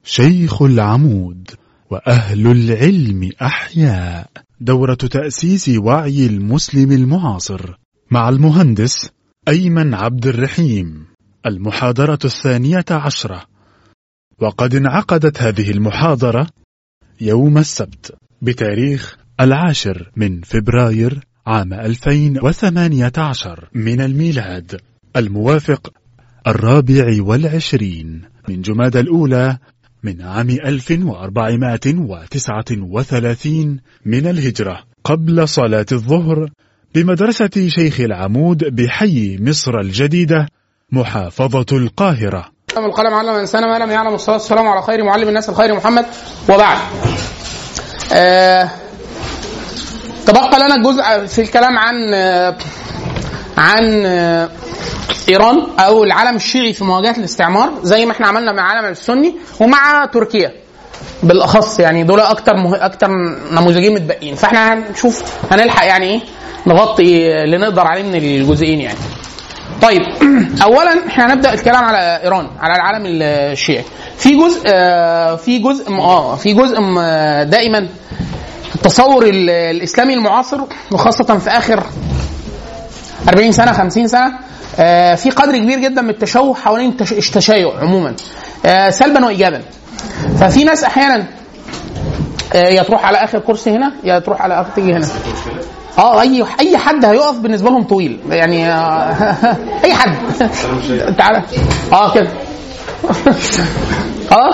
شيخ العمود وأهل العلم أحياء دورة تأسيس وعي المسلم المعاصر مع المهندس أيمن عبد الرحيم المحاضرة الثانية عشرة وقد انعقدت هذه المحاضرة يوم السبت بتاريخ العاشر من فبراير عام 2018 من الميلاد الموافق الرابع والعشرين من جماد الأولى من عام 1439 من الهجرة قبل صلاة الظهر بمدرسة شيخ العمود بحي مصر الجديدة محافظة القاهرة القلم علم الانسان ما لم يعلم الصلاه والسلام على خير معلم الناس الخير محمد وبعد. آه تبقى لنا جزء في الكلام عن آه عن آه ايران او العالم الشيعي في مواجهه الاستعمار زي ما احنا عملنا مع العالم السني ومع تركيا بالاخص يعني دول اكتر مه... اكتر نموذجين متبقيين فاحنا هنشوف هنلحق يعني ايه نغطي اللي نقدر عليه من الجزئين يعني. طيب اولا احنا هنبدا الكلام على ايران على العالم الشيعي في جزء آه في جزء اه في جزء دائما التصور الاسلامي المعاصر وخاصه في اخر 40 سنه 50 سنه آه في قدر كبير جدا من التشوه حوالين التشيع عموما آه سلبا وايجابا ففي ناس احيانا يا تروح على اخر كرسي هنا يا تروح على اخر تيجي هنا اه اي اي حد هيقف بالنسبه لهم طويل يعني آه اي حد تعالى اه كده اه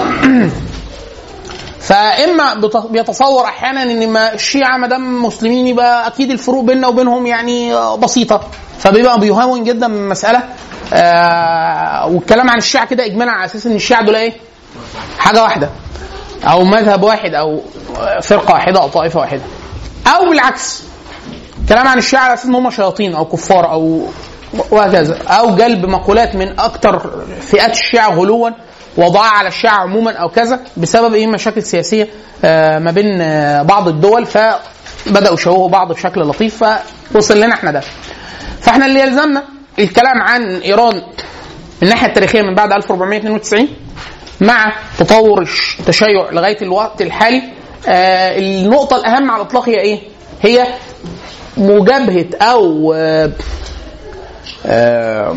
فاما بيتصور احيانا ان ما الشيعه ما دام مسلمين يبقى اكيد الفروق بيننا وبينهم يعني بسيطه فبيبقى بيهون جدا من المساله آه والكلام عن الشيعه كده اجمالا على اساس ان الشيعه دول ايه؟ حاجه واحده او مذهب واحد او فرقه واحده او طائفه واحده او بالعكس كلام عن الشيعة على اساس ان هم شياطين او كفار او وهكذا او جلب مقولات من اكثر فئات الشيعة غلوا وضعها على الشيعة عموما او كذا بسبب ايه مشاكل سياسيه آه ما بين آه بعض الدول فبداوا يشوهوا بعض بشكل لطيف فوصل لنا احنا ده فاحنا اللي يلزمنا الكلام عن ايران من الناحيه التاريخيه من بعد 1492 مع تطور التشيع لغايه الوقت الحالي آه النقطه الاهم على الاطلاق هي ايه؟ هي مجابهة أو آآ آآ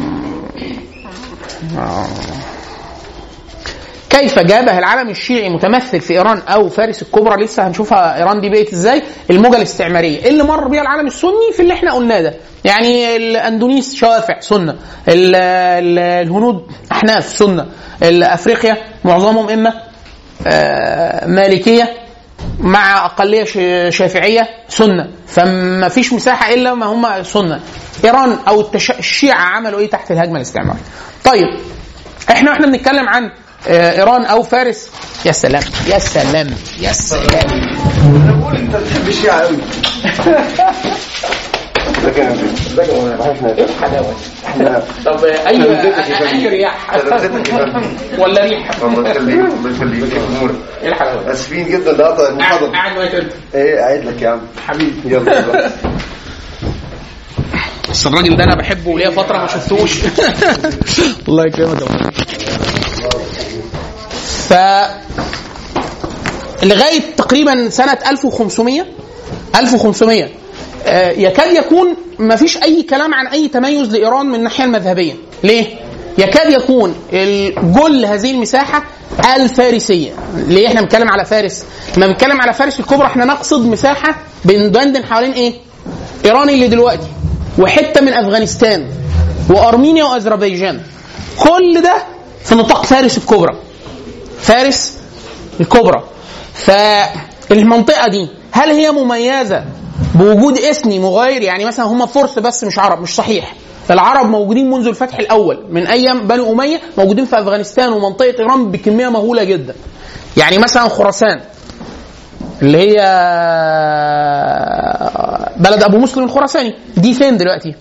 كيف جابه العالم الشيعي متمثل في ايران او فارس الكبرى لسه هنشوفها ايران دي بقت ازاي الموجه الاستعماريه اللي مر بيها العالم السني في اللي احنا قلناه ده يعني الاندونيس شوافع سنه ال ال الهنود احناف سنه افريقيا معظمهم اما مالكيه مع اقليه شافعيه سنه فما فيش مساحه الا ما هم سنه ايران او التش... الشيعه عملوا ايه تحت الهجمه الاستعماريه طيب احنا واحنا بنتكلم عن ايران او فارس يا سلام يا سلام يا سلام انا بقول انت بتحب الشيعه قوي لكن ايه الحلاوه طب اي اي رياح ولا ريح الله يخليك الله يخليك يا امور ايه الحلاوه اسفين جدا ده قطع المحاضره قاعد لغايه انت ايه قاعد لك يا عم حبيبي يلا بس الراجل ده انا بحبه وليا فتره ما شفتوش الله يكرمك يا ف لغايه تقريبا سنه 1500 1500 آه يكاد يكون ما فيش اي كلام عن اي تميز لايران من الناحيه المذهبيه ليه يكاد يكون جل هذه المساحه الفارسيه ليه احنا بنتكلم على فارس لما بنتكلم على فارس الكبرى احنا نقصد مساحه بندندن حوالين ايه ايران اللي دلوقتي وحته من افغانستان وارمينيا واذربيجان كل ده في نطاق فارس الكبرى فارس الكبرى فالمنطقه دي هل هي مميزه بوجود اثني مغاير يعني مثلا هم فرس بس مش عرب مش صحيح العرب موجودين منذ الفتح الاول من ايام بني اميه موجودين في افغانستان ومنطقه ايران بكميه مهوله جدا يعني مثلا خراسان اللي هي بلد ابو مسلم الخراساني دي فين دلوقتي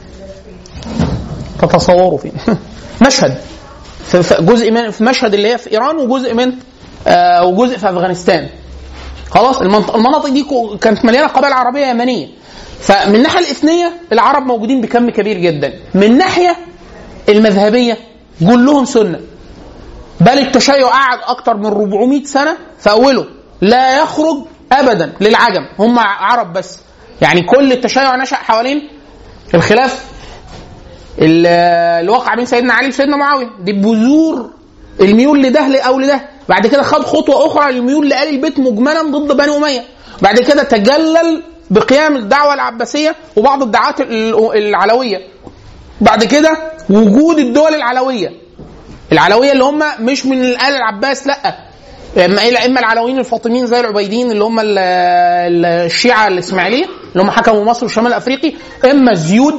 تتصوروا فين مشهد في جزء من في مشهد اللي هي في ايران وجزء من آه وجزء في افغانستان خلاص المناطق دي كانت مليانه قبائل عربيه يمنيه فمن الناحيه الاثنيه العرب موجودين بكم كبير جدا من الناحيه المذهبيه كلهم سنه بل التشيع قعد اكتر من 400 سنه في اوله لا يخرج ابدا للعجم هم عرب بس يعني كل التشيع نشا حوالين الخلاف ال- اللي وقع بين سيدنا علي وسيدنا معاويه دي بذور الميول لده او لده بعد كده خد خطوه اخرى للميول لآل البيت مجملا ضد بني اميه بعد كده تجلل بقيام الدعوه العباسيه وبعض الدعوات ال- العلويه بعد كده وجود الدول العلويه العلويه اللي هم مش من ال العباس لا اما اما العلويين الفاطميين زي العبيديين اللي هم ال- ال- الشيعه الاسماعيليه اللي هم حكموا مصر والشمال الافريقي اما الزيود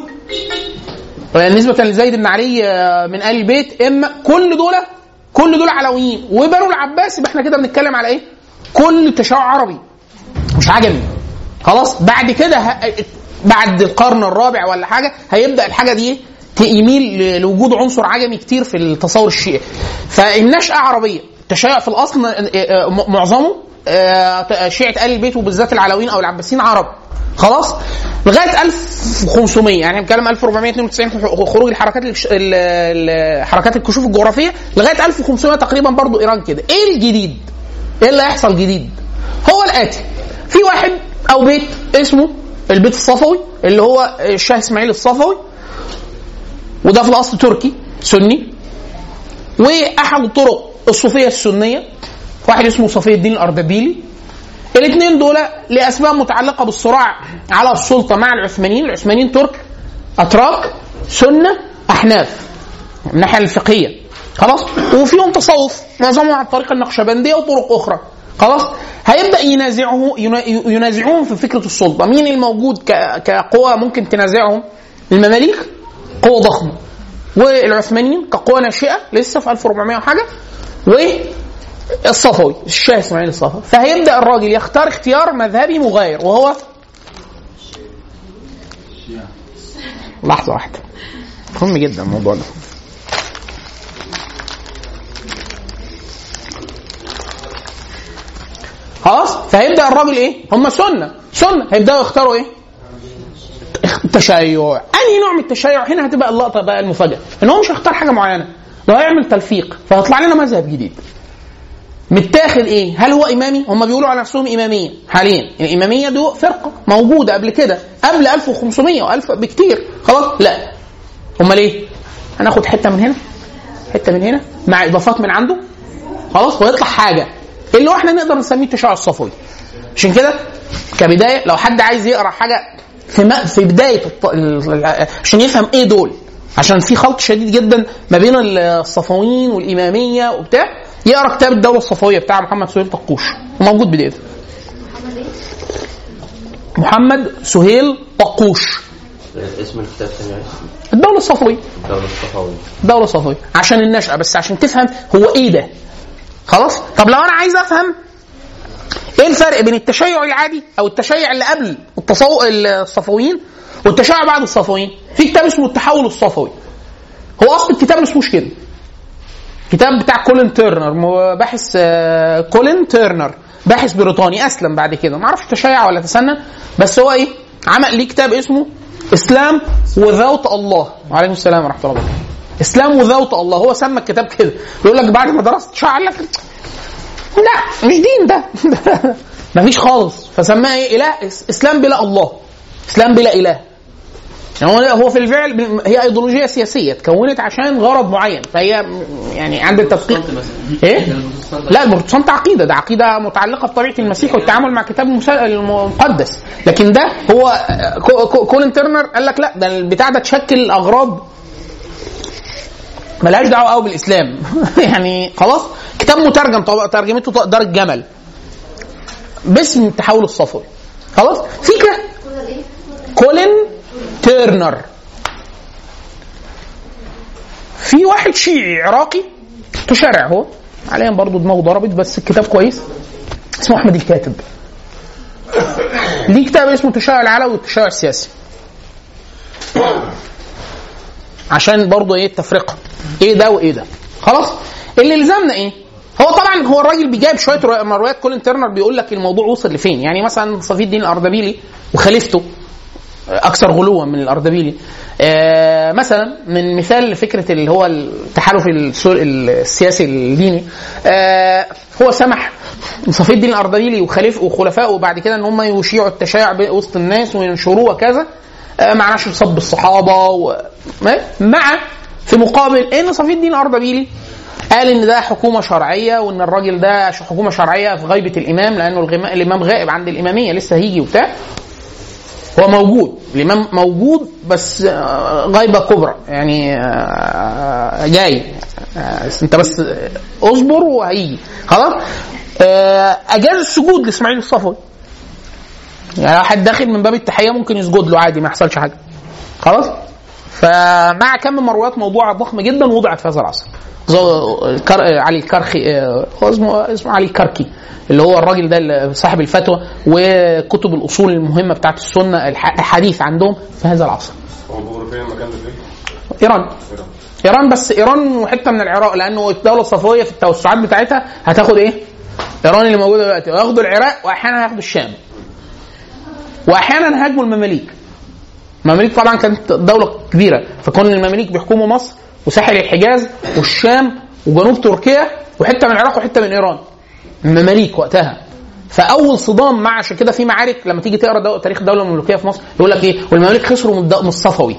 نسبة لزيد بن علي آه، من آل البيت إما كل دول كل دول علويين وبنو العباس يبقى احنا كده بنتكلم على إيه؟ كل تشيع عربي مش عجمي خلاص بعد كده ه... بعد القرن الرابع ولا حاجة هيبدأ الحاجة دي إيه؟ ت- يميل ل- لوجود عنصر عجمي كتير في التصور الشيعي فالنشأة عربية التشيع في الأصل آه، آه، م- معظمه آه، شيعة آل البيت وبالذات العلويين أو العباسيين عرب خلاص لغايه 1500 يعني بنتكلم 1492 خروج الحركات الكش... ال- ال- حركات الكشوف الجغرافيه لغايه 1500 تقريبا برضو ايران كده ايه الجديد ايه اللي هيحصل جديد هو الاتي في واحد او بيت اسمه البيت الصفوي اللي هو الشاه اسماعيل الصفوي وده في الاصل تركي سني واحد الطرق الصوفيه السنيه واحد اسمه صفي الدين الاردبيلي الاثنين دول لاسباب متعلقه بالصراع على السلطه مع العثمانيين، العثمانيين ترك اتراك سنه احناف من الناحيه الفقهيه خلاص وفيهم تصوف معظمهم عن طريق النقشبنديه وطرق اخرى خلاص هيبدا ينازعه ينا- ينازعوهم في فكره السلطه مين الموجود ك- كقوى ممكن تنازعهم المماليك قوه ضخمه والعثمانيين كقوى ناشئه لسه في 1400 وحاجه و الصفوي الشاه اسماعيل الصفوي فهيبدا الراجل يختار اختيار مذهبي مغاير وهو لحظه واحده مهم جدا الموضوع ده خلاص فهيبدا الراجل ايه هم سنه سنه هيبداوا يختاروا ايه التشيع انهي نوع من التشيع هنا هتبقى اللقطه بقى المفاجاه ان هو مش هيختار حاجه معينه ده هيعمل تلفيق فهيطلع لنا مذهب جديد متاخد ايه؟ هل هو امامي؟ هم بيقولوا على نفسهم اماميه حاليا، الاماميه دي فرقه موجوده قبل كده قبل 1500 و1000 بكتير خلاص؟ لا امال ايه؟ هناخد حته من هنا حته من هنا مع اضافات من عنده خلاص ويطلع حاجه اللي هو احنا نقدر نسميه التشيع الصفوي عشان كده كبدايه لو حد عايز يقرا حاجه في م... في بدايه الط... ال- عشان يفهم ايه دول عشان في خلط شديد جدا ما بين الصفويين والاماميه وبتاع يقرا كتاب الدوله الصفويه بتاع محمد سهيل طقوش وموجود بدايته محمد سهيل طقوش اسم الكتاب تاني عايز الدوله الصفويه الدولة الصفوية دولة صفوية عشان النشأة بس عشان تفهم هو ايه ده خلاص طب لو انا عايز افهم ايه الفرق بين التشيع العادي او التشيع اللي قبل التصو... الصفويين والتشيع بعد الصفويين في كتاب اسمه التحول الصفوي هو اصل الكتاب ما اسموش كده كتاب بتاع كولين تيرنر م- باحث آه، كولين تيرنر باحث بريطاني اسلم بعد كده ما اعرفش تشيع ولا تسنن بس هو ايه عمل ليه كتاب اسمه اسلام وذوت الله وعليكم السلام ورحمه الله وبركاته اسلام وذوت الله هو سمى الكتاب كده يقول لك بعد ما درست تشيع قال لك لا مش دين ده مفيش خالص فسماها ايه اله اسلام بلا الله اسلام بلا اله يعني هو هو في الفعل هي ايديولوجيه سياسيه اتكونت عشان غرض معين فهي يعني عند التدقيق ايه؟ لا البروتستانت عقيده ده عقيده متعلقه بطبيعه المسيح والتعامل مع الكتاب المس- المقدس لكن ده هو كو- كو- كولين تيرنر قال لك لا ده البتاع ده تشكل اغراض ملهاش دعوه قوي بالاسلام يعني خلاص كتاب مترجم طب- ترجمته دار الجمل باسم التحول الصفوي خلاص فكره كولين تيرنر في واحد شيعي عراقي تشارع هو حاليا برضه دماغه ضربت بس الكتاب كويس اسمه احمد الكاتب ليه كتاب اسمه التشيع العلوي والتشيع السياسي عشان برضه ايه التفرقه ايه ده وايه ده خلاص اللي لزمنا ايه هو طبعا هو الراجل بيجايب شويه روايات- روايات كولين تيرنر بيقول لك الموضوع وصل لفين يعني مثلا صفي الدين الاردبيلي وخليفته اكثر غلوا من الاردبيلي آه، مثلا من مثال فكره اللي هو التحالف السو- السياسي الديني آه، هو سمح صفي الدين الاردبيلي وخليف وخلفائه بعد كده ان هم يشيعوا التشيع ب- وسط الناس وينشروه وكذا آه، مع نشر صب الصحابه و... ما- مع في مقابل ان صفي الدين الاردبيلي قال ان ده حكومه شرعيه وان الراجل ده ش- حكومه شرعيه في غيبه الامام لانه الغما- الامام غائب عند الاماميه لسه هيجي وبتاع هو موجود الامام موجود بس آه، غيبه كبرى يعني آه، جاي آه، انت بس اصبر وهيجي خلاص آه، اجاز السجود لاسماعيل الصفوي يعني واحد داخل من باب التحيه ممكن يسجد له عادي ما يحصلش حاجه خلاص فمع كم من مرويات موضوعه ضخم جدا وضعت في هذا العصر زو- الكر... علي الكرخي آه، هو اسمه اسمه علي الكركي اللي هو الراجل ده اللي صاحب الفتوى وكتب الاصول المهمه بتاعت السنه الح- الحديث عندهم في هذا العصر هو جغرافيا المكان ده فين؟ ايران إيران. ايران بس ايران وحته من العراق لانه الدوله الصفويه في التوسعات بتاعتها هتاخد ايه؟ ايران اللي موجوده دلوقتي وياخدوا العراق واحيانا هياخدوا الشام واحيانا هاجموا المماليك المماليك طبعا كانت دوله كبيره فكون المماليك بيحكموا مصر وساحل الحجاز والشام وجنوب تركيا وحته من العراق وحته من ايران المماليك وقتها فاول صدام مع عشان كده في معارك لما تيجي تقرا دو... تاريخ الدوله المملوكيه في مصر يقول لك ايه والمماليك خسروا من, الد... من الصفوي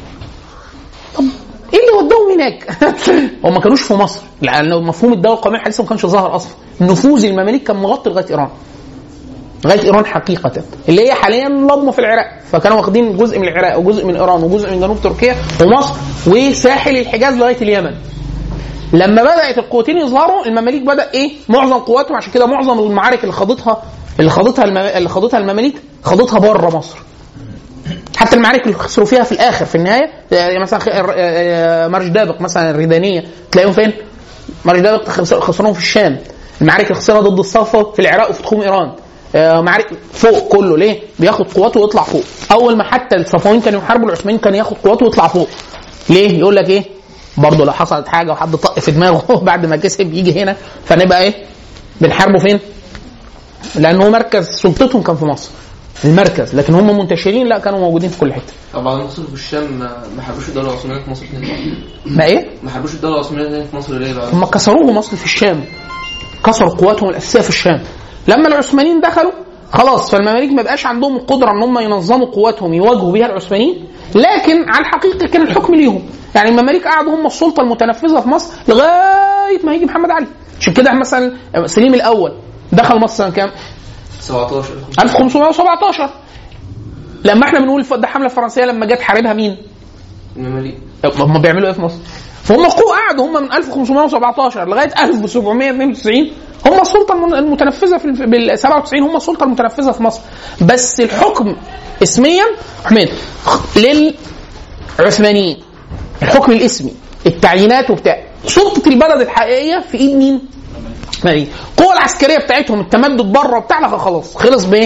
طب ايه اللي وداهم هناك؟ هم ما كانوش في مصر لان مفهوم الدوله القوميه الحديثه ما كانش ظاهر اصلا نفوذ المماليك كان مغطي لغايه ايران لغايه ايران حقيقه اللي هي حاليا لضمه في العراق فكانوا واخدين جزء من العراق وجزء من ايران وجزء من جنوب تركيا ومصر وساحل الحجاز لغايه اليمن لما بدات القوتين يظهروا المماليك بدا ايه معظم قواتهم عشان كده معظم المعارك اللي خاضتها اللي خاضتها المم... اللي خاضتها المماليك خاضتها بره مصر حتى المعارك اللي خسروا فيها في الاخر في النهايه يعني مثلا خ- آه، آه، مرج دابق مثلا الريدانيه تلاقيهم فين؟ مرج دابق خسر- خسروهم في الشام المعارك اللي خسرها ضد الصفوه في العراق وفي تخوم ايران آه، معارك فوق كله ليه؟ بياخد قواته ويطلع فوق اول ما حتى الصفويين كانوا يحاربوا العثمانيين كان ياخد قواته ويطلع فوق ليه؟ يقول لك ايه؟ برضه لو حصلت حاجه وحد طق في دماغه بعد ما كسب يجي هنا فنبقى ايه؟ بنحاربه فين؟ لان هو مركز سلطتهم كان في مصر المركز لكن هم منتشرين لا كانوا موجودين في كل حته طب بعد ما وصلوا في الشام ما ما حاربوش الدوله العثمانيه في مصر تاني ما ايه؟ ما حاربوش الدوله العثمانيه تاني في مصر ليه بقى؟ هم كسروهم اصل في الشام كسروا قواتهم الاساسيه في الشام لما العثمانيين دخلوا خلاص فالمماليك ما بقاش عندهم القدره ان هم ينظموا قواتهم يواجهوا بيها العثمانيين لكن على الحقيقه كان الحكم ليهم يعني المماليك قعدوا هم السلطه المتنفذه في مصر لغايه ما يجي محمد علي عشان كده مثلا سليم الاول دخل مصر سنه كام؟ 17 1517 لما احنا بنقول ده الحمله الفرنسيه لما جت حاربها مين؟ المماليك هم بيعملوا ايه في مصر؟ فهم قوة قعدوا هم من 1517 لغايه 1792 هم السلطه المن- المتنفذه في الف- بال 97 هم السلطه المتنفذه في مصر بس الحكم اسميا حميد للعثمانيين الحكم الاسمي التعيينات وبتاع سلطه البلد الحقيقيه في ايد مين؟ العثمانيين القوة العسكرية بتاعتهم التمدد بره وبتاع لا خلاص خلص بايه؟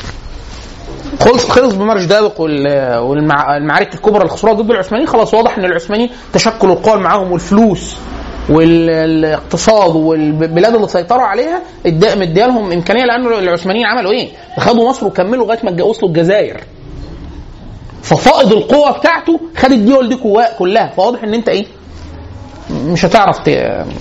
خلص خلص بمرج دابق والمعارك الكبرى اللي خسروها ضد العثمانيين خلاص واضح ان العثمانيين تشكل القوى اللي معاهم والفلوس والاقتصاد والبلاد اللي سيطروا عليها ادى مديها لهم امكانيه لان العثمانيين عملوا ايه؟ خدوا مصر وكملوا لغايه ما وصلوا الجزائر. ففائض القوه بتاعته خد الدول دي كوا- كلها فواضح ان انت ايه؟ مش هتعرف ت...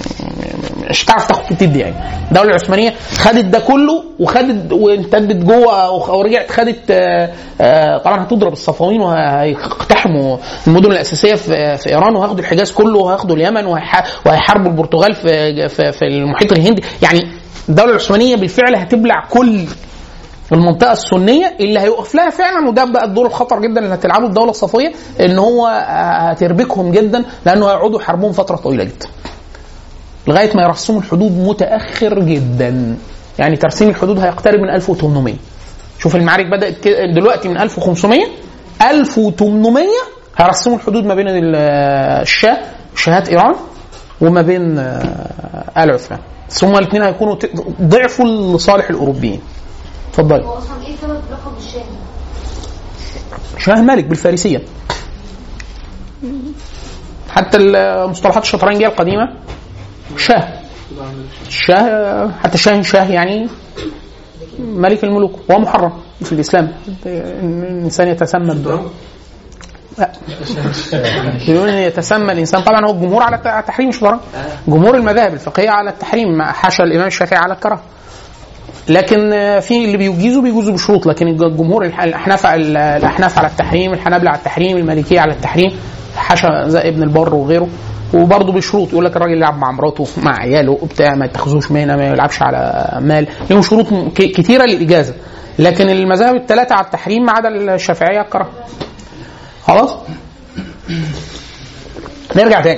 مش هتعرف تاخد تدي يعني الدوله العثمانيه خدت ده كله وخدت وامتدت جوه ورجعت خدت آه، آه، طبعا هتضرب الصفويين وهيقتحموا المدن الاساسيه في, في ايران وهياخدوا الحجاز كله وهياخدوا اليمن وهيح- وهيحاربوا البرتغال في في, في المحيط الهندي يعني الدوله العثمانيه بالفعل هتبلع كل المنطقه السنيه اللي هيقف لها فعلا وده بقى الدور الخطر جدا اللي هتلعبه الدوله الصفويه ان هو آه، هتربكهم جدا لانه هيقعدوا يحاربوهم فتره طويله جدا لغايه ما يرسموا الحدود متاخر جدا يعني ترسيم الحدود هيقترب من 1800 شوف المعارك بدات كده دلوقتي من 1500 1800 هيرسموا الحدود ما بين ال- الشاه شاهات ايران وما بين آه، ال عثمان بس هما الاثنين هيكونوا ت- ضعفوا لصالح الاوروبيين اتفضلي هو اصلا ايه سبب لقب الشام؟ شاه ملك بالفارسيه حتى المصطلحات الشطرنجيه القديمه شاه شاه حتى شاه شاه يعني ملك الملوك وهو محرم في الاسلام ان الانسان يتسمى الدعاء لا يقول ان يتسمى الانسان طبعا هو الجمهور على الت- على التحريم مش ضرر جمهور المذاهب الفقهيه على التحريم ما حاشا الامام الشافعي على الكراهه لكن آه، في اللي بيجيزوا بيجوزوا بشروط لكن الج- الجمهور الح- الاحناف ال- الاحناف على التحريم الحنابله على التحريم المالكيه على التحريم حاشا زي ابن البر وغيره وبرضه بشروط يقول لك الراجل يلعب مع مراته مع عياله وبتاع ما يتخذوش مهنه ما يلعبش على مال لهم شروط م- ك- كتيره للاجازه لكن المذاهب الثلاثه على التحريم ما عدا الشافعيه الكراهه خلاص نرجع تاني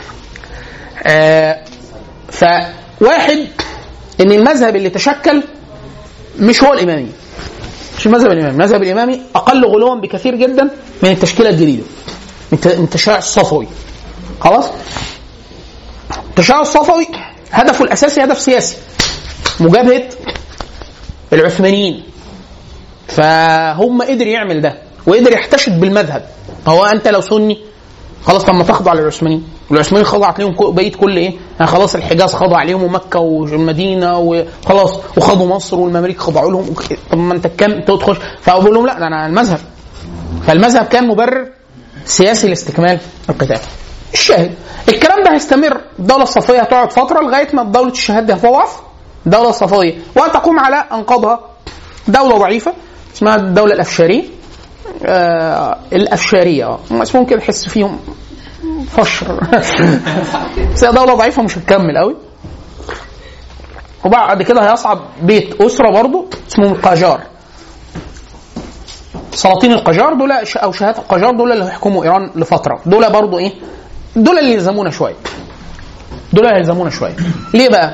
آه فواحد ان المذهب اللي تشكل مش هو الامامي مش المذهب الامامي المذهب الامامي اقل غلوا بكثير جدا من التشكيله الجديده من الت- من التشيع الصفوي خلاص التشيع الصفوي هدفه الاساسي هدف سياسي مجابهه العثمانيين فهم قدر يعمل ده وقدر يحتشد بالمذهب هو انت لو سني خلاص لما تخضع للعثمانيين العثمانيين خضعت لهم كو- بقيه كل ايه يعني خلاص الحجاز خضع عليهم ومكه والمدينه وخلاص وخدوا مصر والمماليك خضعوا لهم طب ما انت كام تدخل فاقول لهم لا ده انا المذهب فالمذهب كان مبرر سياسي لاستكمال القتال الشاهد الكلام ده هيستمر الدوله الصفويه هتقعد فتره لغايه ما دوله الشهاد دي هتضعف الدوله الصفويه وتقوم على انقاضها دوله ضعيفه اسمها الدوله الافشاريه آه الافشاريه اه هم اسمهم كده تحس فيهم فشر بس هي دوله ضعيفه مش هتكمل قوي وبعد كده هيصعد بيت اسره برضه اسمهم القاجار سلاطين القجار دول ش- او شهات القجار دول اللي هيحكموا ايران لفتره دول برضو ايه دول اللي يلزمونا شويه دول اللي يلزمونا شويه ليه بقى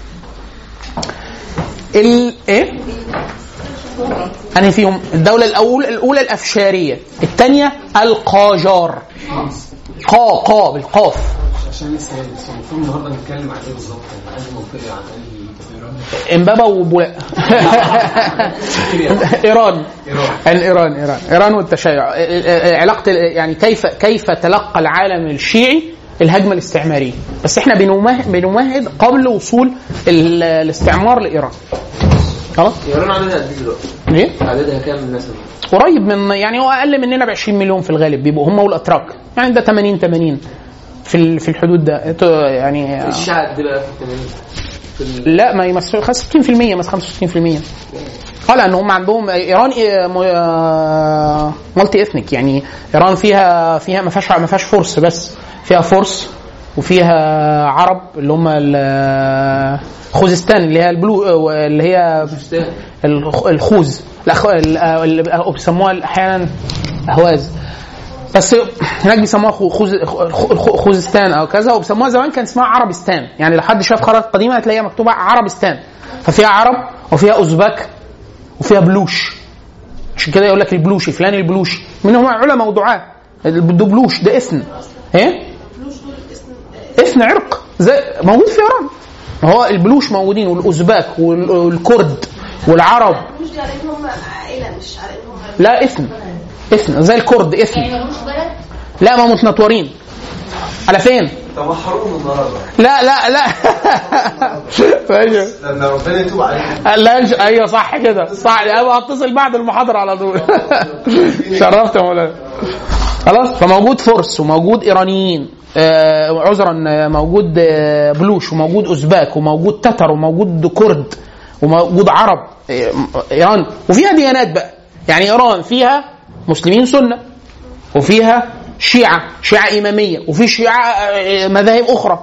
ال ايه أنا فيهم الدولة الأول الأولى الأفشارية الثانية القاجار قا قا بالقاف عشان لسه لسه المفروض النهارده نتكلم عن ايه بالظبط؟ عن انهي منطقه عن انهي امبابة وبولاق ايران عن ايران ايران ايران والتشيع علاقه يعني كيف كيف تلقى العالم الشيعي الهجمه الاستعماريه بس احنا بنمه- بنمهد قبل وصول ال- الاستعمار لايران خلاص ايران عددها قد ايه دلوقتي؟ ليه عددها كام الناس قريب من يعني هو اقل مننا ب 20 مليون في الغالب بيبقوا هم والاتراك يعني ده 80 80 في ال- في الحدود ده إنتوا يعني الشعب قد ايه بقى في التمانين؟ في ال- لا ما يمثل 60% مثلا 65% اه لان هم عندهم ايران مالتي اثنيك يعني ايران فيها فيها ما فيهاش ما فيهاش فرس بس فيها فرس وفيها عرب اللي هم ال- خوزستان اللي هي البلو اللي هي فستان. الخ- الخوز الأخ- ال- ال- أو بيسموها احيانا اهواز بس هناك بيسموها خو- خوز خو- خوزستان او كذا وبيسموها زمان كان اسمها عربستان يعني لو حد شاف خرائط قديمه هتلاقيها مكتوبه عربستان ففيها عرب وفيها اوزبك وفيها بلوش عشان كده يقول لك البلوشي فلان البلوشي منهم علماء ودعاة ده بلوش ده اسم ايه اسم عرق زي موجود في ايران ما هو البلوش موجودين والاوزباك وال- والكرد والعرب مش على ان هم عائله مش على ان هم لا اسم اسم زي الكرد اسم يعني ملوش بلد لا ما متنطورين على فين؟ طب محروم النهارده لا لا لا ماشي لما ربنا يتوب عليك لا انش- ايوه صح كده صح ابقى اتصل بعد المحاضره على طول شرفت يا مولانا خلاص فموجود فرس وموجود ايرانيين آه عذرا آه، موجود آه بلوش وموجود اوزباك وموجود تتر وموجود كرد وموجود عرب آه، ايران وفيها ديانات بقى يعني ايران فيها مسلمين سنه وفيها شيعه شيعه اماميه وفي شيعه آه، مذاهب اخرى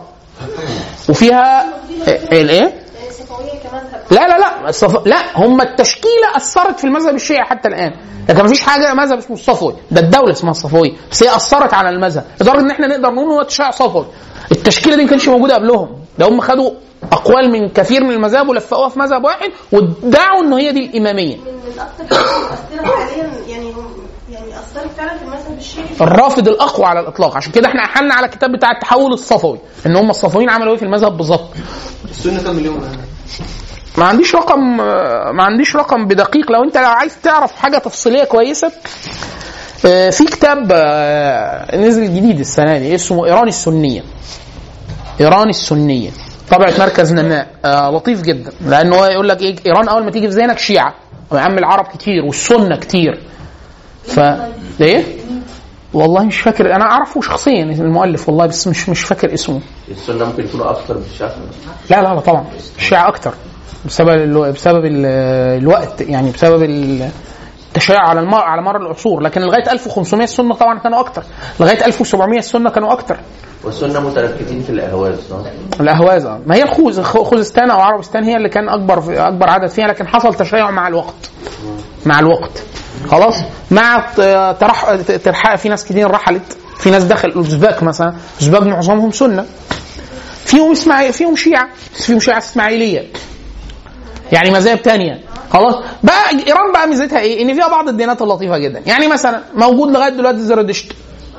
وفيها آه، الايه؟ صفويه كمذهب لا لا لا الصف... لا هم التشكيله اثرت في المذهب الشيعي حتى الان لكن مفيش حاجه مذهب اسمه الصفوي ده الدوله اسمها الصفويه بس هي اثرت على المذهب لدرجه ان احنا نقدر نقول هو تشيع صفوي التشكيله دي ما كانتش موجوده قبلهم ده هم خدوا اقوال من كثير من المذاهب ولفقوها في مذهب واحد وادعوا ان هي دي الاماميه من من اكتر الحاجات المؤثره حاليا يعني هم يعني اثرت فعلا في المذهب الشيعي الرافض الاقوى على الاطلاق عشان كده احنا احلنا على الكتاب بتاع التحول الصفوي ان هم الصفويين عملوا ايه في المذهب بالظبط السنه كام مليون؟ ما عنديش رقم ما عنديش رقم بدقيق لو انت لو عايز تعرف حاجه تفصيليه كويسه آه، في كتاب آه، نزل جديد السنه دي اسمه ايران السنيه ايران السنيه طبعة مركز نماء آه لطيف جدا لأنه هو يقول لك إيه إيران أول ما تيجي في ذهنك شيعة وعم العرب كتير والسنة كتير ف إيه؟ والله مش فاكر أنا أعرفه شخصيا المؤلف والله بس مش مش فاكر اسمه السنه ممكن يكونوا اكثر من الشافعي لا لا لا طبعا الشيعة أكتر بسبب ال... بسبب ال... الوقت يعني بسبب ال... التشيع على المر... على مر العصور لكن لغايه 1500 السنه طبعا كانوا اكتر لغايه 1700 السنه كانوا اكتر والسنه متركزين في الاهواز صح؟ الاهواز آه. ما هي الخوز خ- خوزستان او عربستان هي اللي كان اكبر في اكبر عدد فيها لكن حصل تشيع مع الوقت مع الوقت خلاص مع ت- ترح ترحاء في ناس كتير رحلت في ناس دخل الاوزباك مثلا الاوزباك معظمهم سنه فيهم اسماعيل فيهم شيعه فيهم شيعه اسماعيليه يعني مذاهب تانية خلاص بقى ايران بقى ميزتها ايه؟ ان فيها بعض الديانات اللطيفه جدا يعني مثلا موجود لغايه دلوقتي الزرادشت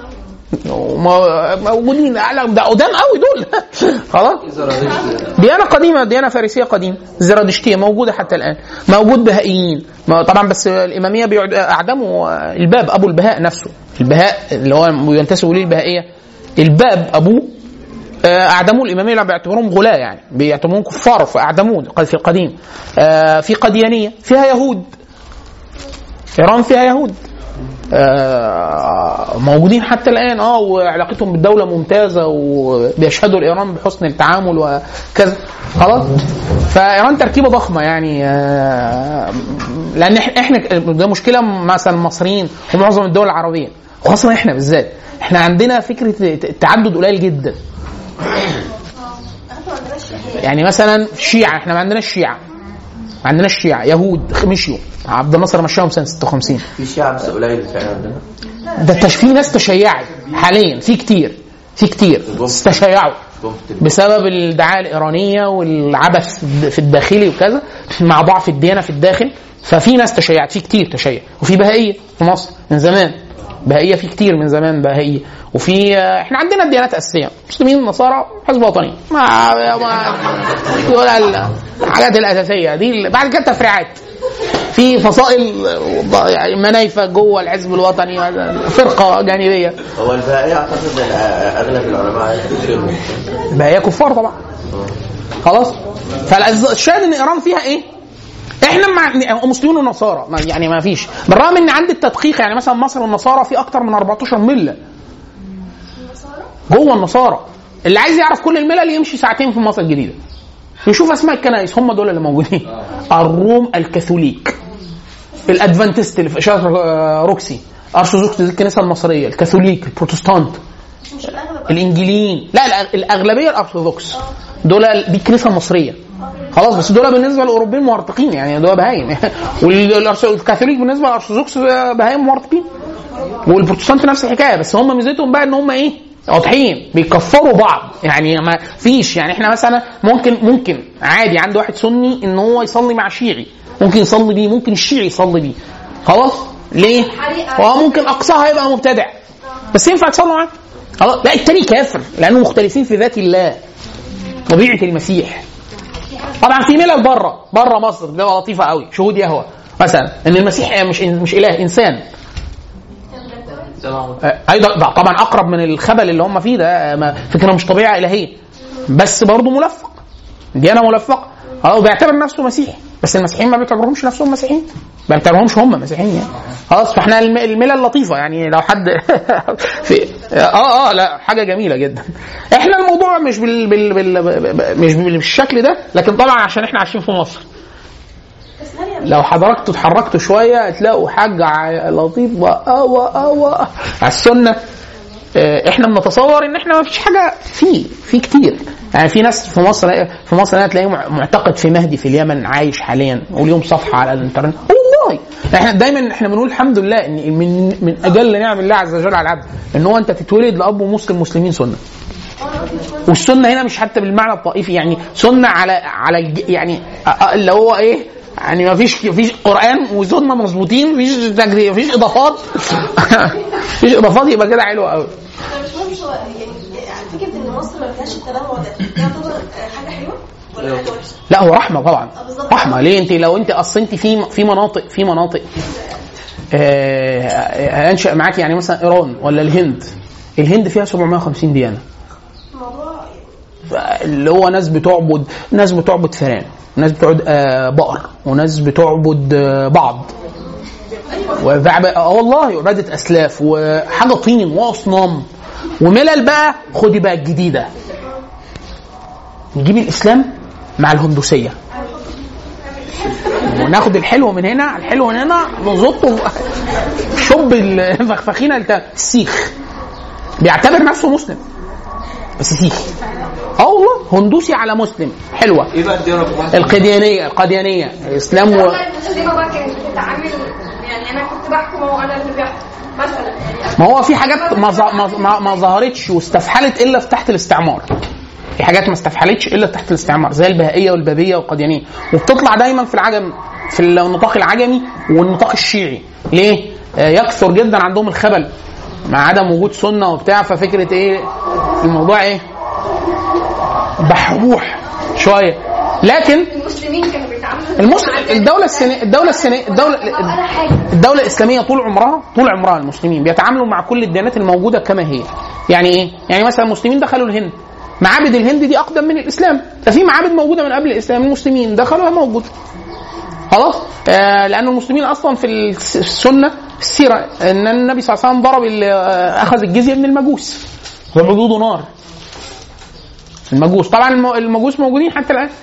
وم- موجودين لا، ده قدام قوي دول خلاص ديانه قديمه ديانه فارسيه قديمه الزرادشتيه موجوده حتى الان موجود بهائيين ما- طبعا بس الاماميه بيعد- اعدموا الباب ابو البهاء نفسه البهاء اللي هو ينتسبوا ليه البهائيه الباب ابوه آه، اعدموه الاماميه لا بيعتبروهم غلاة يعني بيعتبروهم كفار فاعدموه في القديم آه، في قديانيه فيها يهود ايران فيها يهود آه، موجودين حتى الان اه وعلاقتهم بالدوله ممتازه وبيشهدوا لايران بحسن التعامل وكذا خلاص فايران تركيبه ضخمه يعني آه، لان إح- احنا ده مشكله مثلا المصريين ومعظم الدول العربيه وخاصه احنا بالذات احنا عندنا فكره التعدد قليل جدا احنا ما عندناش شهادة. يعني مثلا شيعة احنا ما عندناش شيعة ما عندناش شيعة يهود مشيوا عبد الناصر مشاهم سنة 56 في شعب بس قليل فعلا عندنا ده تش- في ناس تشيعت حاليا في كتير في كتير تشيعوا بسبب الدعايه الايرانيه والعبث في الداخلي وكذا مع ضعف الديانه في الداخل ففي ناس تشيعت في كتير تشيع وفي بهائيه في مصر من زمان بهائيه في كتير من زمان بهائيه وفي احنا عندنا الديانات الاساسيه مسلمين نصارى حزب وطني ما ما دول الحاجات الاساسيه دي اللي- بعد كده تفريعات في فصائل يعني منايفه جوه الحزب الوطني فرقه جانبيه هو الباقي اعتقد ان اغلب العلماء يكفروا بقى هي كفار طبعا خلاص فالشاهد ان ايران فيها ايه؟ احنا مع مسلمين ونصارى ما- يعني ما فيش بالرغم ان عند التدقيق يعني مثلا مصر والنصارى في اكتر من 14 مله جوه النصارى اللي عايز يعرف كل الملل يمشي ساعتين في مصر الجديده يشوف اسماء الكنائس هم دول اللي موجودين الروم الكاثوليك الادفنتست اللي في اشاره آه، روكسي ارثوذكس دي الكنيسه المصريه الكاثوليك البروتستانت مش الاغلب الانجيليين لا الأغ- الاغلبيه الارثوذكس دول دي الكنيسه المصريه خلاص بس دول بالنسبه للاوروبيين موارتقين يعني دول بهايم والكاثوليك بالنسبه للارثوذكس بهايم موارتقين والبروتستانت نفس الحكايه بس هم ميزتهم بقى ان هم ايه واضحين بيكفروا بعض يعني ما فيش يعني احنا مثلا ممكن ممكن عادي عند واحد سني ان هو يصلي مع شيعي ممكن يصلي بيه ممكن الشيعي يصلي بيه خلاص ليه؟ هو ممكن اقصاها يبقى مبتدع بس ينفع تصلي معاه خلاص لا التاني كافر لانه مختلفين في ذات الله طبيعه المسيح طبعا في ملل بره بره مصر ده لطيفه قوي شهود يهوى مثلا ان المسيح مش مش اله انسان آه، ايضا ده طبعا اقرب من الخبل اللي هم فيه ده آه، ما- فكره مش طبيعه الهيه بس برضه ملفق ديانه ملفقه هو بيعتبر نفسه مسيحي بس المسيحيين ما بيعتبرهمش نفسهم مسيحيين ما بيعتبرهمش هم مسيحيين يعني خلاص فاحنا الم- الملل لطيفه يعني لو حد في اه اه لا حاجه جميله جدا احنا الموضوع مش بال, بال, بال مش بالشكل ده لكن طبعا عشان احنا عايشين في مصر بس هل يعني لو حضرتوا اتحركتوا شويه هتلاقوا حاجه ع- لطيفه قوي قوي على السنه آه، احنا بنتصور ان احنا ما فيش حاجه في في كتير يعني في ناس في مصر في مصر هنا تلاقيه مع- معتقد في مهدي في اليمن عايش حاليا وليهم صفحه على الانترنت والله احنا دايما احنا بنقول الحمد لله ان من من اجل نعم الله عز وجل على العبد ان هو انت تتولد لاب ومسلم مسلمين سنه والسنه هنا مش حتى بالمعنى الطائفي يعني سنه على على الج- يعني أ- أ- اللي هو ايه يعني ما فيش فيش قران وسنه مظبوطين مفيش تجديد مفيش اضافات مفيش اضافات يبقى كده حلو قوي طب مش مهم هو يعني يعني فكره ان مصر ما فيهاش التنوع ده ده يعتبر آه، حاجه حلوه ولا حاجه وحشه؟ لا هو رحمه طبعا آه، بالظبط. رحمه ليه انت لو انت اصل انت في في مناطق في مناطق آه انشا معاك يعني مثلا ايران ولا الهند الهند فيها 750 ديانه الموضوع اللي هو ناس بتعبد ناس بتعبد فئران ناس بتعبد آه، بقر وناس بتعبد آه، بعض وبعب... اه والله عبادة أسلاف وحاجة طين وأصنام وملل بقى خدي بقى الجديدة نجيب الإسلام مع الهندوسية وناخد الحلو من هنا الحلو من هنا نزطه شب الفخفخينة الت- السيخ بيعتبر نفسه مسلم بس سيخ اه والله هندوسي على مسلم حلوه ايه بقى الديانه رقم واحد؟ القديانيه القديانيه اسلام و... والله المسلمة بقى كانت بتتعامل يعني انا كنت بحكم وانا اللي بحكم مثلا يعني ما هو في حاجات ما, ظ- ما, ما, ما ظهرتش واستفحلت الا في تحت الاستعمار في حاجات ما استفحلتش الا تحت الاستعمار زي البهائيه والبابيه والقديانيه وبتطلع دايما في العجم في النطاق العجمي والنطاق الشيعي ليه؟ آه، يكثر جدا عندهم الخبل مع عدم وجود سنه وبتاع ففكره ايه الموضوع ايه؟ بحبوح شويه لكن المسلمين كانوا بيتعاملوا المسلم الدوله السنيه الدوله السنيه الدوله ولا حاجه الدولة الإسلامية طول عمرها طول عمرها المسلمين بيتعاملوا مع كل الديانات الموجودة كما هي. يعني إيه؟ يعني مثلا المسلمين دخلوا الهند. معابد الهند دي أقدم من الإسلام. ده في معابد موجودة من قبل الإسلام المسلمين دخلوها موجودة. خلاص؟ آه لأن المسلمين أصلا في الس- السنة السيرة أن النبي صلى الله عليه وسلم ضرب اللي آه، أخذ الجزية من المجوس. وبيضوا نار. المجوس طبعا الم- المجوس موجودين حتى الآن.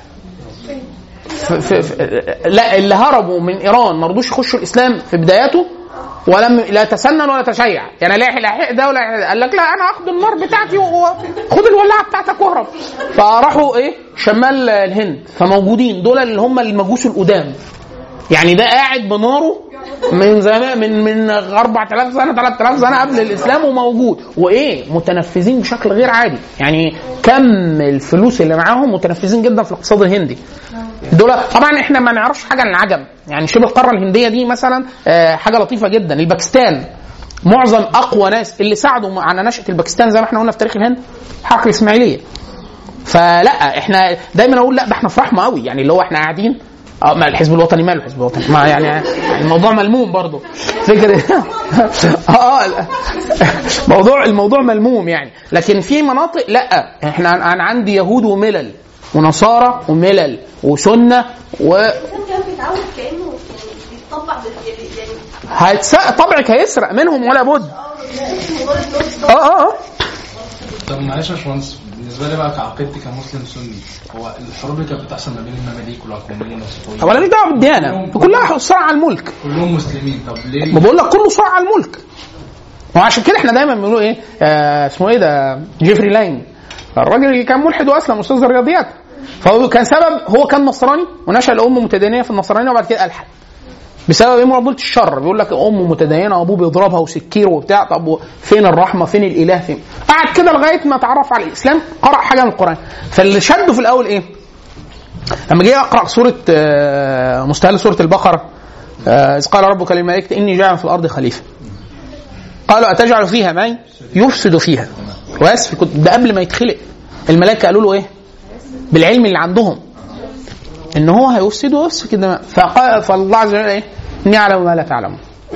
في في في لا اللي هربوا من ايران ما رضوش يخشوا الاسلام في بداياته ولم لا تسنن ولا تشيع يعني لا لا يحق ده ولا يحق ده. قال لك لا انا هاخد النار بتاعتي وخد الولاعه بتاعتك واهرب فراحوا ايه شمال الهند فموجودين دول اللي هم المجوس القدام يعني ده قاعد بناره من زمان من من 4000 سنه 3000 سنه قبل الاسلام وموجود وايه متنفذين بشكل غير عادي يعني كم الفلوس اللي معاهم متنفذين جدا في الاقتصاد الهندي دول طبعا احنا ما نعرفش حاجه عن العجم يعني شبه القاره الهنديه دي مثلا آه، حاجه لطيفه جدا الباكستان معظم اقوى ناس اللي ساعدوا على نشاه الباكستان زي ما احنا قلنا في تاريخ الهند الحركه الاسماعيليه فلا احنا دايما اقول لا ده احنا في رحمه قوي يعني اللي هو احنا قاعدين اه ما الحزب الوطني ماله الحزب الوطني ما يعني يعني الموضوع ملموم برضه فكره اه اه لا. موضوع الموضوع ملموم يعني لكن في مناطق لا احنا انا عندي يهود وملل ونصارى وملل وسنه و الانسان كان بيتعود كانه يعني بيطبع بال- يعني يعني هيتس- طبعك هيسرق منهم ولا بد اه مجرد نص اه اه اه طب معلش يا باشمهندس بالنسبه لي بقى كعقيدتي كمسلم سني هو الحروب اللي كانت بتحصل ما بين المماليك والعثمانيين والصفويين طب انا ليه دعوه بالديانه كلها صراع على الملك كلهم مسلمين طب ليه ما بقول لك كله صراع على الملك وعشان كده احنا دايما بنقول ايه آه اسمه ايه ده جيفري لاين الراجل اللي كان ملحد واسلم استاذ الرياضيات فهو كان سبب هو كان نصراني ونشا الام متدينيه في النصرانيه وبعد كده الحد بسبب ايه معضله الشر بيقول لك ام متدينه وابوه بيضربها وسكير وبتاع طب فين الرحمه فين الاله فين قعد كده لغايه ما تعرف على الاسلام قرا حاجه من القران فاللي شده في الاول ايه لما جه اقرا سوره آه، مستهل سوره البقره آه، اذ قال ربك للملائكه اني جاعل في الارض خليفه قالوا اتجعل فيها من يفسد فيها ويسفك كنت- ده قبل ما يتخلق الملائكه قالوا له ايه بالعلم اللي عندهم ان هو هيفسد ويسفك الدماء فقال فالله عز وجل ايه اني اعلم ما لا تعلمون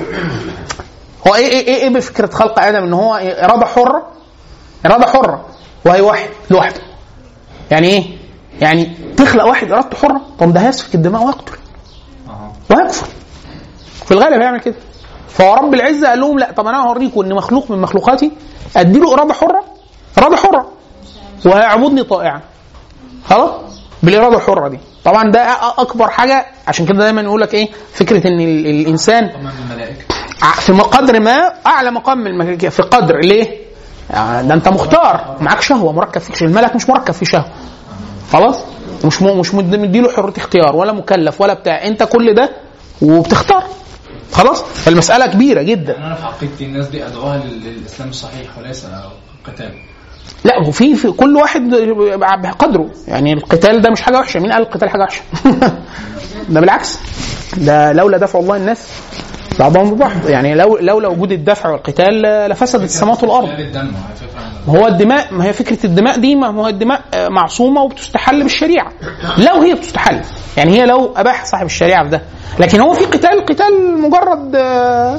هو ايه ايه ايه, إيه بفكره خلق ادم ان هو إيه؟ اراده حره اراده حره وهي واحد لوحده يعني ايه يعني تخلق واحد ارادته حره طب ده هيسفك الدماء ويقتل ويكفر في الغالب هيعمل كده فهو رب العزه قال لهم لا طب انا هوريكم ان مخلوق من مخلوقاتي ادي له اراده حره اراده حره وهيعبدني طائعا خلاص بالاراده الحره دي طبعا ده أ- اكبر حاجه عشان كده دايما يقول لك ايه فكره ان ال- الانسان طبعا الملائكه ع- في قدر ما اعلى مقام من الملائكه في قدر ليه؟ يعني ده انت مختار معاك شهوه مركب فيك شهوة. الملك مش مركب فيه شهوه خلاص مش م- مش مد- مديله حريه اختيار ولا مكلف ولا بتاع انت كل ده وبتختار خلاص فالمساله كبيره جدا يعني انا في عقيدتي الناس دي ادعوها لل- للاسلام الصحيح وليس القتال لا هو في في كل واحد بقدره يعني القتال ده مش حاجه وحشه مين قال القتال حاجه وحشه ده بالعكس ده لولا دفع الله الناس بعضهم ببعض يعني لو لولا وجود الدفع والقتال لفسدت السماوات والارض قتال الدم على فكره ما هو الدماء ما هي فكره الدماء دي ما هو الدماء آه، معصومه وبتستحل بالشريعه لو هي بتستحل يعني هي لو اباح صاحب الشريعه في ده لكن هو في قتال قتال مجرد آه،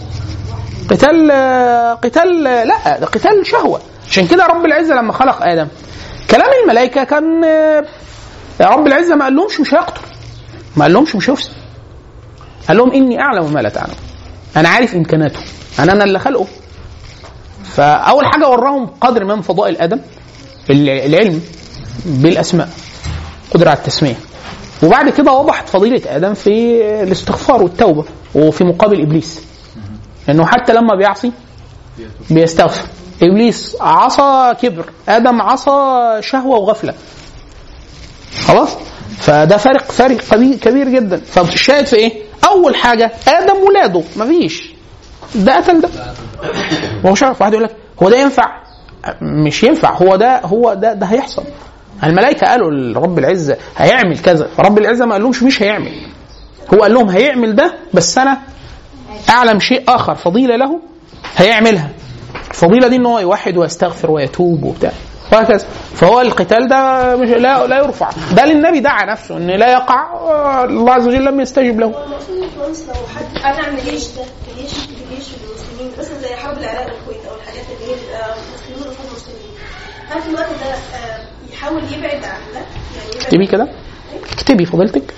قتال آه، قتال آه، لا ده قتال شهوه عشان كده رب العزه لما خلق ادم كلام الملائكه كان آه، يا رب العزه ما قالهمش مش هيقتل ما قالهمش مش هيفسد قال لهم اني اعلم ما لا تعلم انا عارف امكاناته انا انا اللي خلقه فاول حاجه وراهم قدر من فضائل ادم الع- العلم بالاسماء قدره على التسميه وبعد كده وضحت فضيله ادم في الاستغفار والتوبه وفي مقابل ابليس لانه حتى لما بيعصي بيستغفر ابليس عصى كبر ادم عصى شهوه وغفله خلاص فده فارق فارق كبير, كبير جدا فالشاهد في ايه اول حاجه ادم ولاده مفيش ده قتل ده هو مش عارف واحد يقول لك هو ده ينفع مش ينفع هو ده هو ده ده هيحصل الملائكه قالوا لرب العزه هيعمل كذا فرب العزه ما قالهمش مش هيعمل هو قال لهم هيعمل ده بس انا اعلم شيء اخر فضيله له هيعملها الفضيله دي ان هو يوحد ويستغفر ويتوب وبتاع وهكذا فهو القتال ده مش لا لا يرفع ده للنبي دعا نفسه ان لا يقع آه، الله عز وجل لم يستجب له هو المفروض يا باشمهندس لو حد هنعمل جيش ده جيش جيش المسلمين مثلا زي حرب العراق والكويت او الحاجات اللي هي بيبقى مسلمين وغير مسلمين هل في الوقت ده آه، يحاول يبعد عن ده؟ يعني يبعد اكتبي كده اكتبي فضيلتك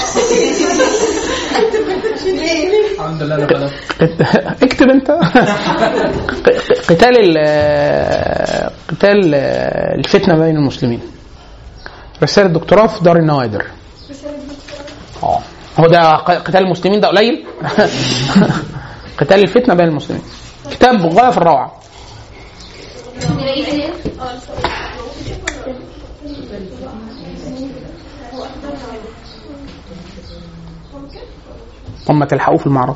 ليه؟ الحمد لله انا بلغت اكتب انت قتال ال قتال الفتنه بين المسلمين رساله دكتوراه في دار النوادر اه هو ده قتال المسلمين ده قليل قتال الفتنه بين المسلمين كتاب غايه في الروعه نلاقيه فين؟ اه لسه هم تلحقوه في المعرض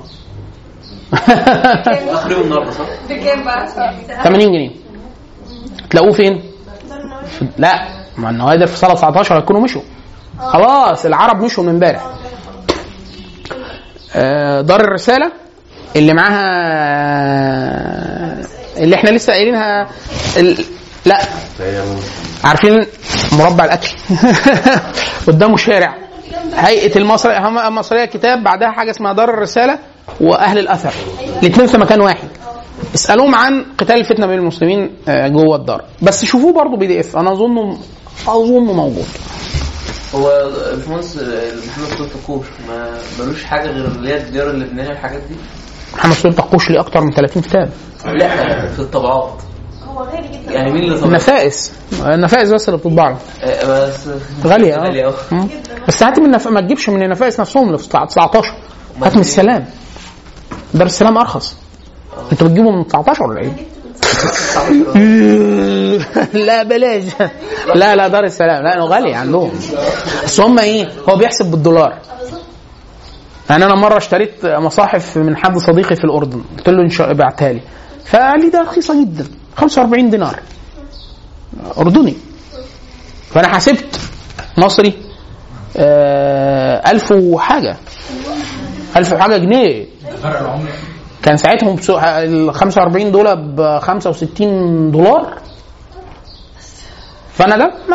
اخر يوم النهارده صح؟ بكام بقى؟ 80 جنيه تلاقوه فين؟ في- لا ما النوادر في صاله 19 هيكونوا مشوا خلاص العرب مشوا من امبارح آه، دار الرساله اللي معاها اللي احنا لسه قايلينها ال... لا عارفين مربع الاكل قدامه شارع هيئه المصري هم- المصريه كتاب بعدها حاجه اسمها دار الرساله واهل الاثر الاثنين في مكان واحد اسالوهم عن قتال الفتنه بين المسلمين آه، جوه الدار بس شوفوه برضه بي دي اف انا اظنه اظنه موجود هو الباشمهندس محمد صوت الكوش ما ملوش حاجه غير اللي هي الديار اللبنانيه الحاجات دي؟ محمد سليم طقوش ليه اكتر من 30 كتاب لا في الطبعات هو غالي جدا يعني مين اللي طبع؟ النفائس النفائس بس اللي بتطبع له آه، بس غالية غالية اه أوي. مم. بس هات من النف... ما تجيبش من النفائس نفسهم اللي في 19 هات من السلام دار السلام ارخص انت بتجيبه من 19 ولا ايه؟ لا بلاش لا لا دار السلام لا غالي عندهم بس هم ايه هو بيحسب بالدولار يعني انا مره اشتريت مصاحف من حد صديقي في الاردن قلت له ان شاء ابعتها لي فقال لي ده رخيصه جدا 45 دينار اردني فانا حسبت مصري آه ألف وحاجة ألف وحاجة جنيه فرق العمله كان ساعتهم بسوق ال 45 دول ب 65 دولار فانا ده ما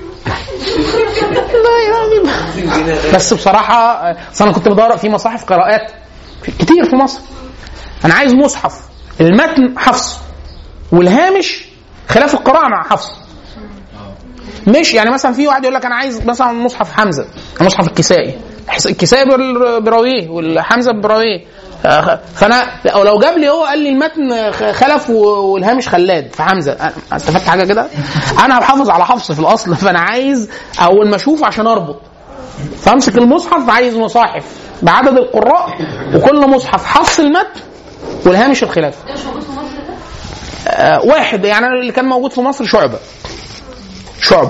لا يعني بس بصراحه آه، أصل انا كنت بدور في مصاحف قراءات في- كتير في مصر انا عايز مصحف المتن حفص والهامش خلاف القراءه مع حفص مش يعني مثلا في واحد يقول لك انا عايز مثلا مصحف حمزه مصحف الكسائي حس- الكسائي بال- براويه والحمزه براويه آه، فانا او لو جاب لي هو قال لي المتن خ- خلف و- والهامش خلاد في حمزه أنا- استفدت حاجه كده انا بحافظ على حفص في الاصل فانا عايز اول ما اشوفه عشان اربط فامسك المصحف عايز مصاحف بعدد القراء وكل مصحف حفص المتن والهامش الخلاف آه واحد يعني أنا اللي كان موجود في مصر شعبه شعبه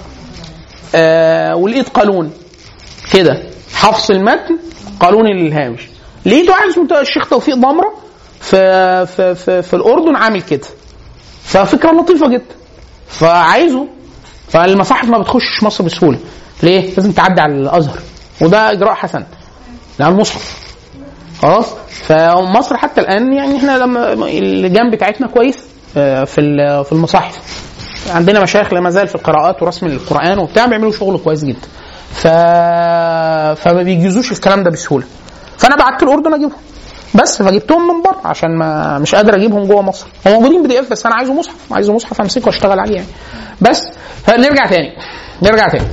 آه ولقيت قانون كده حفص المتن قانون الهامش لقيته عايز الشيخ توفيق ضمره في في في, في الاردن عامل كده ففكره لطيفه جدا فعايزه فالمصاحف ما بتخشش مصر بسهوله ليه؟ لازم تعدي على الازهر وده اجراء حسن لان المصحف خلاص فمصر حتى الان يعني احنا لما اللجان بتاعتنا كويس آه، في ال- في المصاحف عندنا مشايخ لا زال في القراءات ورسم القران وبتاع بيعملوا شغل كويس جدا ف... فما بيجيزوش الكلام ده بسهوله فانا بعت الاردن اجيبهم بس فجبتهم من بره عشان ما مش قادر اجيبهم جوه مصر هم موجودين بي دي اف بس انا عايزه مصحف عايزه مصحف امسكه واشتغل عليه يعني بس نرجع تاني نرجع تاني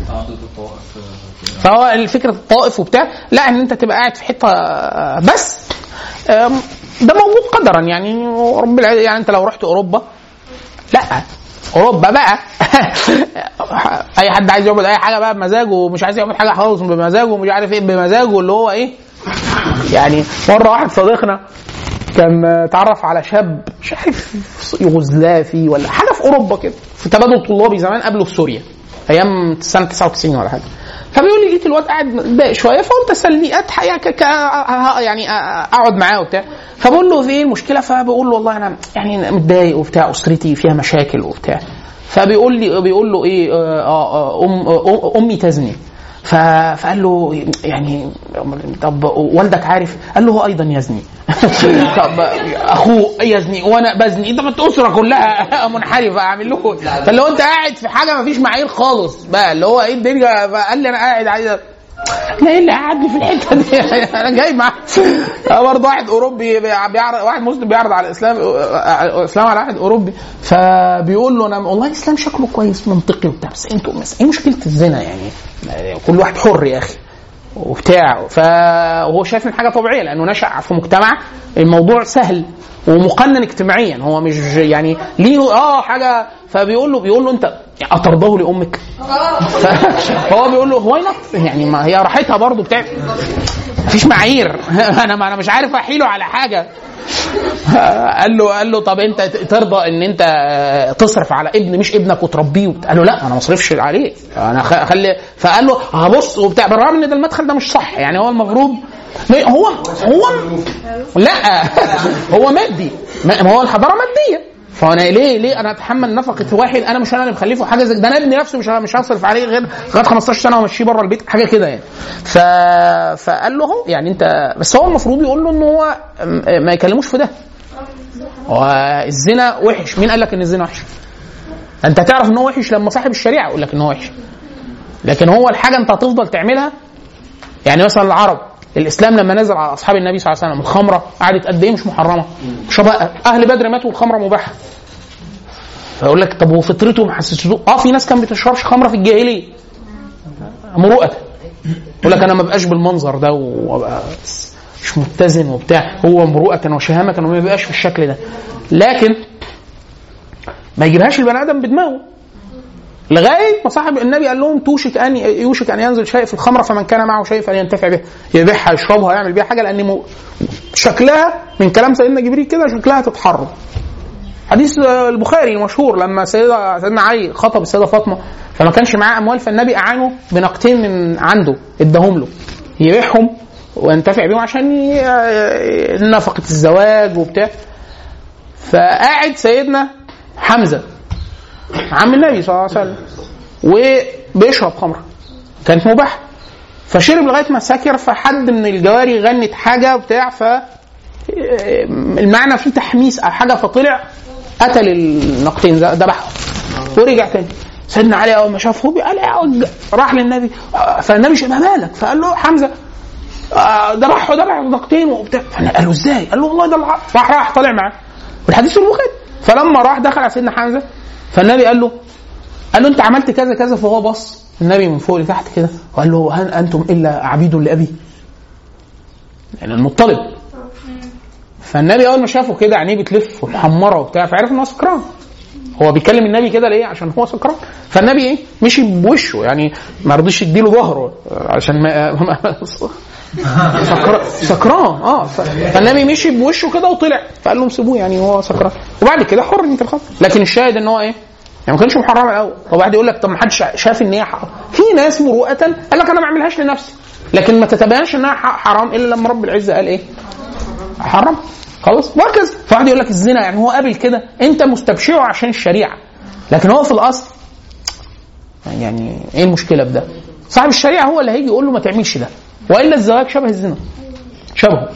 فهو الفكره الطائف وبتاع لا ان انت تبقى قاعد في حته آه، بس آم، ده موجود قدرا يعني رب الع- يعني انت لو رحت اوروبا لا اوروبا بقى اي حد عايز يعمل اي حاجه بقى بمزاجه ومش عايز يعمل حاجه خالص بمزاجه ومش عارف ايه بمزاجه اللي هو ايه يعني مره واحد صديقنا كان آه، اتعرف على شاب مش عارف يوغوسلافي ولا حاجه في اوروبا كده في تبادل طلابي زمان قبله في سوريا ايام سنه 99 ولا حاجه فبيقول لي لقيت الواد قاعد متضايق شويه فقلت اسليه اضحك يعني ك- ك- ه- يعني أ- اقعد معاه وبتاع فبقول له في ايه المشكله فبقول له والله انا يعني متضايق وبتاع اسرتي فيها مشاكل وبتاع فبيقول لي بيقول له ايه آه، آه، ام آه، امي تزني ف- فقال له يعني طب والدك عارف؟ قال له هو ايضا يزني طب اخوه يزني وانا بزني ده الاسره كلها منحرفه اعمل لكم فاللي هو انت قاعد في حاجه ما فيش معايير خالص بقى اللي هو ايه الدنيا فقال لي انا قاعد عايز انا ايه اللي قعدني في الحته دي انا جاي مع برضه واحد اوروبي بيعرض واحد مسلم بيعرض على الاسلام الاسلام على واحد اوروبي فبيقول له انا والله الاسلام شكله كويس منطقي وبتاع بس انتوا بس ايه مشكله الزنا يعني كل واحد حر يا اخي وبتاع فهو شايف ان حاجه طبيعيه لانه نشا في مجتمع الموضوع سهل ومقنن اجتماعيا هو مش يعني ليه اه حاجه فبيقول له بيقول له انت اترضاه لامك فهو بيقول له واي نوت يعني ما هي راحتها برضه بتاع مفيش معايير انا ما انا مش عارف احيله على حاجه قال له قال له طب انت ترضى ان انت تصرف على ابن مش ابنك وتربيه وبتاع. قال له لا انا ما اصرفش عليه انا خ- اخلي فقال له هبص وبتاع بالرغم ان ده المدخل ده مش صح يعني هو المفروض هو هو لا هو مادي ما ما هو الحضاره ماديه فانا ليه ليه انا اتحمل نفقه واحد انا مش انا اللي مخلفه حاجه زي ده انا ابني نفسه مش مش هصرف عليه غير لغايه 15 سنه وامشيه بره البيت حاجه كده يعني ف... فقال له هو يعني انت بس هو المفروض يقول له ان هو م- ما يكلموش في ده هو الزنا وحش مين قال لك ان الزنا وحش انت هتعرف ان هو وحش لما صاحب الشريعه يقول لك ان هو وحش لكن هو الحاجه انت هتفضل تعملها يعني مثلا العرب الاسلام لما نزل على اصحاب النبي صلى الله عليه وسلم الخمره قعدت قد ايه مش محرمه شباب اهل بدر ماتوا الخمره مباحه فيقول لك طب وفطرته ما حسستوه اه في ناس كانت بتشربش خمره في الجاهليه مروءه يقول لك انا ما بقاش بالمنظر ده وابقى مش متزن وبتاع هو مروءه وشهامه وما بيبقاش بالشكل ده لكن ما يجيبهاش البني ادم بدماغه لغايه ما صاحب النبي قال لهم توشك ان يوشك ان ينزل شيء في الخمره فمن كان معه شيء فلينتفع به يبيعها يشربها يعمل بيها حاجه لان مو- شكلها من كلام سيدنا جبريل كده شكلها تتحرم حديث آه، البخاري المشهور لما سيدة سيدنا علي خطب السيده فاطمه فما كانش معاه اموال فالنبي اعانه بنقتين من عنده اداهم له يبيعهم وينتفع بيهم عشان ي- آه، نفقه الزواج وبتاع فقاعد سيدنا حمزه عم النبي صلى الله عليه وسلم وبيشرب خمره كانت مباحه فشرب لغايه ما سكر فحد من الجواري غنت حاجه بتاع ف المعنى فيه تحميس او حاجه فطلع قتل النقطين ذ- ذبحهم ورجع تاني سيدنا علي اول ما شافه قال يا وج- راح للنبي فالنبي شاف ما مالك فقال له حمزه آه، ذبح ذبح نقطين وبتاع قال له ازاي؟ قال له والله ده الع- راح راح طالع معاه والحديث في البخاري فلما راح دخل على سيدنا حمزه فالنبي قال له قال له انت عملت كذا كذا فهو بص النبي من فوق لتحت كده وقال له هل انتم الا عبيد لابي؟ يعني المطلب فالنبي اول ما شافه كده عينيه بتلف ومحمره وبتاع فعرف ان هو سكران هو بيكلم النبي كده ليه عشان هو سكران فالنبي ايه مشي بوشه يعني ما رضيش يديله ظهره عشان ما سكر... سكران اه ف... فالنبي مشي بوشه كده وطلع فقال لهم سيبوه يعني هو سكران وبعد كده حر انت الخمر لكن الشاهد ان هو ايه يعني ما كانش محرم الاول طب واحد يقول لك طب ما حدش شاف ان هي حرام في ناس مروءه قال لك انا ما اعملهاش لنفسي لكن ما تتبينش انها ح- حرام الا لما رب العزه قال ايه حرام خلاص وهكذا فواحد يقول لك الزنا يعني هو قابل كده انت مستبشعه عشان الشريعه لكن هو في الاصل يعني ايه المشكله بده صاحب الشريعه هو اللي هيجي يقول له ما تعملش ده والا الزواج شبه الزنا شبهه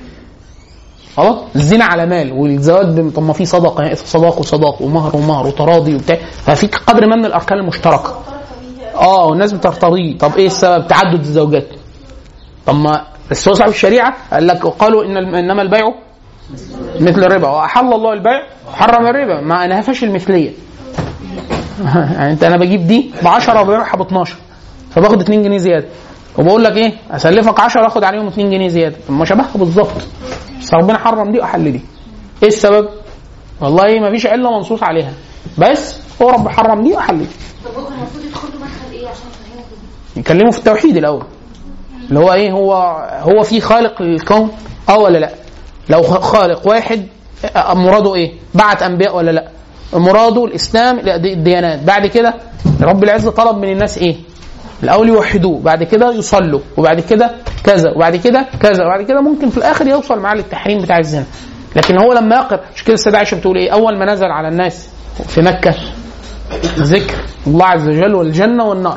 خلاص الزنا على مال والزواج بم- طب ما في صدقه صداق وصداق ومهر ومهر وتراضي وبتاع ففي قدر ما من الاركان المشتركه اه والناس بترتضيه طب ايه السبب تعدد الزوجات طب ما بس هو صاحب الشريعه قال لك قالوا ان الم- انما البيع مثل الربا واحل الله البيع وحرم الربا ما نهفش المثليه يعني انت انا بجيب دي ب 10 وببيعها ب 12 فباخد 2 جنيه زياده وبقول لك ايه اسلفك 10 اخد عليهم 2 جنيه زياده طب ما شبهها بالظبط بس ربنا حرم دي واحل دي ايه السبب؟ والله ما فيش عله منصوص عليها بس هو رب حرم دي واحل دي طب هو المفروض يدخلوا مدخل ايه عشان افهمه كده؟ يكلموا في التوحيد الاول اللي هو ايه هو هو في خالق للكون اه ولا لا لو خ- خالق واحد آه، مراده ايه بعت انبياء ولا لا مراده الاسلام لا، دي- الديانات بعد كده رب العزه طلب من الناس ايه الاول يوحدوه بعد كده يصلوا وبعد كده كذا وبعد كده كذا وبعد كده ممكن في الاخر يوصل معاه للتحريم بتاع الزنا لكن هو لما يقر مش كده السيده عائشه بتقول ايه اول ما نزل على الناس في مكه ذكر الله عز وجل والجنه والنار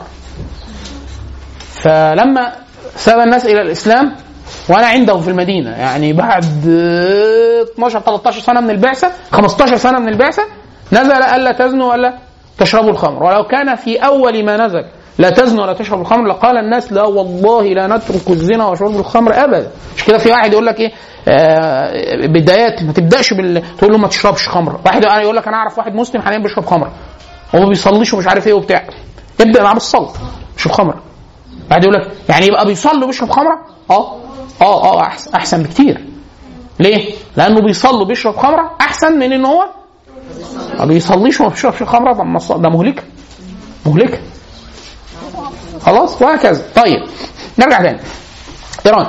فلما ساب الناس الى الاسلام وانا عنده في المدينه يعني بعد آه، 12 13 سنه من البعثه 15 سنه من البعثه نزل الا تزنوا ولا تشربوا الخمر ولو كان في اول ما نزل لا تزنوا ولا تشربوا الخمر لقال الناس لا والله لا نترك الزنا وشرب الخمر ابدا مش كده في واحد يقول لك ايه آه بدايات ما تبداش بال تقول له ما تشربش خمر واحد يقول لك انا اعرف واحد مسلم حاليا بيشرب خمر وما بيصليش ومش عارف ايه وبتاع ابدا معاه بالصلاه مش الخمر بعد يقول لك يعني يبقى بيصلي وبيشرب خمره؟ اه اه اه احسن احسن بكتير. ليه؟ لانه بيصلي وبيشرب خمره احسن من ان هو ما بيصليش وما بيشربش خمره طب ما الص- ده مهلكه مهلكه خلاص وهكذا طيب نرجع تاني ايران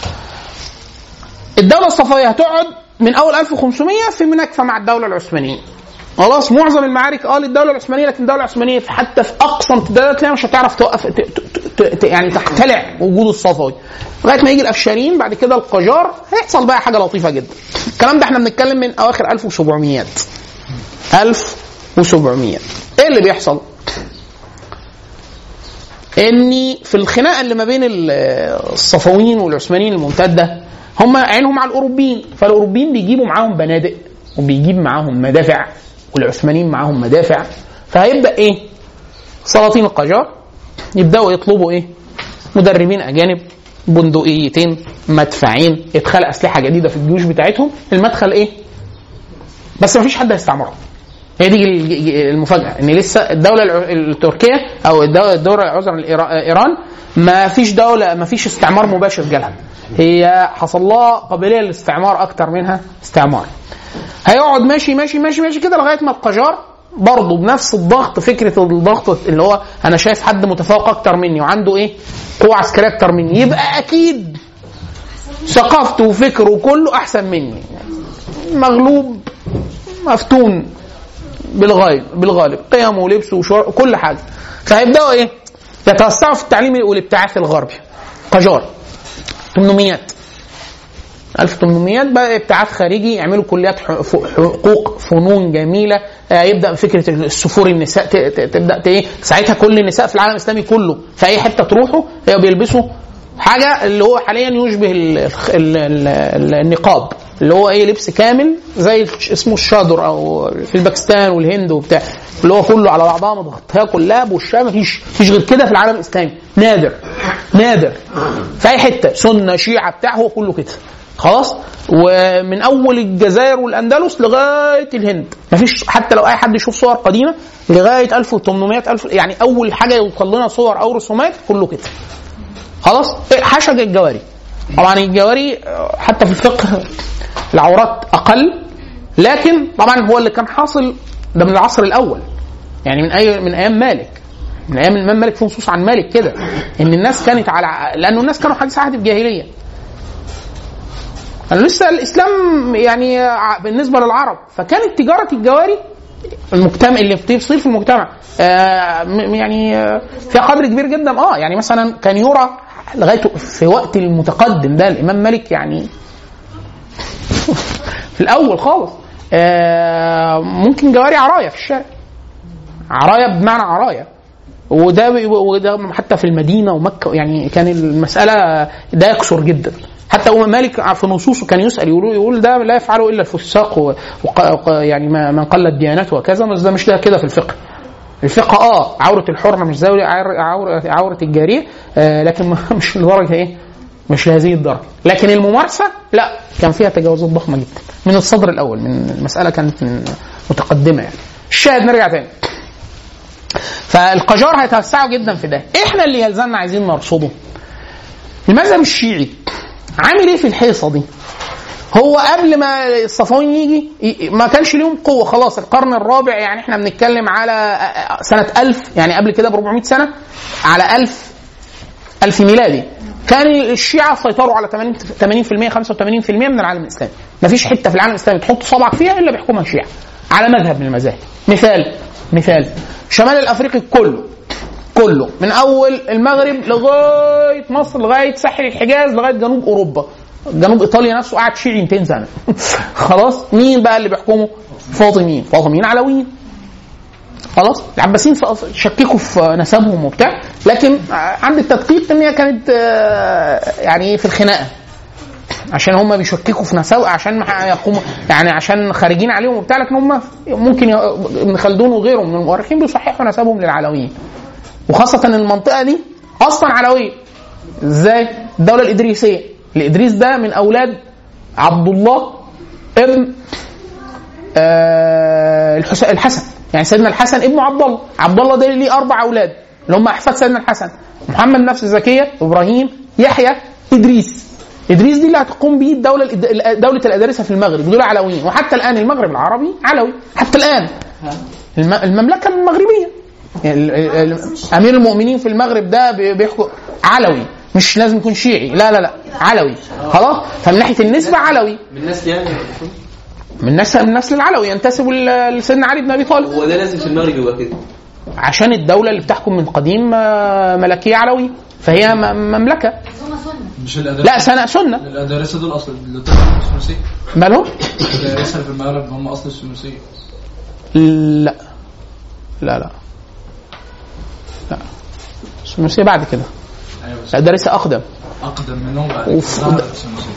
الدوله الصفويه هتقعد من اول 1500 في مناكفه مع الدوله العثمانيه خلاص معظم المعارك اه للدوله العثمانيه لكن الدوله العثمانيه في- حتى في اقصى امتدادات تلاقيها مش هتعرف توقف ت- ت- ت- ت- يعني تقتلع وجود الصفوي لغايه ما يجي الافشاريين بعد كده القجار هيحصل بقى حاجه لطيفه جدا الكلام ده احنا بنتكلم من اواخر 1700 1700 ايه اللي بيحصل؟ اني في الخناقه اللي ما بين ال- الصفويين والعثمانيين الممتده هم عينهم على الاوروبيين فالاوروبيين بيجيبوا معاهم بنادق وبيجيب معاهم مدافع والعثمانيين معاهم مدافع فهيبدا ايه؟ سلاطين القجار يبداوا يطلبوا ايه؟ مدربين اجانب بندقيتين مدفعين ادخال اسلحه جديده في الجيوش بتاعتهم المدخل ايه؟ بس مفيش حد هيستعمرهم هي دي الج- المفاجاه ان لسه الدوله الع- التركيه او الدوله الدوله عذرا الإيرا- ايران ما فيش دوله ما فيش استعمار مباشر جالها هي حصل لها قابليه للاستعمار اكتر منها استعمار هيقعد ماشي ماشي ماشي ماشي كده لغايه ما القجار برضه بنفس الضغط فكره الضغط اللي هو انا شايف حد متفوق اكتر مني وعنده ايه قوه عسكريه اكتر مني يبقى اكيد ثقافته وفكره كله احسن مني مغلوب مفتون بالغالب بالغالب قيمه ولبسه وشعور كل حاجه فهيبداوا ايه؟ يتوسعوا في التعليم والابتعاث الغربي قجار 800 1800 بقى ابتعاث خارجي يعملوا كليات ح- ف- حقوق فنون جميله آه، يبدا فكره السفور النساء ت- ت- تبدا ت- ايه ساعتها كل النساء في العالم الاسلامي كله في اي حته تروحوا آه، بيلبسوا حاجه اللي هو حاليا يشبه ال- ال- ال- ال- النقاب اللي هو ايه لبس كامل زي الش- اسمه الشادر او في الباكستان والهند وبتاع اللي هو كله على بعضها متغطيه كلها بوشها مفيش مفيش غير كده في العالم الاسلامي نادر نادر في اي حته سنه شيعه بتاع هو كله كده خلاص ومن اول الجزائر والاندلس لغايه الهند مفيش حتى لو اي حد يشوف صور قديمه لغايه 1800 1000 يعني اول حاجه يوصل لنا صور او رسومات كله كده خلاص حشج الجواري طبعا الجواري آه، حتى في الفقه العورات اقل لكن طبعا هو اللي كان حاصل ده من العصر الاول يعني من اي من ايام مالك من ايام الامام مالك في نصوص عن مالك كده ان الناس كانت على لانه الناس كانوا حديث عهد الجاهليه كان لسه الاسلام يعني ع- بالنسبه للعرب فكانت تجاره الجواري المجتمع اللي بتصير في المجتمع آه م- يعني آه فيها قدر كبير جدا اه يعني مثلا كان يرى لغايه في وقت المتقدم ده الامام مالك يعني في الاول خالص آه ممكن جواري عرايا في الشارع عرايا بمعنى عرايا وده وده حتى في المدينه ومكه يعني كان المساله ده يكثر جدا حتى هو مالك في نصوصه كان يسال يقول يقول ده لا يفعله الا الفساق و- وق- وق- يعني ما- من قلت ديانته وكذا بس ده مش ده كده في الفقه الفقه اه عوره الحره مش زي عور- عوره عوره الجاريه آه لكن ما- مش لدرجه ايه مش لهذه الدرجه لكن الممارسه لا كان فيها تجاوزات ضخمه جدا من الصدر الاول من المساله كانت من متقدمه يعني الشاهد نرجع تاني فالقجار هيتوسعوا جدا في ده احنا اللي يلزمنا عايزين نرصده المذهب الشيعي عامل ايه في الحيصه دي هو قبل ما الصفويين يجي ي- ما كانش ليهم قوه خلاص القرن الرابع يعني احنا بنتكلم على سنه 1000 يعني قبل كده ب 400 سنه على 1000 1000 ميلادي كان الشيعة سيطروا على 80 80% 85% من العالم الاسلامي مفيش حته في العالم الاسلامي تحط صبعك فيها الا بيحكمها الشيعة على مذهب من المذاهب مثال مثال شمال الافريقي كله كله من اول المغرب لغايه مصر لغايه ساحل الحجاز لغايه جنوب اوروبا جنوب ايطاليا نفسه قعد شيعي 200 سنه خلاص مين بقى اللي بيحكمه فاطميين فاطميين علويين خلاص العباسيين س- شككوا في نسبهم وبتاع لكن عند التدقيق ان هي كانت آه، يعني في الخناقه عشان هم بيشككوا في نسب عشان ما يقوموا يعني عشان خارجين عليهم وبتاع لكن هم ممكن ي- ابن خلدون وغيره من المؤرخين بيصححوا نسبهم للعلويين وخاصه المنطقه دي اصلا علويه ازاي؟ الدوله الادريسيه الادريس ده من اولاد عبد الله ابن آه الحس- الحسن يعني سيدنا الحسن ابن عبد الله عبد الله ده ليه اربع اولاد اللي هم احفاد سيدنا الحسن محمد نفس زكيه ابراهيم يحيى ادريس ادريس دي اللي هتقوم به الدوله الإد- دوله الادارسه في المغرب دول علويين وحتى الان المغرب العربي علوي حتى الان الم- المملكه المغربيه يعني ال- ال- ال- امير المؤمنين في المغرب ده بي- بيحكم علوي مش لازم يكون شيعي لا لا لا علوي خلاص فمن ناحيه النسبه علوي من الناس يعني من نسل من نسل العلوي ينتسب ل- لسيدنا علي بن ابي طالب هو ده لازم في المغرب يبقى كده عشان الدوله اللي بتحكم من قديم آه، ملكيه علوي فهي م- مملكه بس هم سنه مش الادارس لا سنه سنه الادارسه دول اصل اللي طلعوا الثلاثيه مالهم؟ الادارسه اللي في المغرب هم اصل الثلاثيه لا لا لا لا الثلاثيه بعد كده ايوه بس لا ده لسه اقدم اقدم منهم بعد أوف. كده ظهرت الثلاثيه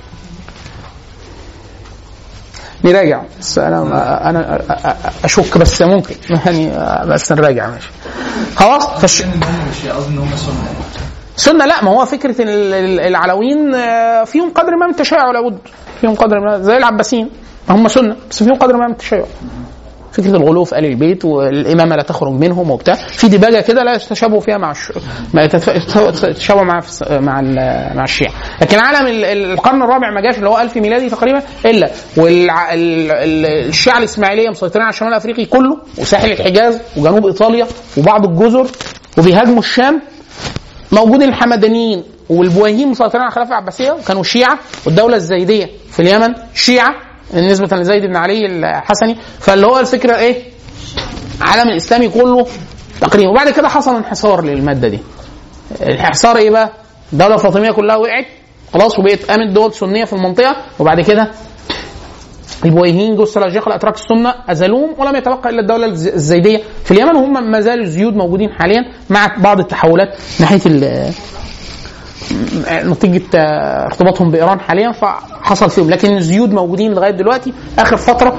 نراجع بس انا انا اشك بس ممكن يعني بس نراجع ماشي خلاص فش... ان هم مش قصدي ان هم سنه سنة لا ما هو فكرة إن ال- ال- العلويين آه، فيهم قدر ما من التشيع لابد فيهم قدر ما زي العباسيين هم سنة بس فيهم قدر ما من التشيع فكرة الغلو في آل البيت والإمامة لا تخرج منهم وبتاع في ديباجة كده لا يتشابه فيها مع الش... ما يتف- يتشابه مع الس- مع ال- مع الشيعة لكن عالم ال- ال- القرن الرابع ما جاش اللي هو 1000 ميلادي تقريبا إلا والشيعة الإسماعيلية مسيطرين على الشمال الأفريقي كله وساحل الحجاز وجنوب إيطاليا وبعض الجزر وبيهاجموا الشام موجودين الحمدانيين والبويهيين مسيطرين على الخلافه العباسيه وكانوا شيعه والدوله الزيديه في اليمن شيعه نسبه لزيد بن علي الحسني فاللي هو الفكره ايه؟ العالم الاسلامي كله تقريبا وبعد كده حصل انحصار للماده دي. الانحصار ايه بقى؟ الدوله الفاطميه كلها وقعت خلاص وبقت قامت دول سنيه في المنطقه وبعد كده البويهيين دول السلاجقه الاتراك السنه ازالوهم ولم يتبقى الا الدوله الز- الزيديه في اليمن وهم ما زالوا الزيود موجودين حاليا مع بعض التحولات ناحيه ال- نتيجه آه، ارتباطهم بايران حاليا فحصل فيهم لكن الزيود موجودين لغايه دلوقتي اخر فتره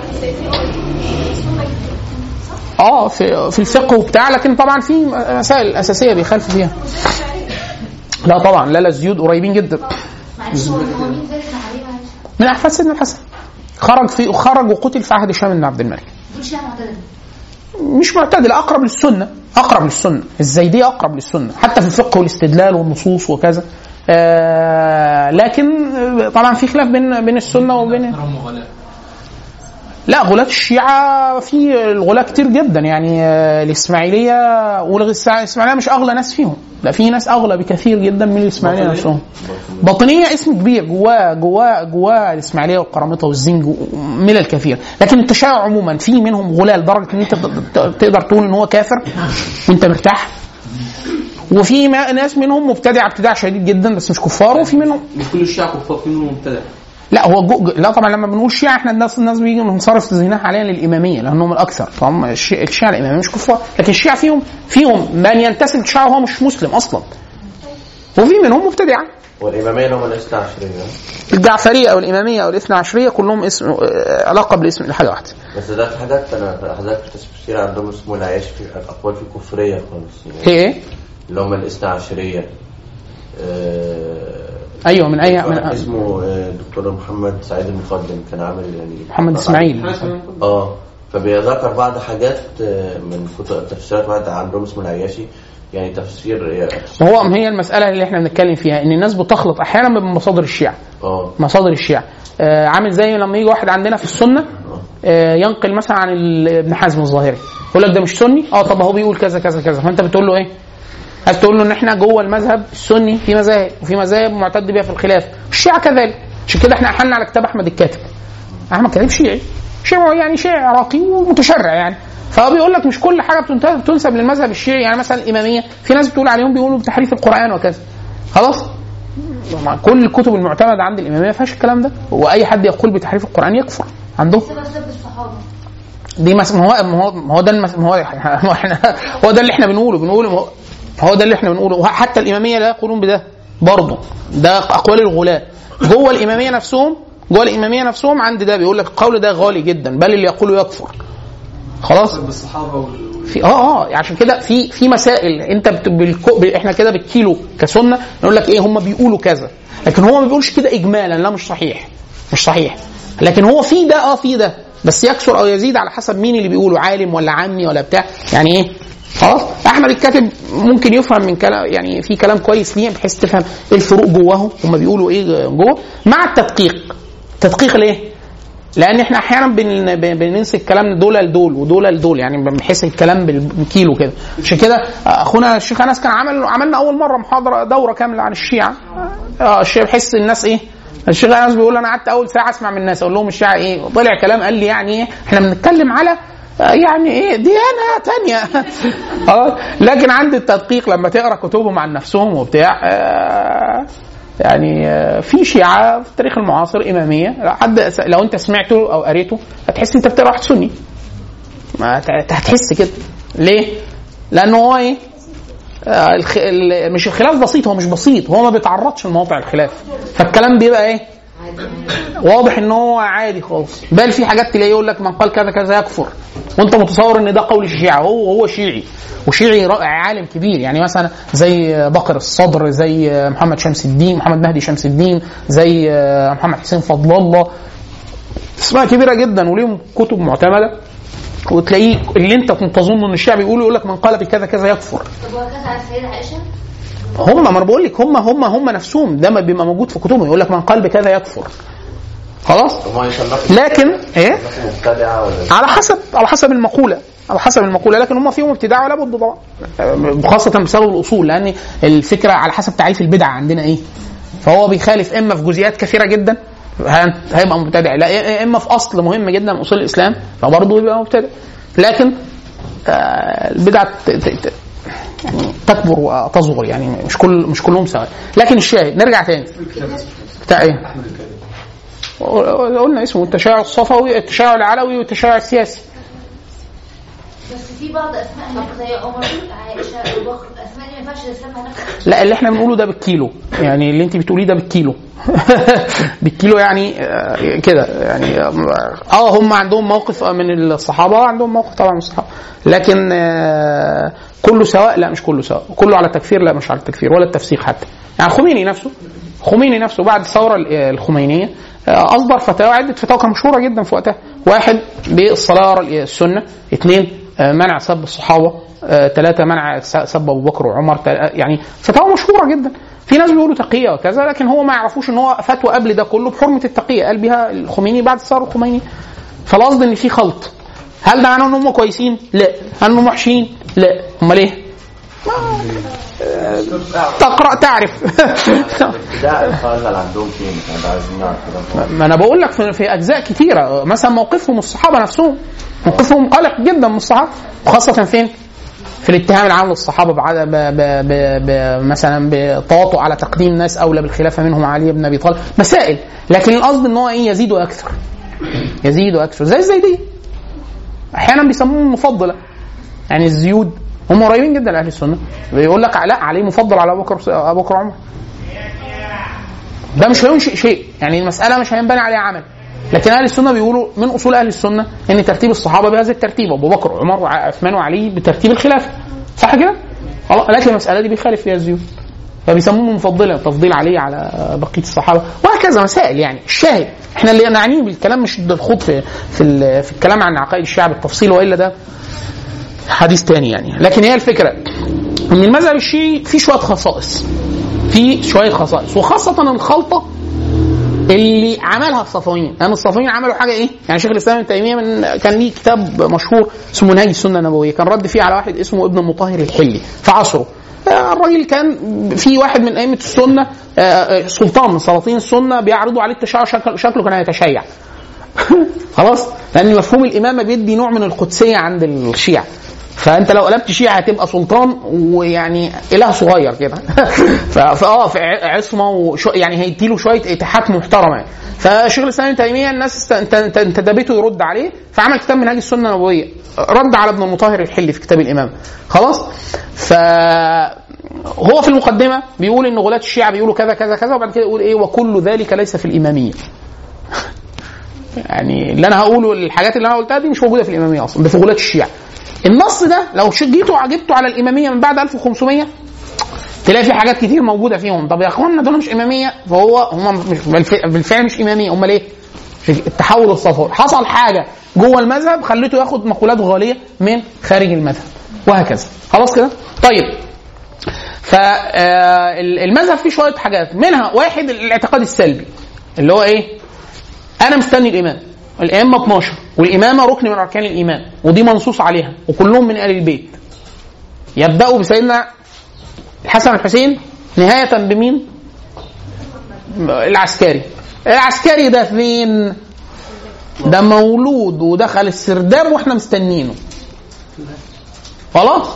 اه في في الفقه وبتاع لكن طبعا في مسائل اساسيه بيخالفوا فيها لا طبعا لا لا الزيود قريبين جدا معلش هو هو مين زي الزعريه معلش من احفاد سيدنا الحسن خرج في خرج وقتل في عهد هشام بن عبد الملك دول شيعة معتدله مش معتدل اقرب للسنه اقرب للسنه الزيديه اقرب للسنه حتى في الفقه والاستدلال والنصوص وكذا آه لكن آه، طبعا في خلاف بين بين السنه وبين هم غلاء لا غلاة الشيعة في الغلاة كتير جدا يعني آه، الإسماعيلية والإسماعيلية مش أغلى ناس فيهم لا في ناس أغلى بكثير جدا من الإسماعيلية نفسهم باطنية اسم كبير جواه جواه جواه الإسماعيلية والقرامطة والزنج وملل كثير لكن التشيع عموما في منهم غلاة لدرجة إن أنت ت- تقدر تقول إن هو كافر وأنت مرتاح وفي ما- ناس منهم مبتدع ابتداع شديد جدا بس مش كفار وفي منهم مش كل الشيعة كفار في منهم مبتدع لا هو جو... لا طبعا لما بنقول شيعة احنا الناس الناس بيجي منصرف ذهنها حاليا للاماميه لانهم الاكثر فهم الشي... الشيعة الاماميه مش كفار لكن الشيعة فيهم فيهم من ينتسب للشيعة وهو مش مسلم اصلا وفي منهم مبتدعه والإمامية اللي هم الاثنى عشرية الجعفريه او الاماميه او الاثنى عشريه كلهم اسم آه، علاقه بالاسم لحاجه واحده بس ده في حاجات أنا حاجات في تفسير عندهم اسمه العيش في الأقوال في كفرية خالص هي يعني ايه؟ اللي هم الاثنى عشرية آه، ايوه من اي من اسمه آه، دكتور محمد سعيد المقدم كان عامل يعني محمد اسماعيل اه فبيذكر بعض حاجات آه، من كتب تفسيرات واحد عندهم اسمه العياشي يعني تفسير آه، وهو ما هي المساله اللي احنا بنتكلم فيها ان الناس بتخلط احيانا من مصادر الشيعه اه مصادر الشيعة آه عامل زي لما يجي واحد عندنا في السنة آه ينقل مثلا عن ال- ابن حزم الظاهري يقول لك ده مش سني اه طب هو بيقول كذا كذا كذا فانت بتقول له ايه عايز تقول له ان احنا جوه المذهب السني في مذاهب وفي مذاهب معتد بها في الخلاف الشيعة كذلك عشان كده احنا احنا على كتاب احمد الكاتب احمد كاتب شيعي شيعي يعني شيعي عراقي ومتشرع يعني فهو بيقول لك مش كل حاجه بتنت- بتنسب للمذهب الشيعي يعني مثلا الاماميه في ناس بتقول عليهم بيقولوا بتحريف القران وكذا خلاص مع كل الكتب المعتمده عند الاماميه ما فيهاش الكلام ده واي حد يقول بتحريف القران يكفر عندهم سبب سب الصحابه دي مس... ما هو ما هو ما هو ده المس... ما هو ما هو احنا هو ده اللي احنا بنقوله بنقوله ما هو- هو ده اللي احنا بنقوله حتى الاماميه لا يقولون بده برضه ده اقوال الغلاة جوه الاماميه نفسهم جوه الاماميه نفسهم عند ده بيقول لك القول ده غالي جدا بل اللي يقوله يكفر خلاص بالصحابه وال... في اه اه عشان كده في في مسائل انت بت... بالكو... ب... احنا كده بالكيلو كسنه نقول لك ايه هم بيقولوا كذا لكن هو ما بيقولش كده اجمالا لا مش صحيح مش صحيح لكن هو في ده اه في ده بس يكثر او يزيد على حسب مين اللي بيقوله عالم ولا عامي ولا بتاع يعني ايه خلاص احمد الكاتب ممكن يفهم من كلام يعني في كلام كويس ليه بحيث تفهم ايه الفروق جواهم هم بيقولوا ايه جوه مع التدقيق تدقيق ليه؟ لان احنا احيانا بن... بن- بننسى الكلام دول لدول ودول لدول يعني بنحس الكلام بالكيلو كده عشان كده اخونا الشيخ انس كان عمل عملنا اول مره محاضره دوره كامله عن الشيعه اه الشيعه بحس الناس ايه الشيخ انس بيقول انا قعدت اول ساعه اسمع من الناس اقول لهم الشيعه ايه طلع كلام قال لي يعني ايه احنا بنتكلم على آه، يعني ايه ديانه تانية اه لكن عند التدقيق لما تقرا كتبهم عن نفسهم وبتاع آه، يعني آه، في شيعة في التاريخ المعاصر إمامية لو حد لو أنت سمعته أو قريته هتحس أنت بتقرا واحد سني ما ت- هتحس كده ليه؟ لأنه هو إيه؟ آه، الخ... ال- مش الخلاف بسيط هو مش بسيط هو ما بيتعرضش لمواقع الخلاف فالكلام بيبقى ايه؟ واضح ان هو عادي خالص بل في حاجات تلاقيه يقول لك من قال كذا كذا يكفر وانت متصور ان ده قول الشيعة هو هو شيعي وشيعي رائع عالم كبير يعني مثلا زي بكر الصدر زي محمد شمس الدين محمد مهدي شمس الدين زي محمد حسين فضل الله اسماء كبيره جدا وليهم كتب معتمده وتلاقيه اللي انت كنت تظن ان الشيعة بيقولوا يقول لك من قال بكذا كذا يكفر طب هو كذا على السيده عائشه هم ما انا بقول لك هم هم هم نفسهم ده ما بيبقى موجود في كتبهم يقول لك من قال بكذا يكفر خلاص هم يصنفوا لكن ايه مبتدعه ولا على حسب على حسب المقوله على حسب المقوله لكن هم فيهم ابتداع ولا بد طبعا خاصه بسبب الاصول لان الفكره على حسب تعريف البدع عندنا ايه فهو بيخالف اما في جزئيات كثيره جدا هن- هيبقى مبتدع لا اما في اصل مهم جدا من اصول الاسلام فبرضه يبقى مبتدع لكن آه، البدع ت- ت- ت- يعني تكبر وتصغر يعني مش كل مش كلهم سواء لكن الشاهد نرجع تاني بتاع ايه؟ قلنا اسمه التشيع الصفوي التشيع العلوي والتشيع السياسي بس في بعض اسماء هناك زي عمر عائشه ابو بكر اسماء دي ما ينفعش نسميها نفس لا اللي احنا بنقوله ده بالكيلو يعني اللي انت بتقوليه ده بالكيلو بالكيلو يعني آه، كده يعني اه هم عندهم موقف من الصحابه عندهم موقف طبعا من الصحابه لكن آه، كله سواء لا مش كله سواء كله على التكفير لا مش على التكفير ولا التفسيق حتى يعني خميني نفسه خميني نفسه بعد الثوره الخمينيه آه، اصدر فتاوى عده فتاوى كانت مشهوره جدا في وقتها واحد بالصلاه ورا السنه اثنين آه، منع سب الصحابه آه، ثلاثه منع س- سب ابو بكر وعمر تل- يعني فتاوى مشهوره جدا في ناس بيقولوا تقيه وكذا لكن هو ما يعرفوش ان هو فتوى قبل ده كله بحرمه التقيه قال بها الخميني بعد الثوره الخميني فالقصد ان في خلط هل ده معناه ان هم كويسين؟ لا هل انهم وحشين؟ لا امال ايه؟ تقرا تعرف ابتداع الخلل عندهم فين؟ احنا عايزين نعرف كده ما انا بقول لك في, في اجزاء كتيره مثلا موقفهم الصحابه نفسهم موقفهم قلق جدا من الصحابه وخاصه فين؟ في الاتهام العام للصحابه بعد ب ب ب ب مثلا بالتواطؤ على تقديم ناس اولى بالخلافه منهم علي بن ابي طالب مسائل لكن القصد ان هو ايه يزيد واكثر يزيد واكثر زي الزيديه احيانا بيسموهم مفضله يعني الزيود هم قريبين جدا لاهل السنه بيقول لك لا علي مفضل على ابو بكر ابو بكر وعمر ده مش هينشئ شيء يعني المساله مش هينبني عليها عمل لكن اهل السنه بيقولوا من اصول اهل السنه ان ترتيب الصحابه بهذا الترتيب ابو بكر وعمر وعثمان وعلي بترتيب الخلافه صح كده؟ خلاص لكن المساله دي بيخالف فيها الزيوت فبيسموه مفضلا تفضيل عليه على بقيه الصحابه وهكذا مسائل يعني الشاهد احنا اللي نعنيه بالكلام مش الخوض في في, ال- في الكلام عن عقائد الشيعه بالتفصيل والا ده حديث تاني يعني لكن هي الفكره ان المذهب الشيعي فيه شويه خصائص فيه شويه خصائص وخاصه الخلطه اللي عملها الصفويين لان الصفويين عملوا حاجه ايه يعني شيخ الاسلام ابن تيميه من كان ليه كتاب مشهور اسمه منهج السنه النبويه كان رد فيه على واحد اسمه ابن المطهر الحلي في عصره آه، الراجل كان في واحد من ائمه السنه آه، آه، سلطان من سلاطين السنه بيعرضوا عليه التشيع شكل شكله كان هيتشيع خلاص لان مفهوم الامامه بيدي نوع من القدسيه عند الشيعه فانت لو قلبت شيعه هتبقى سلطان ويعني اله صغير كده ف- فاه في ع- عصمه وشو يعني هيديله شويه اتاحات محترمه يعني. فشيخ الاسلام ابن تيميه الناس است- انت انت انتدبته يرد عليه فعمل كتاب منهاج السنه النبويه رد على ابن المطهر الحلي في كتاب الامام خلاص ف هو في المقدمه بيقول ان غلاة الشيعه بيقولوا كذا كذا كذا وبعد كده يقول ايه وكل ذلك ليس في الاماميه يعني اللي انا هقوله الحاجات اللي انا قلتها دي مش موجوده في الاماميه اصلا ده في غلاة الشيعه النص ده لو ش- جيتوا عجبتوا على الاماميه من بعد 1500 تلاقي في حاجات كتير موجوده فيهم طب يا اخوانا دول مش اماميه فهو هم مش بالف- بالفعل مش اماميه امال ايه؟ التحول الصفوي حصل حاجه جوه المذهب خليته ياخد مقولات غاليه من خارج المذهب وهكذا خلاص كده؟ طيب فالمذهب فيه شويه حاجات منها واحد الاعتقاد السلبي اللي هو ايه؟ انا مستني الامام الائمه 12 والامامه ركن من اركان الايمان ودي منصوص عليها وكلهم من ال البيت يبداوا بسيدنا الحسن والحسين نهايه بمين؟ العسكري العسكري ده فين؟ ده مولود ودخل السرداب واحنا مستنينه خلاص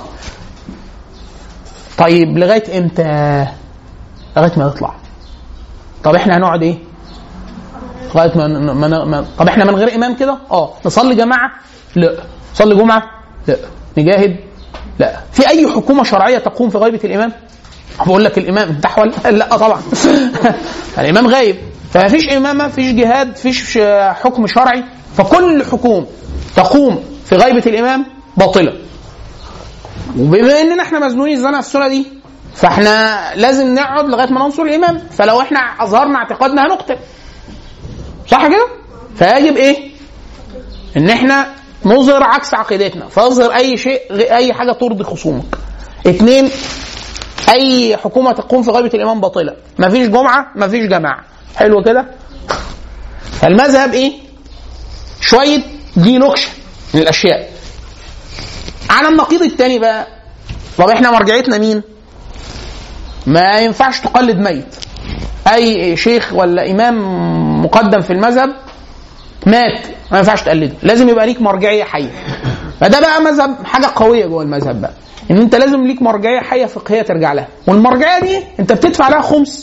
طيب لغايه امتى؟ لغايه ما يطلع طب احنا هنقعد ايه؟ لغايه ما, ما, ما, ما طب احنا من غير امام كده؟ اه نصلي جماعه؟ لا نصلي جمعه؟ لا نجاهد؟ لا في اي حكومه شرعيه تقوم في غيبه الامام؟ بقول لك الامام بتاع ولا لا طبعا الامام غايب فما فيش امامه فيش جهاد فيش حكم شرعي فكل حكومه تقوم في غيبه الامام باطله وبما اننا احنا مزنونين الزنقه في السنه دي فاحنا لازم نقعد لغايه ما ننصر الامام فلو احنا اظهرنا اعتقادنا هنقتل صح كده؟ فيجب ايه؟ ان احنا نظهر عكس عقيدتنا فاظهر اي شيء غ- اي حاجه ترضي خصومك. اثنين اي حكومه تقوم في غيبه الامام باطله مفيش جمعه مفيش جماعه حلو كده؟ فالمذهب ايه؟ شويه دي نكشه من الاشياء. على النقيض الثاني بقى طب احنا مرجعيتنا مين؟ ما ينفعش تقلد ميت. اي شيخ ولا امام مقدم في المذهب مات ما ينفعش تقلده لازم يبقى ليك مرجعيه حيه فده بقى مذهب حاجه قويه جوه المذهب بقى ان انت لازم ليك مرجعيه حيه فقهيه ترجع لها والمرجعيه دي انت بتدفع لها خمس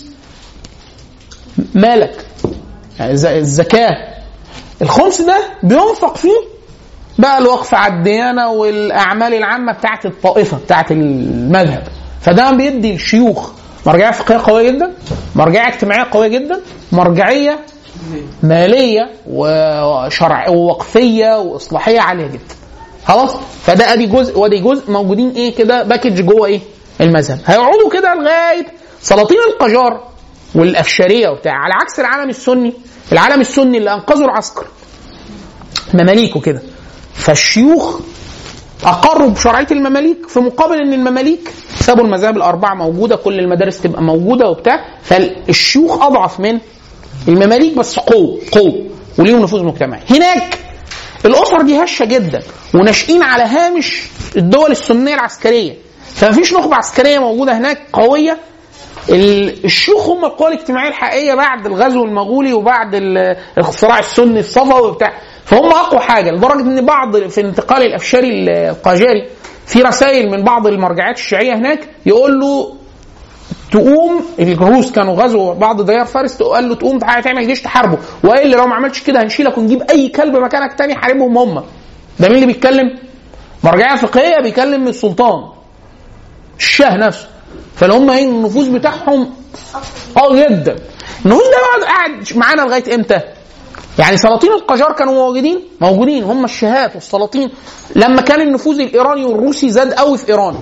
مالك يعني الز- الزكاه الخمس ده بينفق فيه بقى الوقف على الديانه والاعمال العامه بتاعت الطائفه بتاعت المذهب فده بيدي الشيوخ مرجعيه فقهيه قويه جدا مرجعيه اجتماعيه قويه جدا مرجعيه ماليه وشرع ووقفيه واصلاحيه عاليه جدا خلاص فده ادي جزء وادي جزء موجودين ايه كده باكج جوه ايه المذهب هيقعدوا كده لغايه سلاطين القجار والافشاريه وبتاع على عكس العالم السني العالم السني اللي انقذوا العسكر مماليك وكده فالشيوخ اقروا بشرعيه المماليك في مقابل ان المماليك سابوا المذاهب الاربعه موجوده كل المدارس تبقى موجوده وبتاع فالشيوخ اضعف من المماليك بس قوه قوه وليهم نفوذ مجتمعي هناك الاسر دي هشه جدا وناشئين على هامش الدول السنيه العسكريه فمفيش نخبه عسكريه موجوده هناك قويه ال- الشيوخ هم القوى الاجتماعيه الحقيقيه بعد الغزو المغولي وبعد ال- الصراع السني الصفوي وبتاع فهم اقوى حاجه لدرجه ان بعض في انتقال الافشاري القاجاري في رسائل من بعض المرجعات الشيعيه هناك يقول له تقوم الروس كانوا غزوا بعض ديار فارس قال له تقوم تعمل جيش تحاربه والا لو ما عملتش كده هنشيلك ونجيب اي كلب مكانك تاني حاربهم هم ده مين اللي بيتكلم؟ مرجعيه فقهيه بيكلم السلطان الشاه نفسه فاللي هم ايه النفوذ بتاعهم اه جدا النفوذ ده بقى قاعد معانا لغايه امتى؟ يعني سلاطين القجار كانوا موجودين موجودين هم الشهات والسلاطين لما كان النفوذ الايراني والروسي زاد قوي في ايران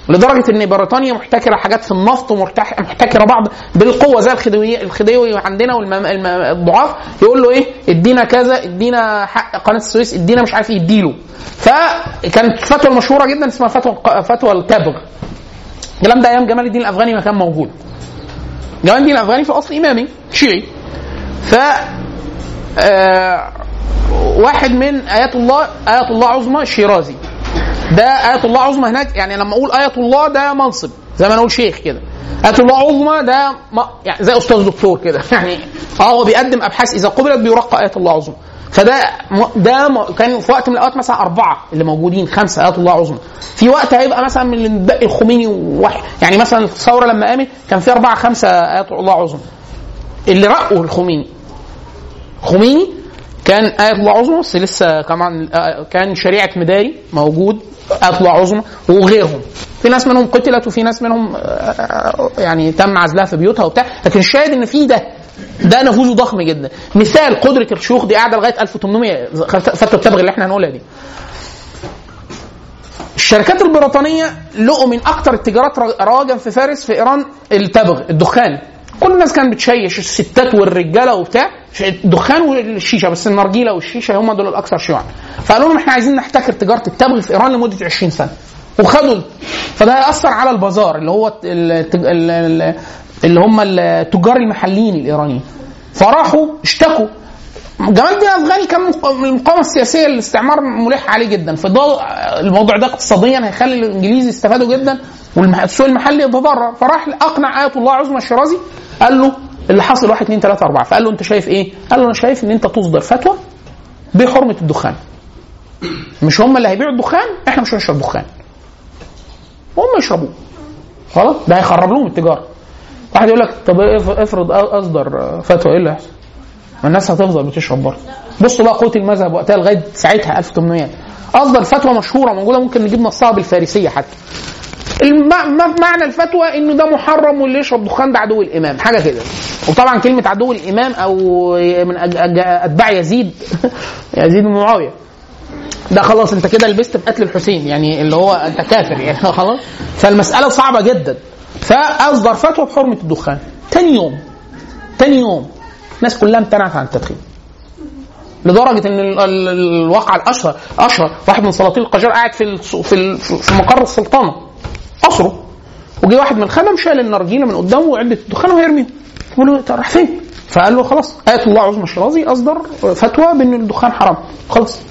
لدرجه ان بريطانيا محتكره حاجات في النفط ومحتك- محتكره بعض بالقوه زي الخديوي الخديوي عندنا والضعاف يقول له ايه ادينا كذا ادينا حق قناه السويس ادينا مش عارف ايه اديله فكانت فتوى المشهوره جدا اسمها فتوى فتوى التبغ الكلام ده ايام جمال الدين الافغاني ما كان موجود جمال الدين الافغاني في الاصل امامي شيعي ف آه، واحد من ايات الله ايات الله عظمى الشيرازي ده آية الله عظمى هناك يعني لما اقول آية الله ده منصب زي ما نقول شيخ كده آية الله عظمى ده م- يعني زي استاذ دكتور كده يعني اه هو بيقدم ابحاث اذا قبلت بيرقى آية الله عظمى فده م- ده م- كان في وقت من الاوقات مثلا اربعه اللي موجودين خمسه آيات الله عظمى في وقت هيبقى مثلا من اللي متبقي الخميني وواحد يعني مثلا الثوره لما قامت كان في اربعه خمسه آيات الله عظمى اللي رقوا الخميني خميني كان آية الله عظمى بس لسه كمان آه، كان شريعة مداري موجود آية الله عظمى وغيرهم في ناس منهم قتلت وفي ناس منهم آه، يعني تم عزلها في بيوتها وبتاع لكن الشاهد ان في ده ده نفوذه ضخم جدا مثال قدرة الشيوخ دي قاعدة لغاية 1800 فترة التبغ اللي احنا هنقولها دي الشركات البريطانيه لقوا من اكثر التجارات رواجا في فارس في ايران التبغ الدخان كل الناس كانت بتشيش الستات والرجاله وبتاع الدخان والشيشه بس النرجيله والشيشه هم دول الاكثر شيوعا فقالوا لهم احنا عايزين نحتكر تجاره التبغ في ايران لمده 20 سنه وخدوا ال- فده هياثر على البازار اللي هو الت- ال- ال- ال- اللي هم التجار المحليين الايرانيين فراحوا اشتكوا جمال الدين الافغاني كان مق- من المقاومه السياسيه الاستعمار ملح عليه جدا فده الموضوع ده اقتصاديا هيخلي الانجليز يستفادوا جدا والسوق المحلي يتضرر فراح اقنع ايه الله عظمى الشيرازي قال له اللي حاصل 1 2 3 4 فقال له انت شايف ايه؟ قال له انا شايف ان انت تصدر فتوى بحرمه الدخان مش هم اللي هيبيعوا الدخان احنا مش هنشرب دخان هم يشربوه خلاص ده هيخرب لهم التجاره واحد يقول لك طب اف- افرض اصدر فتوى ايه اللي هيحصل؟ ما الناس هتفضل بتشرب برضه بصوا بقى قوه المذهب وقتها لغايه ساعتها 1800 اصدر فتوى مشهوره موجوده ممكن نجيب نصها بالفارسيه حتى الم- م- معنى الفتوى انه ده محرم واللي يشرب دخان ده عدو الامام حاجه كده وطبعا كلمه عدو الامام او من أج- أج- اتباع يزيد يزيد بن معاويه ده خلاص انت كده لبست بقتل الحسين يعني اللي هو انت كافر يعني خلاص فالمساله صعبه جدا فاصدر فتوى بحرمه الدخان تاني يوم تاني يوم الناس كلها امتنعت عن التدخين لدرجه ان ال- ال- الواقعه الاشهر اشهر واحد من سلاطين القجار قاعد في الس- في ال- في مقر السلطنه قصره وجي واحد من الخدم شال النرجيله من قدامه وعده الدخان وهيرميها بيقول له "أنت رايح فين؟ فقال له خلاص آية الله عظمى الشيرازي أصدر فتوى بأن الدخان حرام خلاص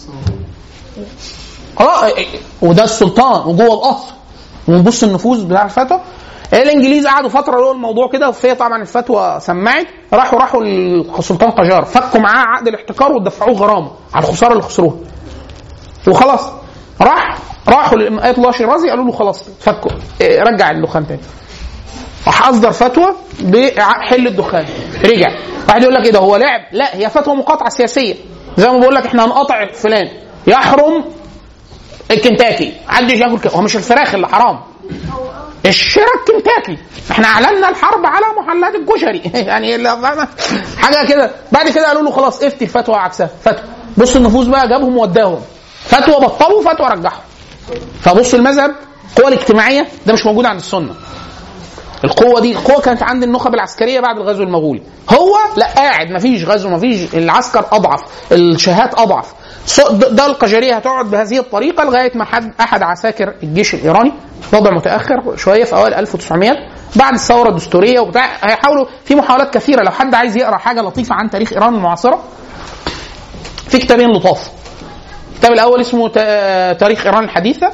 خلاص وده السلطان وجوه القصر ونبص النفوذ بتاع الفتوى الانجليز قعدوا فتره يقولوا الموضوع كده وفي طبعا الفتوى سمعت راحوا راحوا السلطان قجار فكوا معاه عقد الاحتكار ودفعوه غرامه على الخساره اللي خسروها وخلاص راح راحوا لآية الله شيرازي قالوا له خلاص فكوا إيه، رجع الدخان تاني راح اصدر فتوى بحل الدخان رجع واحد يقول لك ايه ده هو لعب لا هي فتوى مقاطعه سياسيه زي ما بقول لك احنا هنقاطع فلان يحرم الكنتاكي محدش ياكل كده هو مش الفراخ اللي حرام الشراء الكنتاكي احنا اعلنا الحرب على محلات الكشري يعني اللي فاهمة؟ حاجه كده بعد كده قالوا له خلاص افتي الفتوى عكسها فتوى بص النفوذ بقى جابهم وداهم فتوى بطلوا فتوى رجعهم فبص المذهب القوى الاجتماعيه ده مش موجود عند السنه القوه دي القوه كانت عند النخب العسكريه بعد الغزو المغولي هو لا قاعد مفيش غزو مفيش العسكر اضعف الشهات اضعف ص- ده ده القجريه هتقعد بهذه الطريقه لغايه ما حد احد عساكر الجيش الايراني وضع متاخر شويه في اوائل 1900 بعد الثوره الدستوريه وبتاع هيحاولوا في محاولات كثيره لو حد عايز يقرا حاجه لطيفه عن تاريخ ايران المعاصره في كتابين لطاف الكتاب الاول اسمه تا- تاريخ ايران الحديثه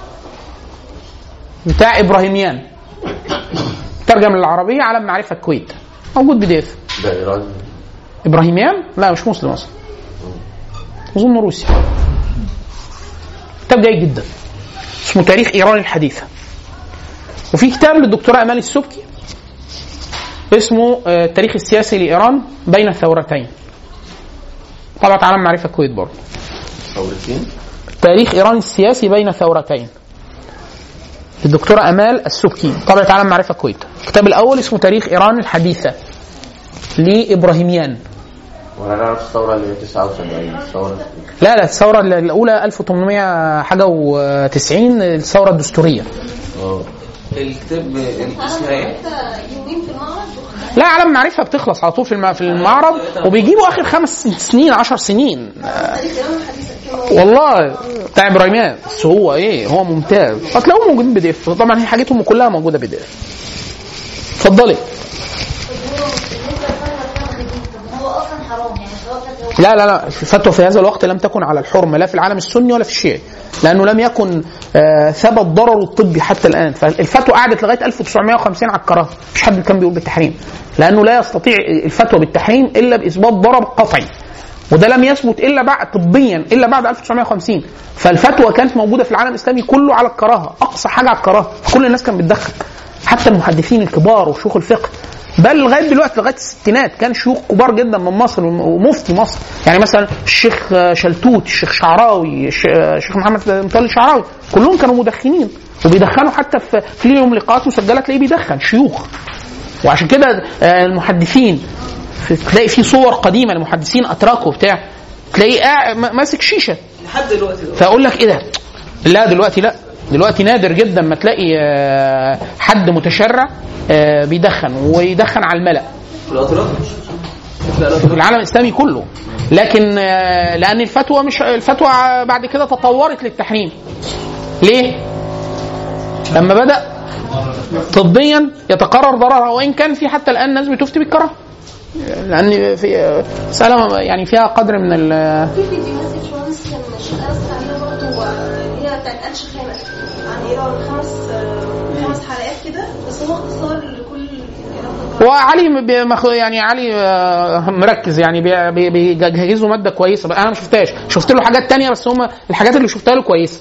بتاع ابراهيميان ترجم للعربيه علم معرفه الكويت موجود بي دي اف ده ايران ابراهيميان لا مش مسلم اصلا اظن روسي كتاب جيد جدا اسمه تاريخ ايران الحديثه وفي كتاب للدكتوره امال السبكي اسمه آه، التاريخ السياسي لايران بين الثورتين طبعا علم معرفه الكويت برضه ثورتين تاريخ ايران السياسي بين ثورتين الدكتورة أمال السبكي طبعة عالم معرفة الكويت الكتاب الأول اسمه تاريخ إيران الحديثة لإبراهيميان وانا نعرف الثوره اللي هي 79 الثوره لا لا الثورة الأولى 1800 حاجة و90 الثورة الدستورية الكتاب اسمها ايه؟ يومين في المعرض لا علم معرفه بتخلص على طول في الم- في المعرض وبيجيبوا اخر خمس سنين عشر سنين تاريخ الإمام الحديث كان والله بتاع ابراهيمات بس هو ايه هو ممتاز هتلاقوه موجود بي دي اف طبعا هي حاجتهم كلها موجوده بي دي اف اتفضلي بالنسبه للفتوى الجديد طب هو اصلا حرام يعني سواء كانت لا لا لا الفتوى في هذا الوقت لم تكن على الحرمه لا في العالم السني ولا في الشيعي لانه لم يكن آه، ثبت ضرره الطبي حتى الان فالفتوى قعدت لغايه 1950 على الكراهه مش حد كان بيقول بالتحريم لانه لا يستطيع الفتوى بالتحريم الا باثبات ضرر قطعي وده لم يثبت الا بعد طبيا الا بعد 1950 فالفتوى كانت موجوده في العالم الاسلامي كله على الكراهه اقصى حاجه على الكراهه كل الناس كانت بتدخن حتى المحدثين الكبار وشيوخ الفقه بل لغايه دلوقتي لغايه الستينات كان شيوخ كبار جدا من مصر ومفتي مصر يعني مثلا الشيخ شلتوت الشيخ شعراوي الش- الشيخ محمد مطلع شعراوي كلهم كانوا مدخنين وبيدخنوا حتى في في ليهم لقاءات مسجله تلاقيه بيدخن شيوخ وعشان كده آه، المحدثين في- تلاقي في صور قديمه لمحدثين اتراك وبتاع تلاقيه قاعد- م- ماسك شيشه لحد دلوقتي فاقول لك ايه ده؟ لا دلوقتي لا دلوقتي نادر جدا ما تلاقي آه، حد متشرع آه، بيدخن ويدخن على الملأ في الأطراف في العالم الاسلامي كله لكن آه، لان الفتوى مش الفتوى بعد كده تطورت للتحريم ليه؟ لما بدا طبيا يتقرر ضررها وان كان في حتى الان ناس بتفتي بالكراهه لان في مساله يعني فيها قدر من ال في فيديوهات انفلونس كان الشيخ انس عليها برضه اللي هي بتاعت انش خانه عن ايران خمس آه، خمس حلقات كده بس هو اختصار لكل وعلي بي- مخ- يعني علي آه، مركز يعني بي- بي- بيجهزوا ماده كويسه بقى انا ما شفتهاش شفت له حاجات تانية بس هم الحاجات اللي شفتها له كويسه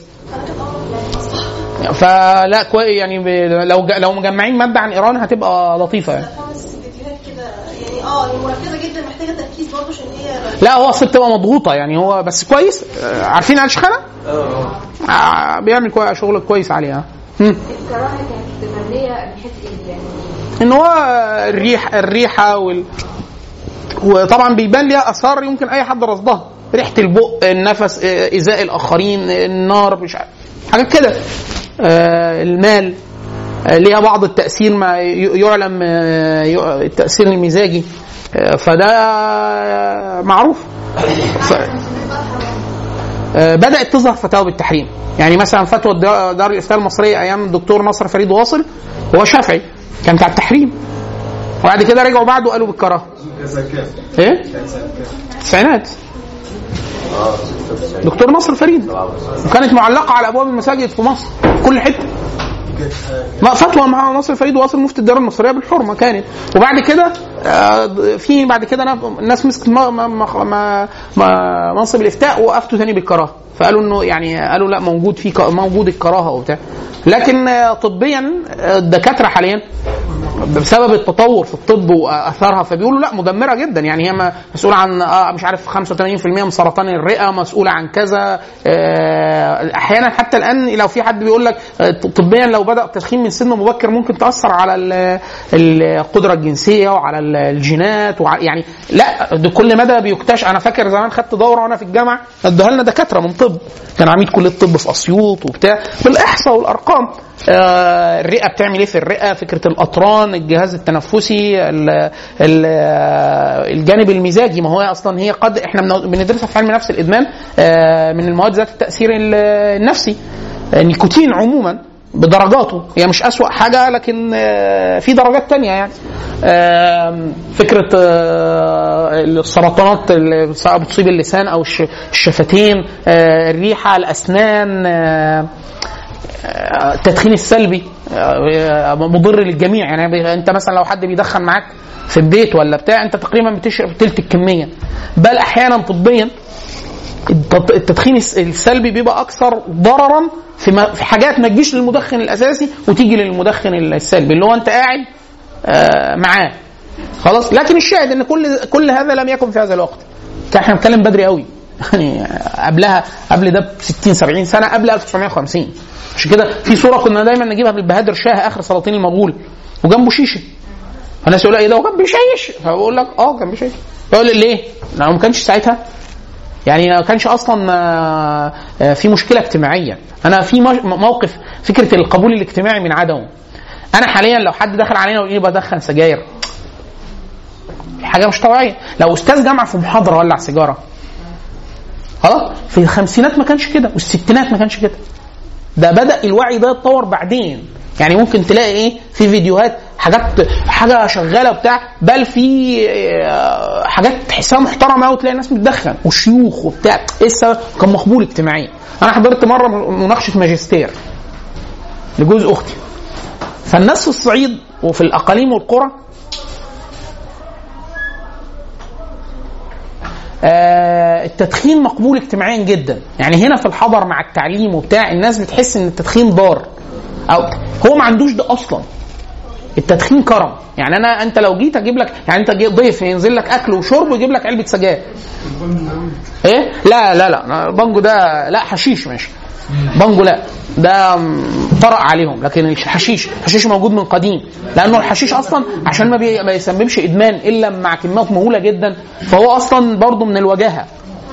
فلا كويس يعني ب- لو ج- لو مجمعين ماده عن ايران هتبقى لطيفه يعني خمس فيديوهات كده يعني اه هي مركزه جدا محتاجه تركيز برضه عشان هي لا هو اصل بتبقى مضغوطه يعني هو بس كويس آه، عارفين علي شخانه؟ آه، بيعمل كوي- شغل كويس عليها مم. الكراهه كانت مبنيه من حيث ايه يعني ان هو الريح الريحه وال وطبعا بيبان ليها اثار يمكن اي حد رصدها ريحه البق النفس آه، ايذاء الاخرين النار مش عارف حاجات كده آه، المال آه، ليها بعض التاثير ما ي- يعلم آه، ي- التاثير المزاجي آه، فده آه، معروف ف... آه، بدات تظهر فتاوى بالتحريم يعني مثلا فتوى الدا- دار الافتاء المصريه ايام الدكتور نصر فريد واصل هو شافعي كانت على التحريم وبعد كده رجعوا بعده قالوا بالكراهه ايه التسعينات اه 96 دكتور نصر فريد وكانت معلقه على ابواب المساجد في مصر في كل حته ما فتوى مع نصر فريد واصل مفتي الدار المصريه بالحرمه كانت وبعد كده آه، في بعد كده نا- الناس مسكت ما- ما- ما- ما- ما- منصب الافتاء وقفتوا تاني بالكراهه فقالوا انه يعني قالوا لا موجود في ك- موجود الكراهه وبتاع لكن آه، طبيا آه، الدكاتره حاليا بسبب التطور في الطب واثارها فبيقولوا لا مدمره جدا يعني هي ما- مسؤوله عن آه مش عارف 85% من سرطان الرئه مسؤوله عن كذا آه، احيانا حتى الان لو في حد بيقول لك آه، طبيا لو بدا التدخين من سن مبكر ممكن تاثر على ال- القدره الجنسيه وعلى ال- الجينات وع يعني لا ده كل مدى بيكتشف انا فاكر زمان خدت دوره وانا في الجامعه ادوها لنا دكاتره من طب كان عميد كليه طب في اسيوط وبتاع بالاحصاء والارقام آه، الرئه بتعمل ايه في الرئه فكره الاطران الجهاز التنفسي ال ال الجانب المزاجي ما هو اصلا هي قد احنا بن- بندرسها في علم نفس الادمان آه، من المواد ذات التاثير ال- النفسي النيكوتين عموما بدرجاته هي مش أسوأ حاجة لكن آه، في درجات تانية يعني آم، فكرة آه، السرطانات اللي سواء بتصيب اللسان أو الش- الشفتين آه، الريحة الأسنان آه، آه، التدخين السلبي آه، مضر للجميع يعني بي- انت مثلا لو حد بيدخن معاك في البيت ولا بتاع انت تقريبا بتشرب تلت الكميه بل احيانا طبيا التط- التدخين الس- السلبي بيبقى اكثر ضررا في, ما في حاجات ما تجيش للمدخن الاساسي وتيجي للمدخن السلبي اللي هو انت قاعد آه، معاه خلاص لكن الشاهد ان كل كل هذا لم يكن في هذا الوقت كان احنا بنتكلم بدري قوي يعني قبلها قبل ده ب 60 70 سنه قبل 1950 عشان كده في صوره كنا دايما نجيبها بالبهادر شاه اخر سلاطين المغول وجنبه شيشه الناس يقول لك ايه ده هو كان بيشيش فبقول لك اه كان بيشيش يقول لي ليه؟ لانه ما كانش ساعتها يعني ما كانش اصلا آه، آه، في مشكله اجتماعيه انا في مش- موقف فكره القبول الاجتماعي من عدمه انا حاليا لو حد دخل علينا ويقول لي بدخن سجاير حاجه مش طبيعيه لو استاذ جامعه في محاضره ولع سيجاره خلاص في الخمسينات ما كانش كده والستينات ما كانش كده ده بدا الوعي ده يتطور بعدين يعني ممكن تلاقي ايه في فيديوهات حاجات حاجه شغاله وبتاع بل في آه، حاجات تحسها محترمه قوي تلاقي ناس بتدخن وشيوخ وبتاع ايه السبب؟ كان مقبول اجتماعيا انا حضرت مره مناقشه ماجستير لجوز اختي فالناس في الصعيد وفي الاقاليم والقرى آه، التدخين مقبول اجتماعيا جدا يعني هنا في الحضر مع التعليم وبتاع الناس بتحس ان التدخين ضار او هو ما عندوش ده اصلا التدخين كرم يعني انا انت لو جيت اجيب لك يعني انت جي- ضيف ينزل لك اكل وشرب ويجيب لك علبه سجاير ايه لا لا لا بانجو ده لا حشيش ماشي بانجو لا ده م، طرق عليهم لكن الحشيش الحشيش موجود من قديم لانه الحشيش اصلا عشان ما, بي ما يسببش ادمان الا مع كميات مهوله جدا فهو اصلا برضه من الوجاهه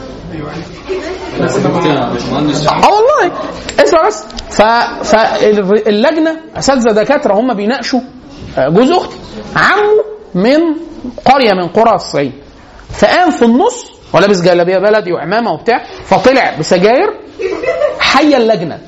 اه والله اسمع بس ف... فاللجنه اساتذه دكاتره هم بيناقشوا آه، جوز اختي عمه من قريه من قرى الصعيد فقام في النص ولابس جلابيه بلدي وعمامه وبتاع فطلع بسجاير حي اللجنه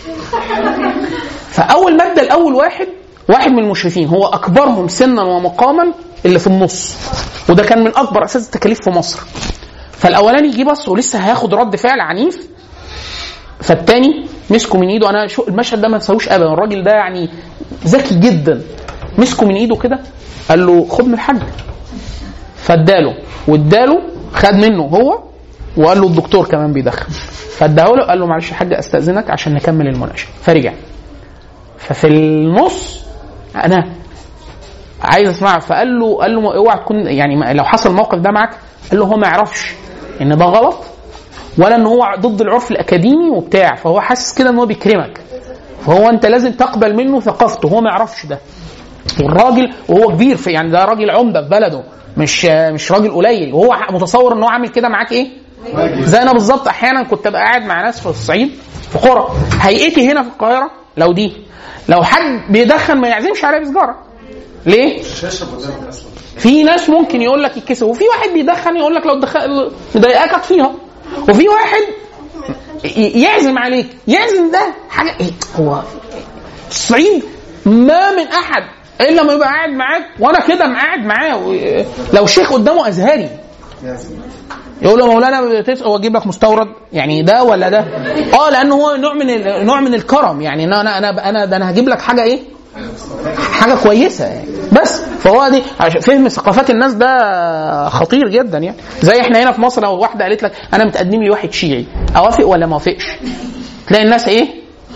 فاول ماده الاول واحد واحد من المشرفين هو اكبرهم سنا ومقاما اللي في النص وده كان من اكبر اساس التكاليف في مصر فالاولاني جه بص ولسه هياخد رد فعل عنيف فالتاني مسكه من ايده انا شو المشهد ده ما انساهوش ابدا الراجل ده يعني ذكي جدا مسكه من ايده كده قال له خد من الحاج فاداله واداله خد منه هو وقال له الدكتور كمان بيدخن فاداه له قال له معلش يا حاج استاذنك عشان نكمل المناقشه فرجع ففي النص انا عايز اسمع فقال له قال له اوعى تكون يعني ما- لو حصل الموقف ده معاك قال له هو ما يعرفش ان ده غلط ولا ان هو ضد العرف الاكاديمي وبتاع فهو حاسس كده ان هو بيكرمك فهو انت لازم تقبل منه ثقافته هو ما يعرفش ده والراجل وهو كبير في يعني ده راجل عمده في بلده مش مش راجل قليل وهو متصور ان هو عامل كده معاك ايه؟ زي انا بالظبط احيانا كنت ابقى قاعد مع ناس في الصعيد في قرى هيئتي هنا في القاهره لو دي لو حد بيدخن ما يعزمش عليه بسجاره ليه؟ في ناس ممكن يقول لك يتكسف وفي واحد بيدخن يقول لك لو دخل مضايقاك اطفيها وفي واحد ي- يعزم عليك يعزم ده حاجه إيه؟ هو الصعيد ما من احد الا لما يبقى قاعد معاك وانا كده قاعد معاه و- لو شيخ قدامه ازهري يقول له مولانا بتسأل واجيب لك مستورد يعني ده ولا ده؟ اه لان هو نوع من ال- نوع من الكرم يعني انا انا انا انا ده انا هجيب لك حاجه ايه؟ حاجه كويسه يعني بس فهو دي عشان فهم ثقافات الناس ده خطير جدا يعني زي احنا هنا في مصر لو واحده قالت لك انا متقدم لي واحد شيعي اوافق ولا ما اوافقش؟ تلاقي الناس ايه؟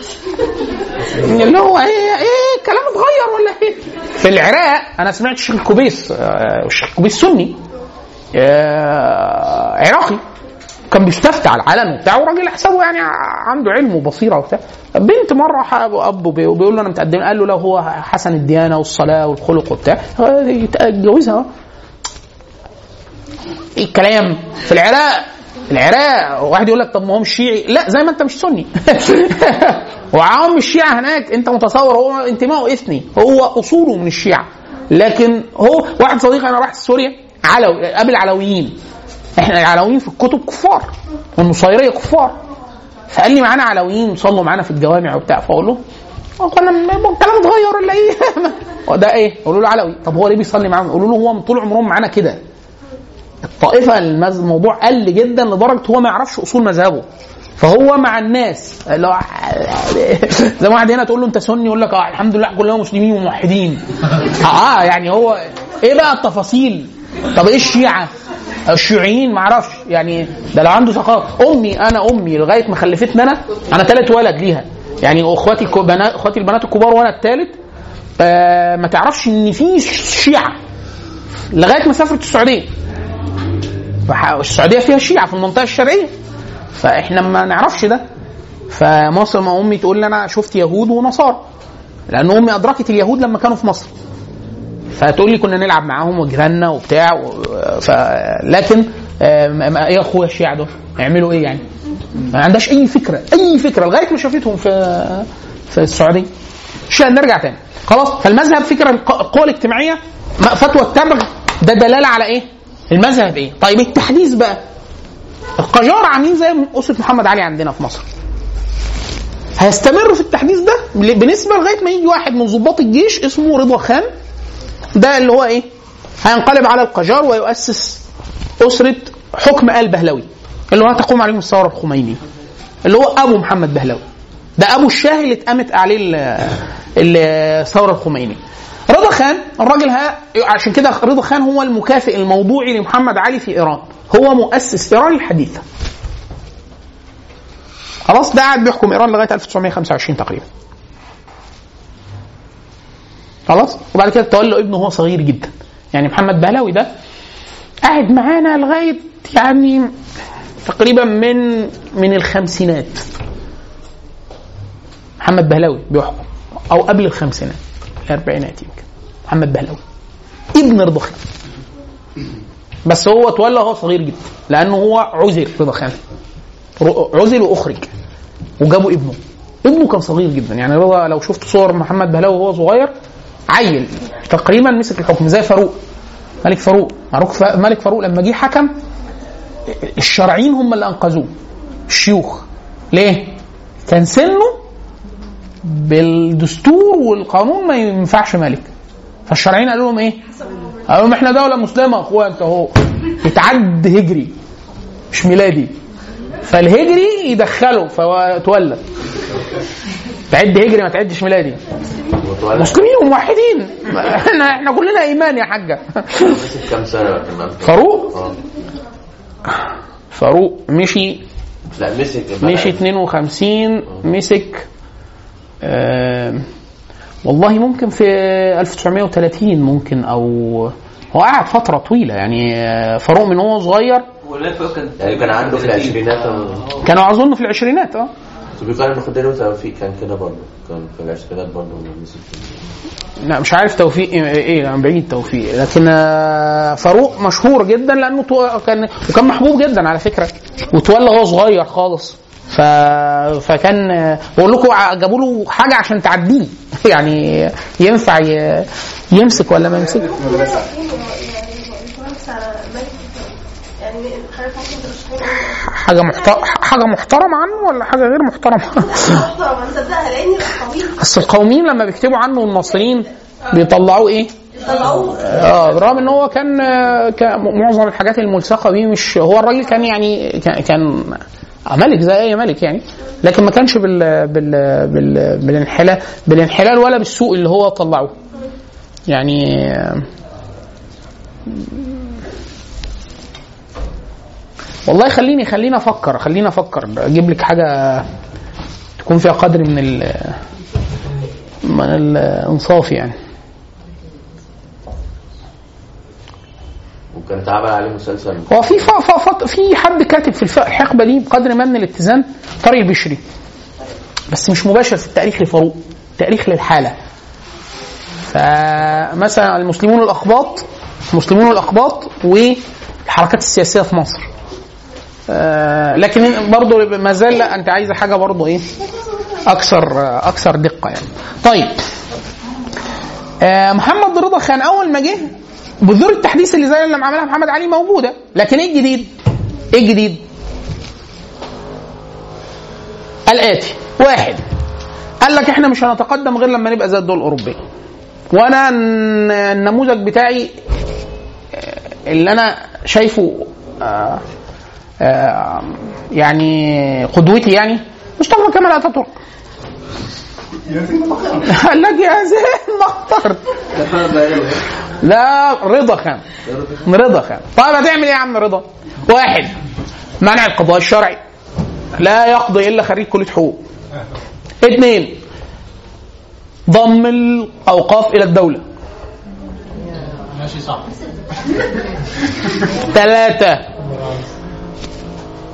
اللي هو ايه ايه الكلام اتغير ولا ايه؟ في العراق انا سمعت الشيخ الكوبيس آه، الشيخ الكوبيس سني آه، عراقي كان بيستفتي على العلن وبتاع وراجل حسابه يعني عنده علم وبصيره وبتاع بنت مره ح- ابو بي- بيقول له انا متقدم قال له لو هو حسن الديانه والصلاه والخلق وبتاع آه، يتجوزها ايه الكلام في العراق العراق واحد يقول لك طب ما هو مش شيعي لا زي ما انت مش سني وعوام الشيعة هناك انت متصور هو انتمائه اثني هو اصوله من الشيعة لكن هو واحد صديقي انا راح سوريا علوي قابل علويين احنا العلويين في الكتب كفار والنصيريه كفار فقال لي معانا علويين صلوا معانا في الجوامع وبتاع فاقول له هو كان الكلام اتغير ولا ايه؟ هو ده ايه؟ يقولوا له علوي طب هو ليه بيصلي معاهم؟ يقولوا له هو من طول عمرهم معانا كده الطائفه المز- الموضوع قل جدا لدرجه هو ما يعرفش اصول مذهبه فهو مع الناس اللي هو زي ما واحد هنا تقول له انت سني يقول لك اه الحمد لله كلنا مسلمين وموحدين اه يعني هو ايه بقى التفاصيل طب ايه الشيعه الشيوعيين ما اعرفش يعني ده لو عنده ثقافه امي انا امي لغايه ما خلفتني انا انا ثالث ولد ليها يعني اخواتي الكو- بنات اخواتي البنات الكبار وانا الثالث آه ما تعرفش ان في شيعه لغايه ما سافرت السعوديه فح- السعوديه فيها شيعه في المنطقه الشرقيه فاحنا ما نعرفش ده فمصر ما امي تقول لي انا شفت يهود ونصارى لان امي ادركت اليهود لما كانوا في مصر فتقول لي كنا نلعب معاهم وجيراننا وبتاع و... ف... لكن آه، ما- ما- ايه اخويا الشيعة دول يعملوا ايه يعني ما عندهاش اي فكره اي فكره لغايه ما شافتهم في في السعوديه مش نرجع تاني خلاص فالمذهب فكره الق- القوى الاجتماعيه ما- فتوى التبغ ده دلاله على ايه المذهب ايه طيب التحديث بقى القجار عاملين زي اسره محمد علي عندنا في مصر هيستمروا في التحديث ده بنسبه لغايه ما يجي واحد من ضباط الجيش اسمه رضا خان ده اللي هو ايه هينقلب على القجار ويؤسس اسره حكم ال بهلوي اللي هو هتقوم عليهم الثوره الخمينيه اللي هو ابو محمد بهلوي ده ابو الشاه اللي اتقامت عليه ال- ال- الثوره الخمينيه رضا خان الراجل ها عشان كده رضا خان هو المكافئ الموضوعي لمحمد علي في ايران هو مؤسس ايران الحديثه خلاص ده قاعد بيحكم ايران لغايه 1925 تقريبا خلاص وبعد كده تولى ابنه وهو صغير جدا يعني محمد بهلاوي ده قاعد معانا لغايه يعني تقريبا من من الخمسينات محمد بهلاوي بيحكم او قبل الخمسينات الاربعينات يمكن محمد بهلاوي ابن رضا خان بس هو تولى وهو صغير جدا لانه هو عزل رضا خان ر- عزل واخرج وجابوا ابنه ابنه كان صغير جدا يعني رضا لو شفت صور محمد بهلاوي وهو صغير عيل تقريبا مسك الحكم زي فاروق ملك فاروق معروف ف- ملك فاروق لما جه حكم الشرعيين هم اللي انقذوه الشيوخ ليه؟ كان سنه بالدستور والقانون ما ينفعش ملك فالشرعيين قالوا لهم ايه؟ قالوا لهم احنا دوله مسلمه يا اخويا انت اهو يتعد هجري مش ميلادي فالهجري يدخله فهو اتولد تعد هجري ما تعدش ميلادي وتولى مسلمين وموحدين احنا احنا كلنا ايمان يا حاجه مسك كام سنه بقى كمان فاروق اه فاروق مشي لا مسك مشي 52 مسك آه والله ممكن في 1930 ممكن او هو قعد فترة طويلة يعني آه، فاروق من هو صغير ولا فوق كان يعني كان عنده في العشرينات آه. كانوا اظن في العشرينات اه بيقال ان خدير توفيق كان كده برضه كان في العشرينات برضه مسك لا مش عارف توفيق ايه ايه انا بعيد توفيق لكن آه، فاروق مشهور جدا لانه تو- كان وكان محبوب جدا على فكره وتولى وهو صغير خالص ف... فكان آه، بقول لكم ع- جابوا له حاجه عشان تعديه يعني ينفع ي... يمسك ولا ما يمسك يعني المهندس على ملك يعني حضرتك ممكن ترشحي لي حاجه محترم حاجه محترمه عنه ولا حاجه غير محترمه محترم انا مصدقها لاني طويل اصل القوميين لما بيكتبوا عنه المصريين بيطلعوه ايه طلعوه اه برغم ان هو كان آه، كان معظم الحاجات الملصقه بيه مش هو الراجل كان يعني كان, كان ملك زي اي ملك يعني لكن ما كانش بال بال بال بالانحلال بالانحلال ولا بالسوء اللي هو طلعوه يعني آه، والله خليني خليني افكر خليني افكر اجيب لك حاجه تكون فيها قدر من ال من الانصاف يعني وكان اتعمل عليه مسلسل هو في ف... ف... ف... في حد كاتب في الف- الحقبه دي بقدر ما من الاتزان طارق البشري بس مش مباشر في التاريخ لفاروق تاريخ للحاله فمثلا المسلمون الاقباط المسلمون الاقباط والحركات السياسيه في مصر آه لكن برضه ما زال لا انت عايزه حاجه برضه ايه اكثر آه، اكثر دقه يعني طيب آه محمد رضا خان اول ما جه بذور التحديث اللي زي اللي عملها محمد علي موجوده لكن ايه الجديد؟ ايه الجديد؟ الاتي واحد قال لك احنا مش هنتقدم غير لما نبقى زي الدول الاوروبيه وانا الن- النموذج بتاعي آه، اللي انا شايفه آه، آه، يعني قدوتي يعني مصطفى كمال اتاتورك قال لك يا زين ما اخترت لا رضا خان رضا خان طيب هتعمل ايه يا عم رضا واحد منع القضاء الشرعي لا يقضي الا خريج كليه حقوق اثنين ضم الاوقاف الى الدوله ماشي صح ثلاثة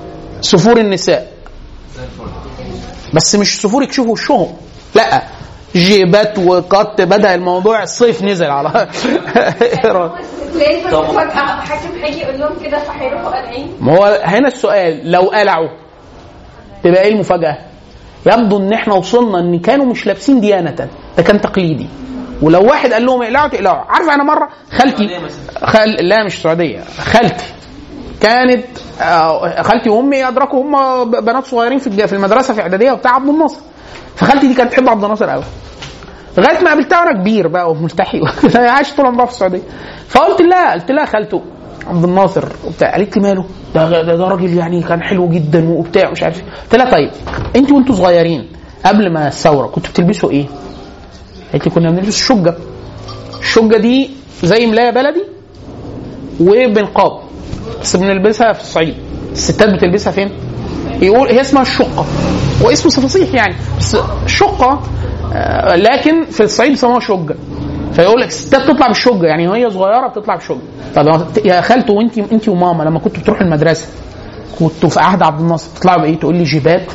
سفور النساء بس مش سفور يكشفوا وشهم لا جيبات وقط بدا الموضوع الصيف نزل على إيه رأيك؟ تلاقي فجأة حاكم هيجي يقول لهم كده فهيروحوا قالعين ما هو هنا السؤال لو قلعوا تبقى ايه المفاجاه؟ يبدو ان احنا وصلنا ان كانوا مش لابسين ديانه ده كان تقليدي ولو واحد قال لهم اقلعوا تقلعوا عارف انا مره خالتي خال... لا مش سعوديه خالتي كانت آه، خالتي وامي ادركوا هم بنات صغيرين في الج- في المدرسه في اعداديه وبتاع عبد الناصر فخالتي دي كانت تحب عبد الناصر قوي لغايه ما قابلتها وانا كبير بقى وملتحي عايش طول عمرها في السعوديه فقلت لها قلت لها خالته عبد الناصر وبتاع قالت لي ماله ده, ده, ده راجل يعني كان حلو جدا وبتاع مش عارف إيه. قلت لها طيب انت وانتوا صغيرين قبل ما الثوره كنتوا بتلبسوا ايه؟ قالت لي كنا بنلبس شجه الشجه دي زي ملايه بلدي وبنقاب بس بنلبسها في الصعيد الستات بتلبسها فين؟ يقول هي اسمها الشقه واسمه فصيح يعني بس الشقه آه، لكن في الصعيد بيسموها شجه فيقول لك الستات تطلع بالشجه يعني وهي صغيره بتطلع بالشجه طب يا خالته وانت انت وماما لما كنتوا بتروحوا المدرسه كنتوا في عهد عبد الناصر بتطلعوا بايه؟ تقول لي جيبات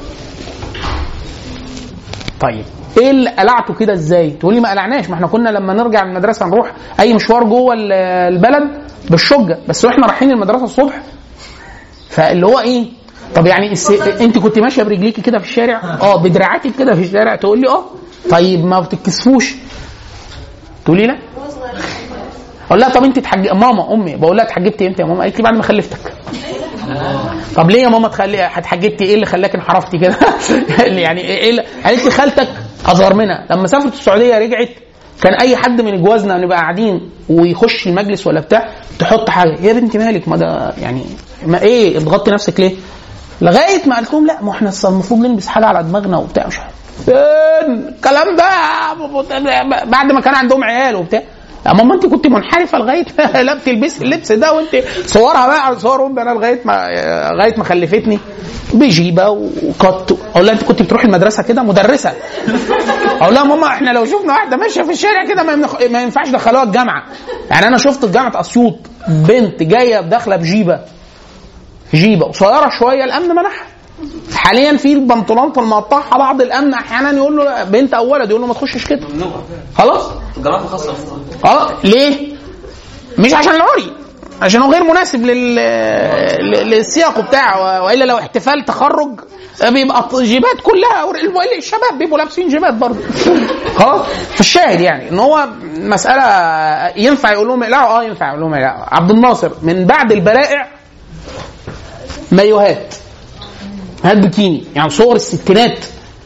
طيب ايه اللي قلعته كده ازاي؟ تقول لي ما قلعناش ما احنا كنا لما نرجع من المدرسه نروح اي مشوار جوه ال- البلد بالشجه بس واحنا رايحين المدرسه الصبح فاللي هو ايه؟ طب يعني الس... انت كنت ماشيه برجليكي كده في الشارع؟ اه بدراعاتك كده في الشارع تقول لي اه طيب ما بتتكسفوش تقولي لا؟ اقول لها طب انت تحج... ماما امي بقول لها اتحجبتي امتى يا ماما؟ قالت لي بعد ما خلفتك طب ليه يا ماما تخلي اتحجبتي ايه اللي خلاك انحرفتي كده؟ يعني ايه اللي... قالت لي خالتك اصغر منها لما سافرت السعوديه رجعت كان اي حد من جوازنا نبقى قاعدين ويخش المجلس ولا بتاع تحط حاجه يا بنتي مالك ما ده يعني ما ايه تغطي نفسك ليه؟ لغايه ما قلت لهم لا ما احنا أصل المفروض نلبس حاجه على دماغنا وبتاع مش عارف فين الكلام ده بعد ما كان عندهم عيال وبتاع يا ماما انت كنت منحرفه لغايه لا بتلبسي اللبس ده وانت صورها بقى على صور امي انا لغايه ما لغايه ما خلفتني بجيبه وقط اقول لها انت كنت بتروحي المدرسه كده مدرسه اقول لها ماما احنا لو شفنا واحده ماشيه في الشارع كده ما, يمنخ... ما ينفعش دخلوها الجامعه يعني انا شفت في جامعه اسيوط بنت جايه داخله بجيبه جيبه قصيره شويه الامن منعها حاليا في البنطلون المقطعها بعض الامن احيانا يقول له بنت او ولد يقول له ما تخشش كده خلاص الجامعات الخاصه اه ليه؟ مش عشان العري عشان هو غير مناسب لل... ل- للسياق بتاعه والا لو احتفال تخرج بيبقى جيبات كلها وال- الشباب بيبقوا لابسين جيبات برضه خلاص فالشاهد يعني ان هو مساله ينفع يقول لهم اقلعوا اه ينفع يقول لهم اقلعوا عبد الناصر من بعد البلائع مايوهات هات بكيني يعني صور الستينات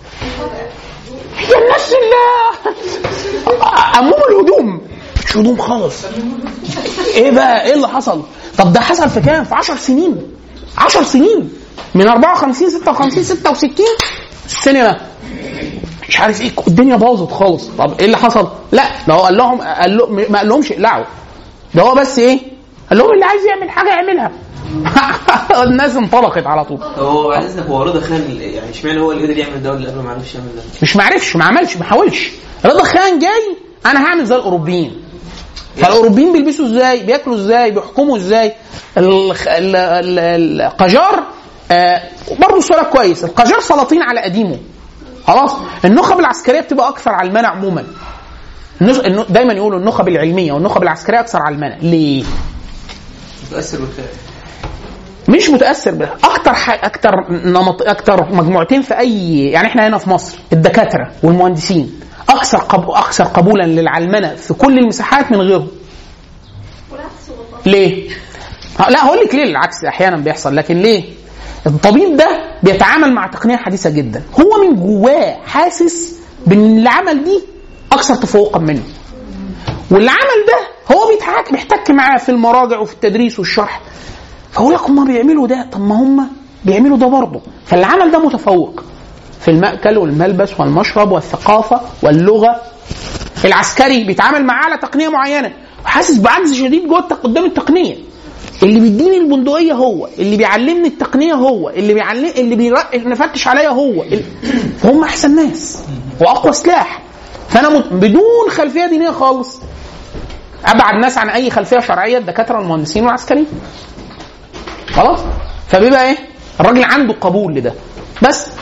يا الناس اللي عموم الهدوم مش هدوم خالص ايه بقى ايه اللي حصل طب ده حصل في كام في 10 سنين 10 سنين من 54 56 66 السينما مش عارف ايه الدنيا باظت خالص طب ايه اللي حصل لا ده هو قال لهم قال له ما قال لهمش اقلعوا ده هو بس ايه قال لهم اللي عايز يعمل حاجه يعملها الناس انطلقت على طول هو بعد اذنك هو رضا خان يعني اشمعنى هو اللي قدر يعمل ده واللي قبله ما عرفش يعمل ده؟ مش معرفش ما عملش ما حاولش رضا خان جاي انا هعمل زي الاوروبيين فالاوروبيين بيلبسوا ازاي بياكلوا ازاي بيحكموا ازاي الخ- ال- ال- القجار آه برضه سؤال كويس القجار سلاطين على قديمه خلاص النخب العسكريه بتبقى اكثر علمانه عموما النخ- النخ- دايما يقولوا النخب العلميه والنخب العسكريه اكثر علمانه ليه؟ متاثر بالخير مش متاثر بها اكتر ح... اكتر نمط اكتر مجموعتين في اي يعني احنا هنا في مصر الدكاتره والمهندسين اكثر قب... اكثر قبولا للعلمنه في كل المساحات من غيرهم والعكس والله ليه ه- لا هقول لك ليه العكس احيانا بيحصل لكن ليه الطبيب ده بيتعامل مع تقنيه حديثه جدا هو من جواه حاسس بان العمل دي اكثر تفوقا منه والعمل ده هو بيتحك بيحتك معاه في المراجع وفي التدريس والشرح فاقول لك هم بيعملوا ده طب ما هم بيعملوا ده برضه فالعمل ده متفوق في المأكل والملبس والمشرب والثقافة واللغة العسكري بيتعامل معاه على تقنية معينة وحاسس بعجز شديد جوه التق- قدام التقنية اللي بيديني البندقية هو اللي بيعلمني التقنية هو اللي بيعلم اللي بيرق... نفتش عليا هو ال- فهم أحسن ناس وأقوى سلاح فأنا مت... بدون خلفية دينية خالص أبعد ناس عن أي خلفية شرعية الدكاترة والمهندسين والعسكريين خلاص فبيبقى ايه الراجل عنده قبول لده بس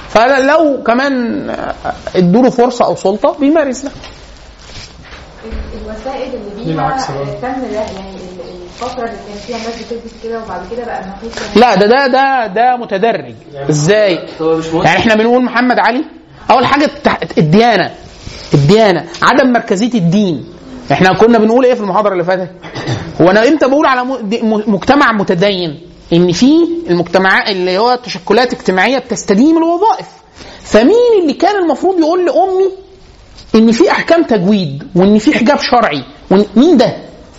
فلو كمان ادوا له فرصه او سلطه بيمارس ده الوسائد اللي بيها بالعكس برضه. تم ده يعني ال- الفترة اللي كان فيها الناس بتلبس كده وبعد كده بقى النقيض لا ده ده ده ده متدرج ازاي هو مش مهم يعني احنا بنقول محمد علي اول حاجه التح- الديانه الديانه عدم مركزيه الدين احنا كنا بنقول ايه في المحاضره اللي فاتت هو انا امتى بقول على م- دي- م- مجتمع متدين ان في المجتمعات اللي هو تشكلات اجتماعيه بتستديم الوظائف فمين اللي كان المفروض يقول لامي ان في احكام تجويد وان في حجاب شرعي وإن مين ده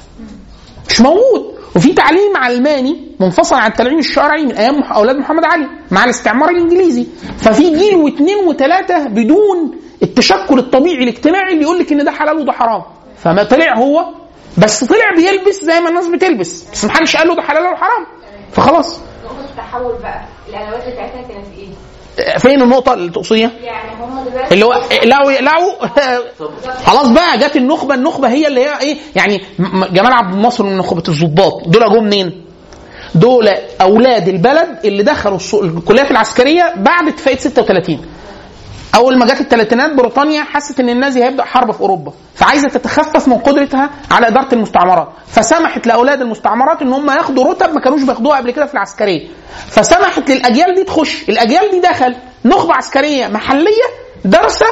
مش موجود وفي تعليم علماني منفصل عن التعليم الشرعي من ايام مح- اولاد محمد علي مع الاستعمار الانجليزي ففي جيل واثنين وثلاثه بدون التشكل الطبيعي الاجتماعي اللي يقول لك ان ده حلال وده حرام فما طلع هو بس طلع بيلبس زي ما الناس بتلبس بس ما حدش قال له ده حلال ولا حرام فخلاص نقطة التحول بقى الأدوات بتاعتها كانت إيه؟ فين النقطه اللي تقصديها يعني هم دلوقتي اللي هو لو لو خلاص بقى جت النخبه النخبه هي اللي هي ايه يعني م- جمال عبد الناصر من نخبه الضباط دول جم منين؟ دول اولاد البلد اللي دخلوا الص- الكليات العسكريه بعد اتفاقيه 36 اول ما جت الثلاثينات بريطانيا حست ان النازي هيبدا حرب في اوروبا فعايزه تتخفف من قدرتها على اداره المستعمرات فسمحت لاولاد المستعمرات ان هم ياخدوا رتب ما كانوش بياخدوها قبل كده في العسكريه فسمحت للاجيال دي تخش الاجيال دي دخل نخبه عسكريه محليه دارسه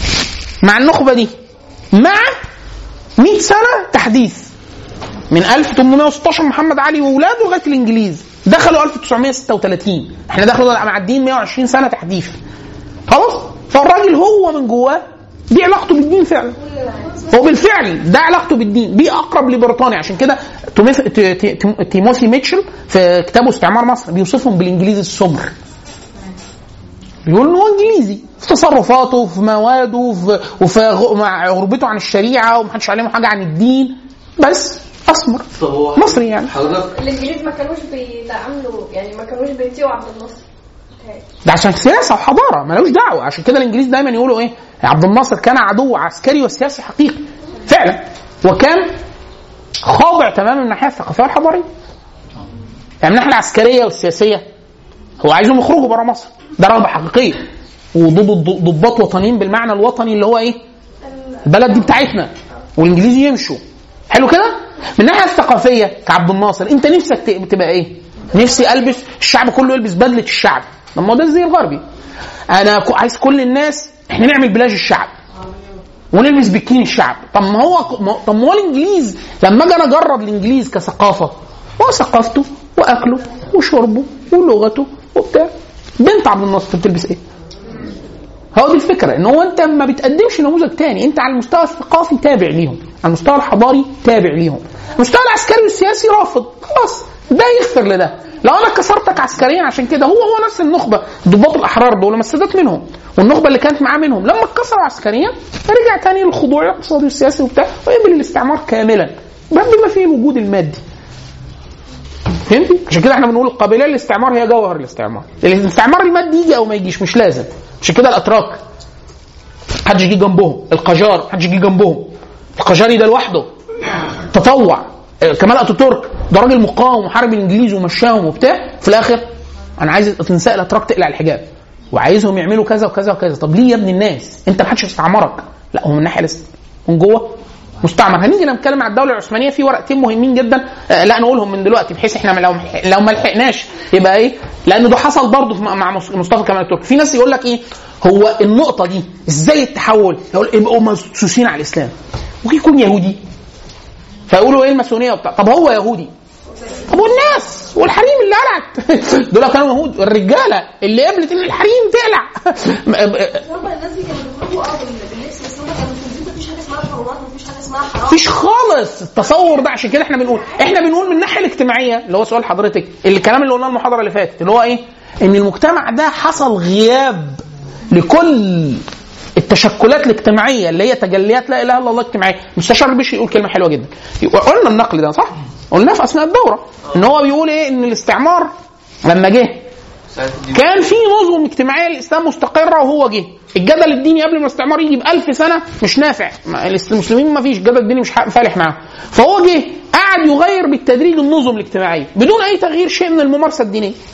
مع النخبه دي مع 100 سنه تحديث من 1816 محمد علي واولاده لغايه الانجليز دخلوا 1936 احنا دخلوا معديين 120 سنه تحديث خلاص فالراجل هو من جواه دي علاقته بالدين فعلا هو بالفعل ده علاقته بالدين دي اقرب لبريطانيا عشان كده توميث- ت- ت- ت- تيموثي ميتشل في كتابه استعمار مصر بيوصفهم بالانجليزي السمر بيقول ان هو انجليزي في تصرفاته في مواده في وفي غ- مع غربته عن الشريعه ومحدش عليهم حاجه عن الدين بس اسمر طب هو مصري يعني حضرتك الانجليز ما كانوش بيتعاملوا يعني ما كانوش بيطيعوا عبد الناصر ده عشان سياسه وحضاره ملوش دعوه عشان كده الانجليز دايما يقولوا ايه عبد الناصر كان عدو عسكري وسياسي حقيقي فعلا وكان خاضع تماما من الناحيه الثقافيه والحضاريه يعني من الناحيه العسكريه والسياسيه هو عايزهم يخرجوا بره مصر ده رغبه حقيقيه وضد ضباط وطنيين بالمعنى الوطني اللي هو ايه البلد دي بتاعتنا والانجليز يمشوا حلو كده من الناحيه الثقافيه كعبد الناصر انت نفسك ت- تبقى ايه نفسي البس الشعب كله يلبس بدله الشعب طب ما هو ده الزي الغربي انا ك- عايز كل الناس احنا نعمل بلاج الشعب ونلبس بكين الشعب طب ما هو ما- طب ما هو الانجليز لما اجي انا اجرب الانجليز كثقافه هو ثقافته واكله وشربه ولغته وبتاع بنت عبد الناصر بتلبس ايه؟ هو دي الفكره ان هو انت ما بتقدمش نموذج تاني انت على المستوى الثقافي تابع ليهم على المستوى الحضاري تابع ليهم المستوى العسكري والسياسي رافض خلاص ده يغفر لده لو انا كسرتك عسكريا عشان كده هو هو نفس النخبه الضباط الاحرار دول ما استفدت منهم والنخبه اللي كانت معاه منهم لما اتكسروا عسكريا رجع تاني للخضوع الاقتصادي والسياسي وبتاع ويقبل الاستعمار كاملا بما فيه الوجود المادي فهمتي؟ عشان كده احنا بنقول القابليه للاستعمار هي جوهر الاستعمار. الاستعمار المادي يجي او ما يجيش مش لازم. عشان كده الاتراك محدش يجي جنبهم، القجار محدش يجي جنبهم. القجاري ده لوحده تطوع آه، كمال اتاتورك ده راجل مقاوم وحارب الانجليز ومشاهم وبتاع في الاخر انا عايز النساء الاتراك تقلع الحجاب وعايزهم يعملوا كذا وكذا وكذا طب ليه يا ابن الناس انت محدش يستعمرك لا هو من ناحيه لسه من جوه مستعمر هنيجي نتكلم عن الدوله العثمانيه في ورقتين مهمين جدا آه، لا نقولهم من دلوقتي بحيث احنا لو لو ما لحقناش يبقى ايه لان ده حصل برضه مع مع مصطفى كمال التركي في ناس يقول لك ايه هو النقطه دي ازاي التحول يقول يبقوا مسوسين على الاسلام ممكن يكون يهودي فيقولوا ايه الماسونيه وبتاع طب هو يهودي طب والناس والحريم اللي قلعت دول كانوا يهود الرجاله اللي قبلت ان الحريم تقلع هم الناس دي كانوا بيخرجوا اه بال- باللبس بس هم كانوا في البيت مفيش حاجه اسمها حرمات مفيش حاجه اسمها حرام مفيش خالص التصور ده عشان كده احنا بنقول احنا بنقول من الناحيه الاجتماعيه اللي هو سؤال حضرتك الكلام اللي قلناه المحاضره اللي فاتت اللي هو ايه ان المجتمع ده حصل غياب لكل التشكلات الاجتماعيه اللي هي تجليات لا اله الا الله اجتماعيه مستشار البشري يقول كلمه حلوه جدا قلنا النقل ده صح قلناه في اثناء الدوره ان هو بيقول ايه ان الاستعمار لما جه ساعة الدين كان في نظم اجتماعيه للاسلام مستقره وهو جه الجدل الديني قبل ما الاستعمار يجي بألف سنه مش نافع ما- المسلمين ما فيش الجدل الديني مش ح- فالح معاهم فهو جه قعد يغير بالتدريج النظم الاجتماعيه بدون اي تغيير شيء من الممارسه الدينيه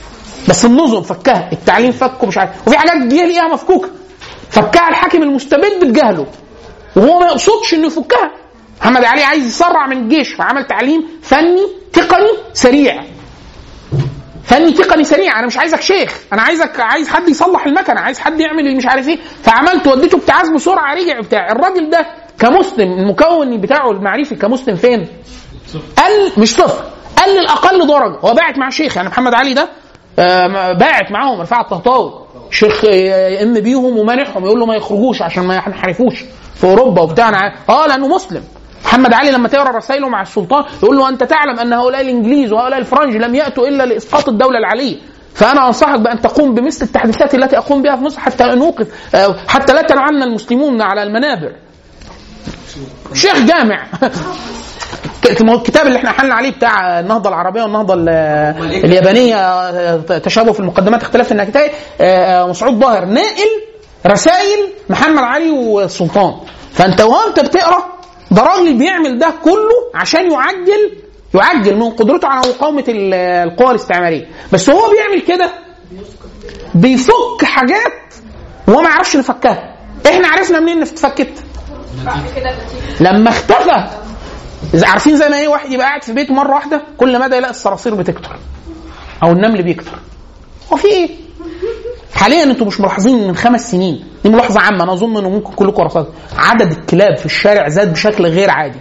بس النظم فكها التعليم فكه مش عارف وفي حاجات جه ليها مفكوكه فكها الحاكم المستبد بجهله وهو ما يقصدش انه يفكها محمد علي عايز يسرع من الجيش فعمل تعليم فني تقني سريع فني تقني سريع انا مش عايزك شيخ انا عايزك عايز حد يصلح المكنه عايز حد يعمل اللي مش عارف ايه فعملت وديته ابتعاث بسرعه رجع بتاع الراجل ده كمسلم المكون بتاعه المعرفي كمسلم فين؟ قال مش طفل قال للاقل درجه هو باعت مع شيخ يعني محمد علي ده آه، باعت معاهم رفاعة الطهطاوي شيخ يئم بيهم ومانعهم يقول له ما يخرجوش عشان ما ينحرفوش في اوروبا وبتاع أنا عارف. اه لانه مسلم محمد علي لما تقرا رسائله مع السلطان يقول له انت تعلم ان هؤلاء الانجليز وهؤلاء الفرنج لم ياتوا الا لاسقاط الدوله العليه فانا انصحك بان تقوم بمثل التحديثات التي اقوم بها في مصر حتى نوقف آه، حتى لا تلعنا المسلمون على المنابر شيخ جامع ما هو الكتاب اللي احنا حلنا عليه بتاع النهضه العربيه والنهضه ال- اليابانيه آه، تشابه في المقدمات اختلاف في النتائج آه، مسعود ظاهر ناقل رسائل محمد علي والسلطان فانت وانت بتقرا ده راجل بيعمل ده كله عشان يعجل يعجل من قدرته على مقاومه ال- القوى الاستعماريه بس هو بيعمل كده بيفك حاجات وهو ما يعرفش نفكها احنا عرفنا منين ان اتفكت بعد كده النتيجه لما اختفى إذا عارفين زي ما ايه واحد يبقى قاعد في بيته مره واحده كل مدى يلاقي الصراصير بتكتر او النمل بيكتر هو في ايه؟ حاليا انتم مش ملاحظين من خمس سنين دي ملاحظه عامه انا اظن انه ممكن كلكم رصدتوا عدد الكلاب في الشارع زاد بشكل غير عادي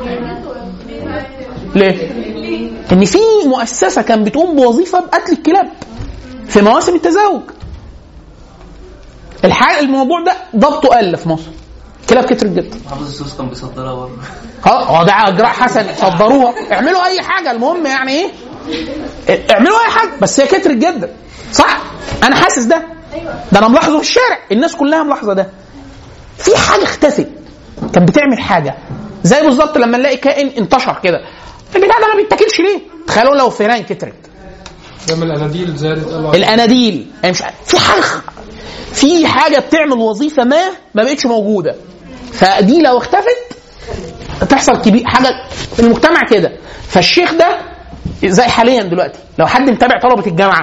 ليه؟ ان في مؤسسه كان بتقوم بوظيفه بقتل الكلاب في مواسم التزاوج الحال الموضوع ده ضبطه قل في مصر كلاب كترت جدا حافظ السوس كان بيصدرها برضه اه هو ده اجراء حسن صدروها اعملوا اي حاجه المهم يعني ايه اعملوا اي حاجه بس هي كترت جدا صح انا حاسس ده ده انا ملاحظه في الشارع الناس كلها ملاحظه ده في حاجه اختفت كان بتعمل حاجه زي بالظبط لما نلاقي كائن انتشر كده البتاع ده ما بيتاكلش ليه تخيلوا لو فيران كترت لما الاناديل زادت قالوا الاناديل يعني مش عارف. في حاجه في حاجه بتعمل وظيفه ما ما بقتش موجوده فدي لو اختفت تحصل كبير حاجه في المجتمع كده فالشيخ ده زي حاليا دلوقتي لو حد متابع طلبه الجامعه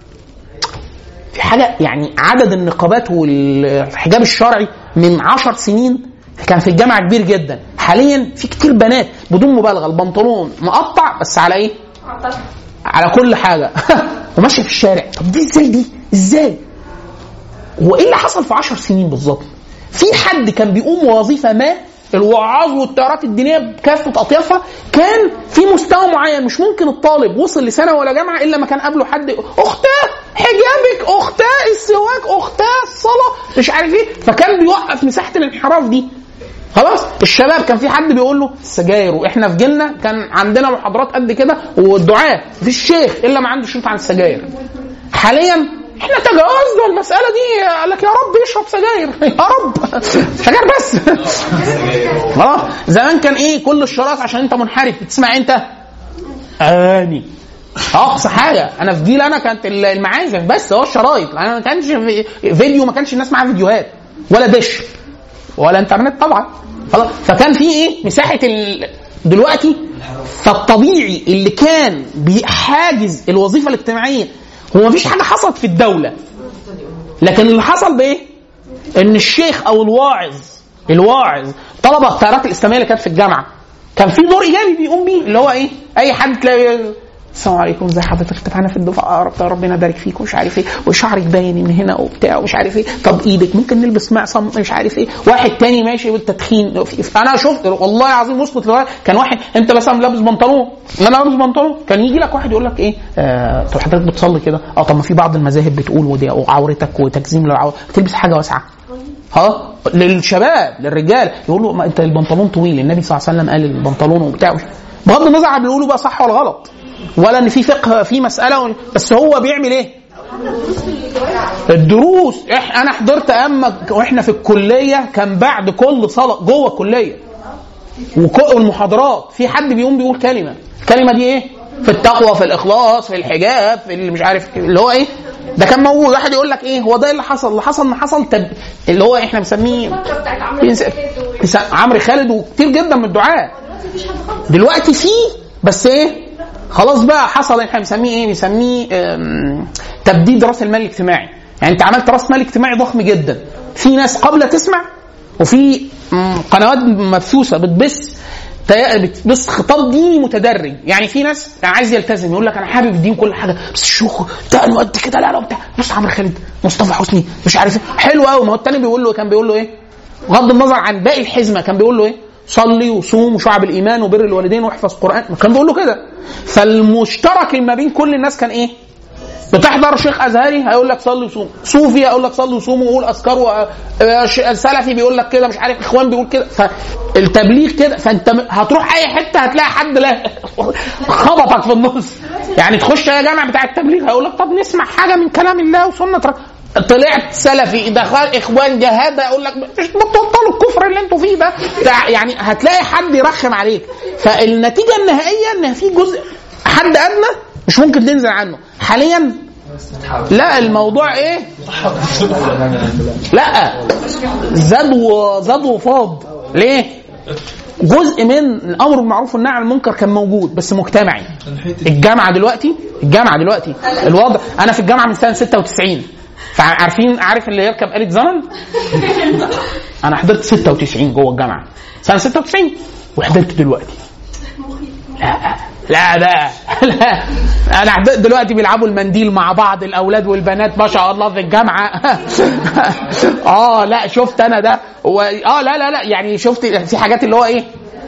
في حاجه يعني عدد النقابات والحجاب الشرعي من عشر سنين كان في الجامعه كبير جدا حاليا في كتير بنات بدون مبالغه البنطلون مقطع بس على ايه اعتقد على كل حاجه وماشيه في الشارع طب دي ازاي دي ازاي هو ايه اللي حصل في عشر سنين بالظبط في حد كان بيقوم بوظيفه ما الوعاظ والتيارات الدينيه بكافه اطيافها كان في مستوى معين مش ممكن الطالب وصل لسنه ولا جامعه الا ما كان قبله حد اختاه حجابك اختاه السواك اختاه الصلاه مش عارف ايه فكان بيوقف مساحه الانحراف دي خلاص الشباب كان في حد بيقول له السجاير واحنا في جيلنا كان عندنا محاضرات قد كده والدعاء في الشيخ الا ما عنده شريط عن السجاير حاليا احنا تجاوزنا المساله دي قال لك يا رب يشرب سجاير يا رب سجاير بس خلاص زمان كان ايه كل الشرايط عشان انت منحرف بتسمع انت اغاني اقصى حاجه انا في جيل انا كانت المعازف بس هو الشرايط انا ما كانش في- فيديو ما كانش الناس معاها فيديوهات ولا دش ولا انترنت طبعا خلاص فكان في ايه مساحه ال... دلوقتي فالطبيعي اللي كان بيحاجز الوظيفه الاجتماعيه هو مفيش حاجه حصلت في الدوله لكن اللي حصل بايه؟ ان الشيخ او الواعظ الواعظ طلبه التيارات الاسلاميه اللي كانت في الجامعه كان في دور ايجابي بيقوم بيه اللي هو ايه؟ اي حد تلاقي السلام عليكم ازي حضرتك انت معانا في الدفعه آه، رب- ربنا يبارك فيك ومش عارف ايه وشعرك باين من هنا وبتاع ومش عارف ايه طب ايدك ممكن نلبس معصم مش عارف ايه واحد تاني ماشي بالتدخين في- انا شفت والله العظيم وصلت لغايه كان واحد انت مثلا لابس بنطلون انا لابس بنطلون كان يجي لك واحد يقول لك ايه آه طب حضرتك بتصلي كده اه طب ما في بعض المذاهب بتقول ودي عورتك وتجزيم للعوره تلبس حاجه واسعه ها للشباب للرجال يقول له ما انت البنطلون طويل النبي صلى الله عليه وسلم قال البنطلون وبتاع بغض النظر عن بيقولوا بقى صح ولا غلط ولا ان في فقه في مساله و- بس هو بيعمل ايه؟ الدروس إح انا حضرت اما واحنا في الكليه كان بعد كل صلاه جوه الكليه وك- والمحاضرات في حد بيقوم بيقول كلمه الكلمه دي ايه؟ في التقوى في الاخلاص في الحجاب في اللي مش عارف اللي هو ايه؟ ده كان موجود واحد يقول لك ايه هو ده اللي حصل اللي حصل ان حصل تب... اللي هو احنا بنسميه الفتره بتاعت عمرو ينسى- خالد ينسى- عمرو خالد وكتير جدا من الدعاة ودلوقتي مفيش حد خالص دلوقتي في بس ايه خلاص بقى حصل احنا بنسميه ايه؟ بنسميه آم، تبديد راس المال الاجتماعي يعني انت عملت راس مال اجتماعي ضخم جدا في ناس قابله تسمع وفي مم، قنوات مبثوثه بتبث تي- بتبث خطاب ديني متدرج يعني في ناس عايز يلتزم يقول لك انا حابب الدين كل حاجه بس الشيوخ ده انا قد كده لا لا بتاع بص عمرو خالد مصطفى حسني مش عارف ايه حلو قوي ما هو التاني بيقول له كان بيقول له ايه بغض النظر عن باقي الحزمه كان بيقول له ايه صلي وصوم وشعب الايمان وبر الوالدين واحفظ قران كان بيقول له كده فالمشترك ما بين كل الناس كان ايه بتحضر شيخ ازهري هيقول لك صلي وصوم صوفي هيقول لك صلي وصوم وقول اذكار و- آه، ش- سلفي بيقول لك كده مش عارف اخوان بيقول كده فالتبليغ كده فانت م- هتروح اي حته هتلاقي حد لا خبطك في النص يعني تخش اي جامع بتاع التبليغ هيقول لك طب نسمع حاجه من كلام الله وسنه ر- طلعت سلفي دخل اخوان جهاد اقول لك مش بتبطلوا الكفر اللي انتوا فيه ده بتاع- يعني هتلاقي حد يرخم عليك فالنتيجه النهائيه ان في جزء حد ادنى مش ممكن تنزل عنه حاليا لا الموضوع ايه لا زاد وزاد وفاض ليه جزء من الامر بالمعروف والنهي عن المنكر كان موجود بس مجتمعي الجامعه دلوقتي الجامعه دلوقتي الوضع انا في الجامعه من سنه 96 فعارفين عارف اللي يركب آلة زمن انا حضرت 96 جوه الجامعه سنه 96 وحضرت دلوقتي لا لا لا لا انا حضرت دلوقتي بيلعبوا المنديل مع بعض الاولاد والبنات ما شاء الله في الجامعه اه لا شفت انا ده و... اه لا لا لا يعني شفت في حاجات اللي هو ايه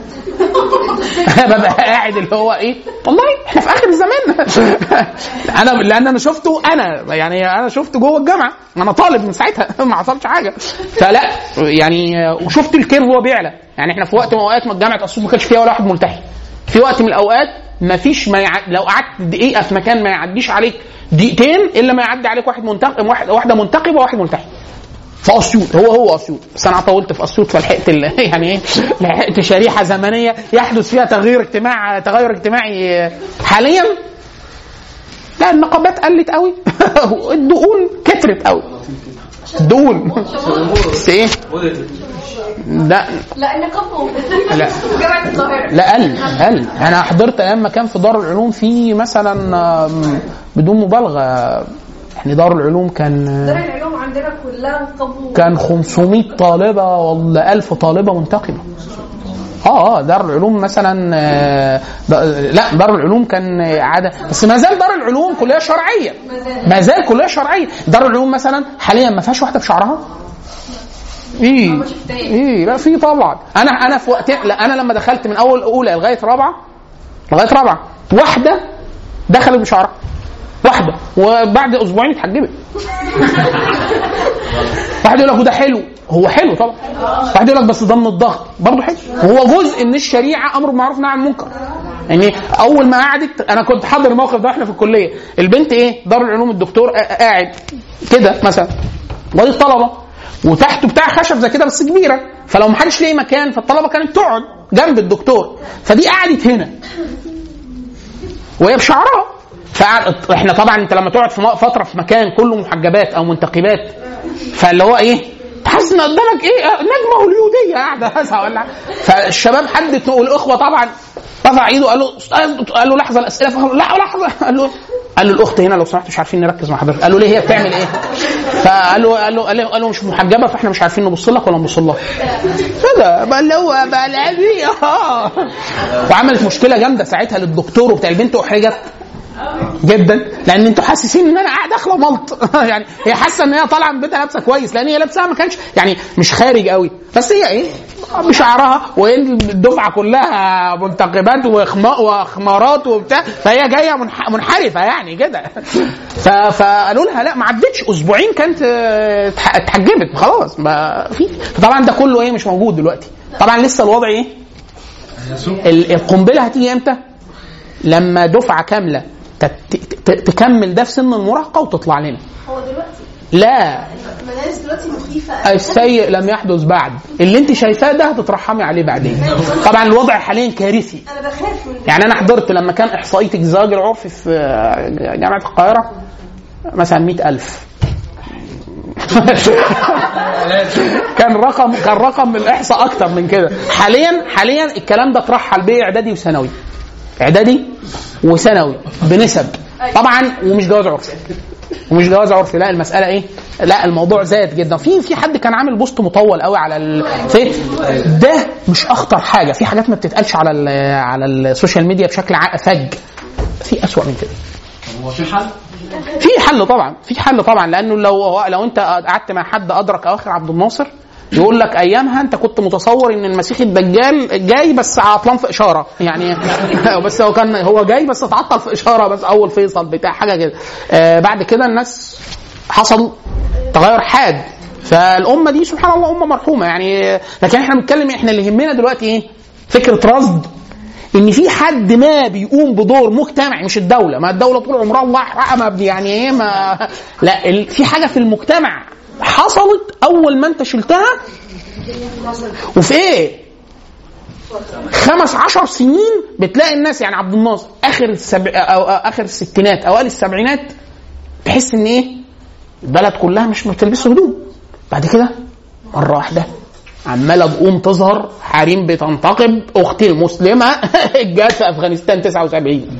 ببقى قاعد اللي هو ايه والله احنا في اخر الزمان انا لان انا شفته انا يعني انا شفته جوه الجامعه ما انا طالب من ساعتها ما حصلش حاجه فلا يعني وشفت الكيرف وهو بيعلى يعني احنا في وقت من اوقات ما جامعه اسيوط ما كانش فيها ولا واحد ملتحي في وقت من الاوقات ما فيش ما يع... لو قعدت دقيقه في مكان ما يعديش عليك دقيقتين الا ما يعدي عليك واحد منتقب واحد واحده منتقبه وواحد ملتحي في اسيوط هو هو اسيوط بس انا طولت في اسيوط فلحقت ال- يعني ايه لحقت شريحه زمنيه يحدث فيها تغيير اجتماع تغير اجتماعي حاليا لا النقابات قلت قوي الدقون كترت قوي الدقون بس ايه لا لا النقابه لا. جامعه القاهره لا قل قل انا حضرت ايام ما كان في دار العلوم في مثلا آم، بدون مبالغه يعني دار العلوم كان دار العلوم عندنا كلها نقابه كان 500 طالبه ولا 1000 طالبه منتقبه اه اه دار العلوم مثلا آه، دا- لا دار العلوم كان آه، عاده بس ما زال دار العلوم كليه شرعيه ما زال كليه شرعيه دار العلوم مثلا حاليا ما فيهاش واحده بشعرها ايه ايه لا في طبعا انا انا في وقت لا انا لما دخلت من اول اولى لغايه رابعه لغايه رابعه واحده دخلت بشعرها واحده وبعد اسبوعين اتحجبت واحد يقول لك وده حلو هو حلو طبعا واحد يقول لك بس ضمن الضغط برضه حلو وهو جزء من الشريعه امر بالمعروف نهي عن المنكر يعني اول ما قعدت انا كنت حاضر الموقف ده واحنا في الكليه البنت ايه دار العلوم الدكتور قا- قاعد كده مثلا وادي الطلبه وتحته بتاع خشب زي كده بس كبيره فلو ما حدش ليه مكان فالطلبه كانت تقعد جنب الدكتور فدي قعدت هنا وهي بشعرها فقعد احنا طبعا انت لما تقعد في م- فتره في مكان كله محجبات او منتقبات فاللي هو ايه تحس ان قدامك ايه آه، نجمه هوليوديه قاعده هذا ولا فالشباب حد والاخوه طبعا رفع ايده قال له أستاذ، قال له لحظه الاسئله فقال له لا لحظه قال له قال له الاخت هنا لو سمحت مش عارفين نركز مع حضرتك قال له ليه هي بتعمل ايه فقال له قال له قال له, قال له مش محجبه فاحنا مش عارفين نبص لك ولا نبص لها كده بقى اللي هو بقى العادي اه وعملت مشكله جامده ساعتها للدكتور وبتاع البنت احرجت جدا لان انتوا حاسسين ان انا قاعد داخله ملط يعني هي حاسه ان هي طالعه من بيتها لابسه كويس لان هي لابسها ما كانش يعني مش خارج قوي بس هي ايه بشعرها وهي الدفعه كلها منتقبات وخما- وخمارات وبتاع فهي جايه منح- منحرفه يعني كده ف- فقالوا لها لا ما عدتش اسبوعين كانت آه، اتح- اتحجبت خلاص ما في طبعا ده كله ايه مش موجود دلوقتي طبعا لسه الوضع ايه ال- القنبله هتيجي امتى لما دفعه كامله تت- ت- تكمل ده في سن المراهقه وتطلع لنا هو دلوقتي لا المدارس دلوقتي مخيفه السيء لم يحدث بعد اللي انت شايفاه ده هتترحمي عليه بعدين طبعا الوضع حاليا كارثي انا بخاف من يعني انا حضرت لما كان احصائيه الزواج العرفي في جامعه القاهره مثلا مئة ألف كان رقم كان رقم من الاحصاء اكتر من كده حاليا حاليا الكلام ده اترحل بيه اعدادي وثانوي اعدادي وثانوي بنسب طبعا ومش جواز عرفي ومش جواز عرفي لا المساله ايه لا الموضوع زاد جدا في في حد كان عامل بوست مطول قوي على الفيس ده مش اخطر حاجه في حاجات ما بتتقالش على ال على السوشيال ميديا بشكل ع- فج في اسوأ من كده هو في حل؟ في حل طبعا في حل طبعا لانه لو لو انت قعدت مع حد ادرك اواخر عبد الناصر يقول لك ايامها انت كنت متصور ان المسيح الدجال جاي بس عطلان في اشاره يعني بس هو كان هو جاي بس اتعطل في اشاره بس اول فيصل بتاع حاجه كده آه بعد كده الناس حصل تغير حاد فالامه دي سبحان الله امه مرحومه يعني لكن احنا بنتكلم احنا اللي يهمنا دلوقتي ايه؟ فكره رصد ان في حد ما بيقوم بدور مجتمعي مش الدوله ما الدوله طول عمرها الله حقها ما بي- يعني ايه ما لا ال- في حاجه في المجتمع حصلت اول ما انت شلتها وفي ايه خمس عشر سنين بتلاقي الناس يعني عبد الناصر اخر السبع أو أو اخر الستينات اوائل السبعينات تحس ان ايه البلد كلها مش بتلبس هدوم بعد كده مره واحده عماله تقوم تظهر حريم بتنتقب اختي المسلمه جت في افغانستان 79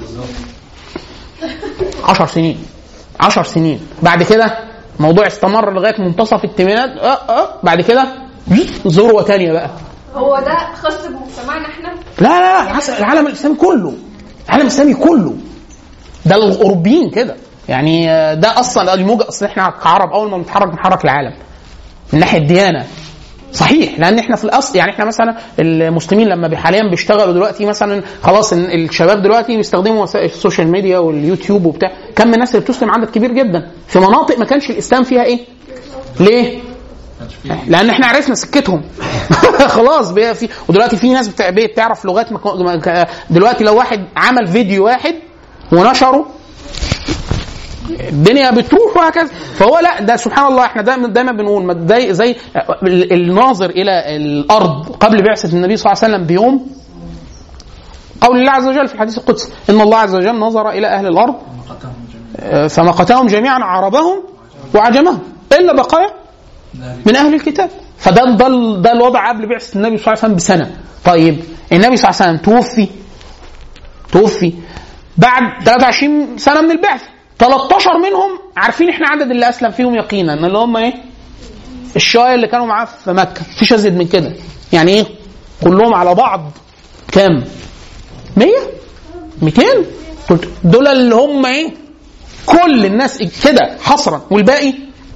10 سنين 10 سنين بعد كده الموضوع استمر لغايه منتصف الثمانينات أه أه بعد كده ذروه تانية بقى هو ده خاص بمجتمعنا احنا لا لا لا عس- العالم الاسلامي كله العالم الاسلامي كله ده الاوروبيين كده يعني آه، ده اصلا الموجه اصل احنا كعرب اول ما بنتحرك بنحرك العالم من ناحيه الديانه صحيح لان احنا في الاصل يعني احنا مثلا المسلمين لما حاليا بيشتغلوا دلوقتي مثلا خلاص إن الشباب دلوقتي بيستخدموا وسائل السوشيال ميديا واليوتيوب وبتاع كم من الناس اللي بتسلم عدد كبير جدا في مناطق ما كانش الاسلام فيها ايه؟ ليه؟ لان احنا عرفنا سكتهم خلاص بقى في ودلوقتي في ناس بتع- بتعرف لغات مك... مك- دلوقتي لو واحد عمل فيديو واحد ونشره الدنيا بتروح وهكذا فهو لا ده سبحان الله احنا دايما دايما بنقول ما ده زي ال- الناظر الى الارض قبل بعثه النبي صلى الله عليه وسلم بيوم قول الله عز وجل في الحديث القدسي ان الله عز وجل نظر الى اهل الارض آه، فمقتهم جميعا عربهم وعجمهم الا بقايا من اهل الكتاب فده ده, ال- ده الوضع قبل بعثه النبي صلى الله عليه وسلم بسنه طيب النبي صلى الله عليه وسلم توفي توفي بعد 23 سنه من البعثه 13 منهم عارفين احنا عدد اللي اسلم فيهم يقينا اللي هم ايه الشويه اللي كانوا معاه في مكه مفيش ازيد من كده يعني ايه كلهم على بعض كام 100 200 قلت دول اللي هم ايه كل الناس كده حصرا والباقي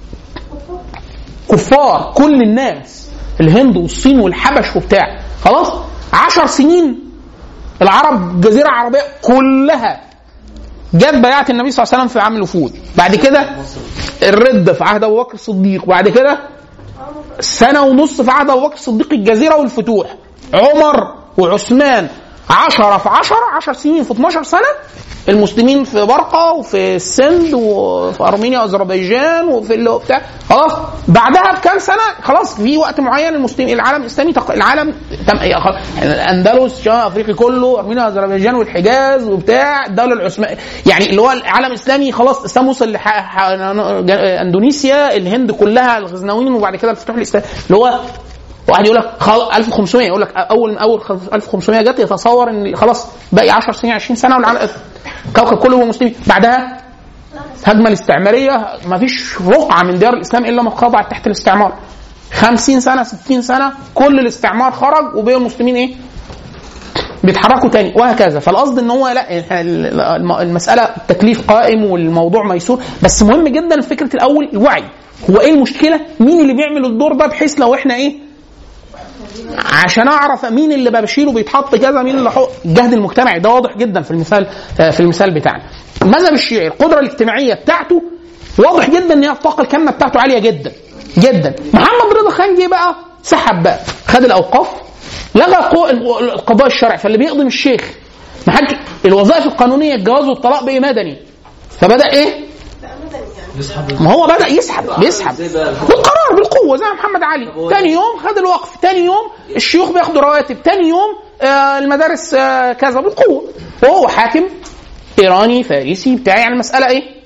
كفار كل الناس الهند والصين والحبش وبتاع خلاص عشر سنين العرب الجزيرة العربية كلها جت بيعة النبي صلى الله عليه وسلم في عام الوفود بعد كده الردة في عهد أبو بكر الصديق وبعد كده سنة ونص في عهد أبو بكر الصديق الجزيرة والفتوح عمر وعثمان عشرة في عشرة عشر سنين في 12 سنة المسلمين في برقة وفي السند وفي أرمينيا وأذربيجان وفي اللي بتاع خلاص بعدها بكام سنة خلاص في وقت معين المسلمين العالم الإسلامي تق... العالم تم... خلاص. الأندلس شمال أفريقيا كله أرمينيا وأذربيجان والحجاز وبتاع الدولة العثمانية يعني اللي هو العالم الإسلامي خلاص الإسلام وصل لح... ح... أندونيسيا الهند كلها الغزنويين وبعد كده الفتوح الإسلامي اللي هو واحد يقول لك خل- 1500 يقول لك اول اول خ- 1500 جت يتصور ان خلاص باقي 10 سنين 20 سنه والعالم الكوكب كله هو مسلمين بعدها الهجمه الاستعماريه ما فيش رقعه من ديار الاسلام الا ما خضعت تحت الاستعمار 50 سنه 60 سنه كل الاستعمار خرج وبقي المسلمين ايه بيتحركوا تاني وهكذا فالقصد ان هو لا ال- الم- المساله التكليف قائم والموضوع ميسور بس مهم جدا فكره الاول الوعي هو ايه المشكله مين اللي بيعمل الدور ده بحيث لو احنا ايه عشان اعرف مين اللي بشيله بيتحط كذا مين اللي حط الجهد المجتمعي ده واضح جدا في المثال في المثال بتاعنا المذهب الشيعي القدره الاجتماعيه بتاعته واضح جدا ان هي الطاقه الكامنه بتاعته عاليه جدا جدا محمد رضا خان جه بقى سحب بقى خد الاوقاف لغى قو- القضاء الشرعي فاللي بيقضي مش شيخ ما حد الوظائف القانونيه الجواز والطلاق بقي مدني فبدا ايه ما هو بدا يسحب بيسحب بالقرار بالقوه زي محمد علي تاني يوم خد الوقف تاني يوم الشيوخ بياخدوا رواتب تاني يوم آه المدارس آه كذا بالقوه وهو حاكم ايراني فارسي بتاع يعني المساله ايه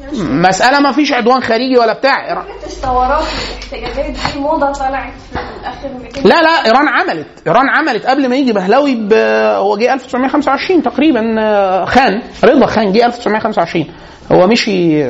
مساله ما فيش عدوان خارجي ولا بتاع إيران الثورات والاحتجاجات دي موضه طلعت في اخر 200 لا لا ايران عملت ايران عملت قبل ما يجي بهلوي ب... هو جه 1925 تقريبا آه، خان رضا خان جه 1925 هو مشي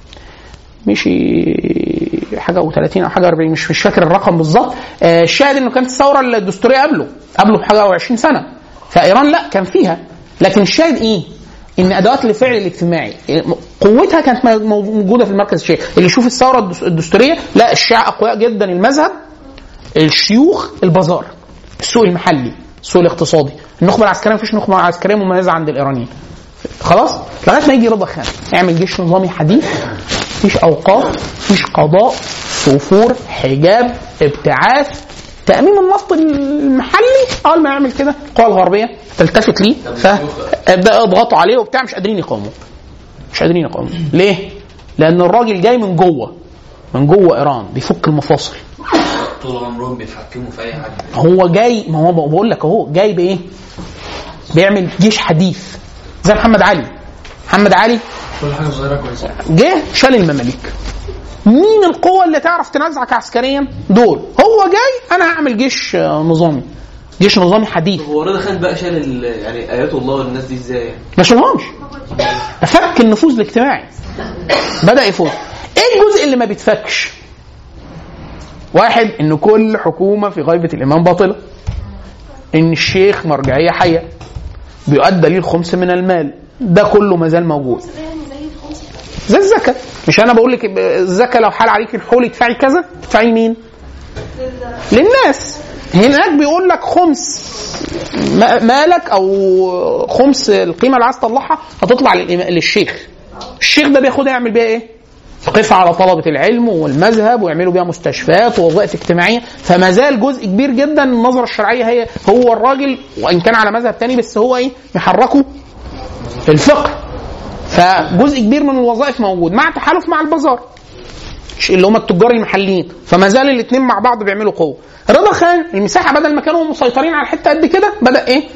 مشي حاجه و30 او حاجه 40 مش مش فاكر الرقم بالظبط آه، الشاهد انه كانت الثوره الدستوريه قبله قبله بحاجه و20 سنه فايران لا كان فيها لكن الشاهد ايه؟ ان ادوات الفعل الاجتماعي قوتها كانت موجوده في المركز الشيعي اللي يشوف الثوره الدس- الدستوريه لا الشيعة اقوياء جدا المذهب الشيوخ البازار السوق المحلي السوق الاقتصادي النخبه العسكريه مفيش نخبه عسكريه مميزه عند الايرانيين خلاص لغايه ما يجي رضا خان يعمل جيش نظامي حديث مفيش اوقاف مفيش قضاء وفور حجاب ابتعاث تامين النفط المحلي اول ما يعمل كده القوى الغربيه تلتفت ليه فابدا يضغطوا عليه وبتاع مش قادرين يقاوموا مش قادرين يقاوموا ليه؟ لان الراجل جاي من جوه من جوه ايران بيفك المفاصل طول عمرهم بيتحكموا في اي حد هو جاي ما هو بقول لك اهو جاي بايه؟ بيعمل جيش حديث زي محمد علي محمد علي كل حاجه صغيره كويسه جه شال المماليك مين القوة اللي تعرف تنزعك عسكريا؟ دول هو جاي انا هعمل جيش آه، نظامي جيش نظامي حديث هو رضا خان بقى شال ال- يعني ايات الله والناس دي ازاي يعني؟ ما شالهمش فك النفوذ الاجتماعي بدا يفوز ايه الجزء اللي ما بيتفكش واحد ان كل حكومه في غيبه الامام باطله ان الشيخ مرجعيه حيه بيؤدى ليه الخمس من المال ده كله ما زال موجود زي الزكاه مش انا بقول لك الزكاه لو حال عليك الحول ادفعي كذا تدفعي مين للناس هناك بيقول لك خمس ما- مالك او خمس القيمه اللي عايز تطلعها هتطلع للإمام- للشيخ الشيخ ده بياخدها يعمل بيها ايه يقف على طلبة العلم والمذهب ويعملوا بيها مستشفيات ووظائف اجتماعية فما زال جزء كبير جدا من النظرة الشرعية هي هو الراجل وإن كان على مذهب تاني بس هو إيه يحركه الفقه فجزء كبير من الوظائف موجود مع تحالف مع البازار اللي هم التجار المحليين فما زال الاثنين مع بعض بيعملوا قوه رضا خان المساحه بدل ما كانوا مسيطرين على حته قد كده بدا ايه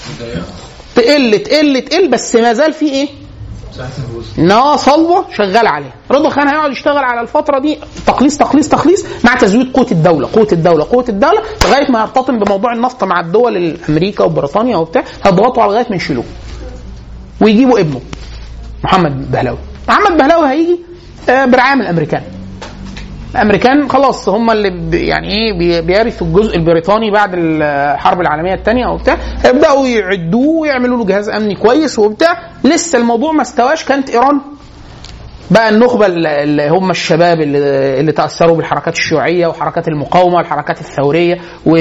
تقل تقل تقل بس ما زال في ايه نواه صلبه شغال عليها رضا خان هيقعد يشتغل على الفتره دي تقليص تقليص تقليص مع تزويد قوه الدوله قوه الدوله قوه الدوله لغايه ما يرتطم بموضوع النفط مع الدول الامريكا وبريطانيا وبتاع هيضغطوا على لغايه ما يشيلوه ويجيبوا ابنه محمد بهلاوي محمد بهلاوي هيجي آه، برعايه من الامريكان الامريكان خلاص هم اللي ب- يعني ايه بي- بيرثوا الجزء البريطاني بعد الحرب العالميه الثانيه وبتاع يبداوا يعدوه ويعملوا له جهاز امني كويس وبتاع لسه الموضوع ما استواش كانت ايران بقى النخبه اللي اللي هم الشباب اللي, اللي تاثروا بالحركات الشيوعيه وحركات المقاومه والحركات الثوريه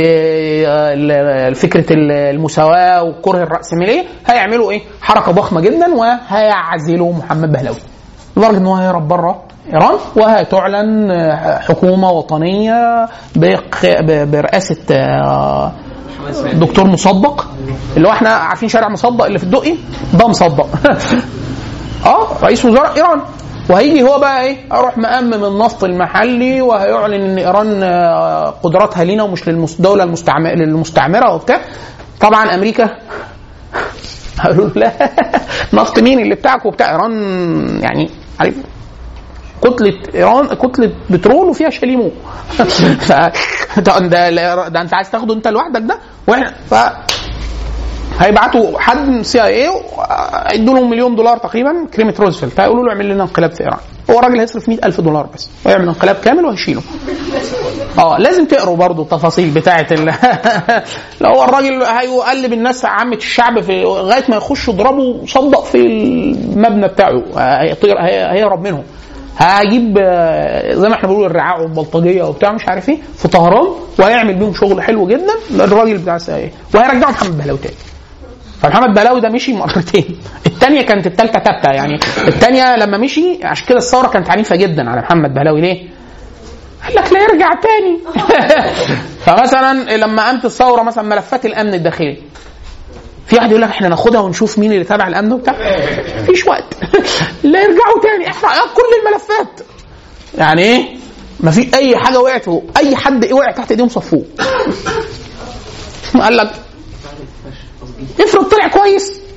وفكره المساواه وكره الراسماليه هيعملوا ايه؟ حركه ضخمه جدا وهيعزلوا محمد بهلوي لدرجه ان هو هيهرب بره ايران وهتعلن حكومه وطنيه بق- ب- برئاسه آه، دكتور مصدق اللي هو احنا عارفين شارع مصدق اللي في الدقي ده مصدق اه رئيس وزراء ايران وهيجي هو بقى ايه اروح مأمم النفط المحلي وهيعلن ان ايران آه، قدراتها لينا ومش للدوله المستعمره للمستعمره وبتاع طبعا امريكا قالوا له لا نفط مين اللي بتاعك وبتاع ايران يعني عارف كتلة ايران كتلة بترول وفيها شاليمو ف ده, ده, ده انت عايز تاخده انت لوحدك ده واحنا ف هيبعتوا حد من سي اي اي يدوا لهم مليون دولار تقريبا كريمه روزفلت هيقولوا له اعمل لنا انقلاب في ايران هو الراجل هيصرف 100000 دولار بس ويعمل انقلاب كامل وهيشيله اه لازم تقروا برضو التفاصيل بتاعه ال... لو هو الراجل هيقلب الناس عامه الشعب في لغايه ما يخشوا يضربوا صدق في المبنى بتاعه هيطير هي- هيهرب منهم هجيب آه، زي ما احنا بنقول الرعاع والبلطجيه وبتاع مش عارف ايه في طهران وهيعمل بيهم شغل حلو جدا الراجل بتاع السي اي وهيرجعوا محمد بهلاوي تاني فمحمد بهلاوي ده مشي مرتين الثانيه كانت الثالثه تابته يعني الثانيه لما مشي عشان كده الثوره كانت عنيفه جدا على محمد بهلاوي ليه؟ قال لك لا يرجع تاني فمثلا لما قامت الثوره مثلا ملفات الامن الداخلي في واحد يقول لك احنا ناخدها ونشوف مين اللي تابع الامن وبتاع مفيش وقت لا يرجعوا تاني احنا كل الملفات يعني ايه ما في اي حاجه وقعت اي حد وقع تحت ايديهم صفوه قال لك افرض طلع كويس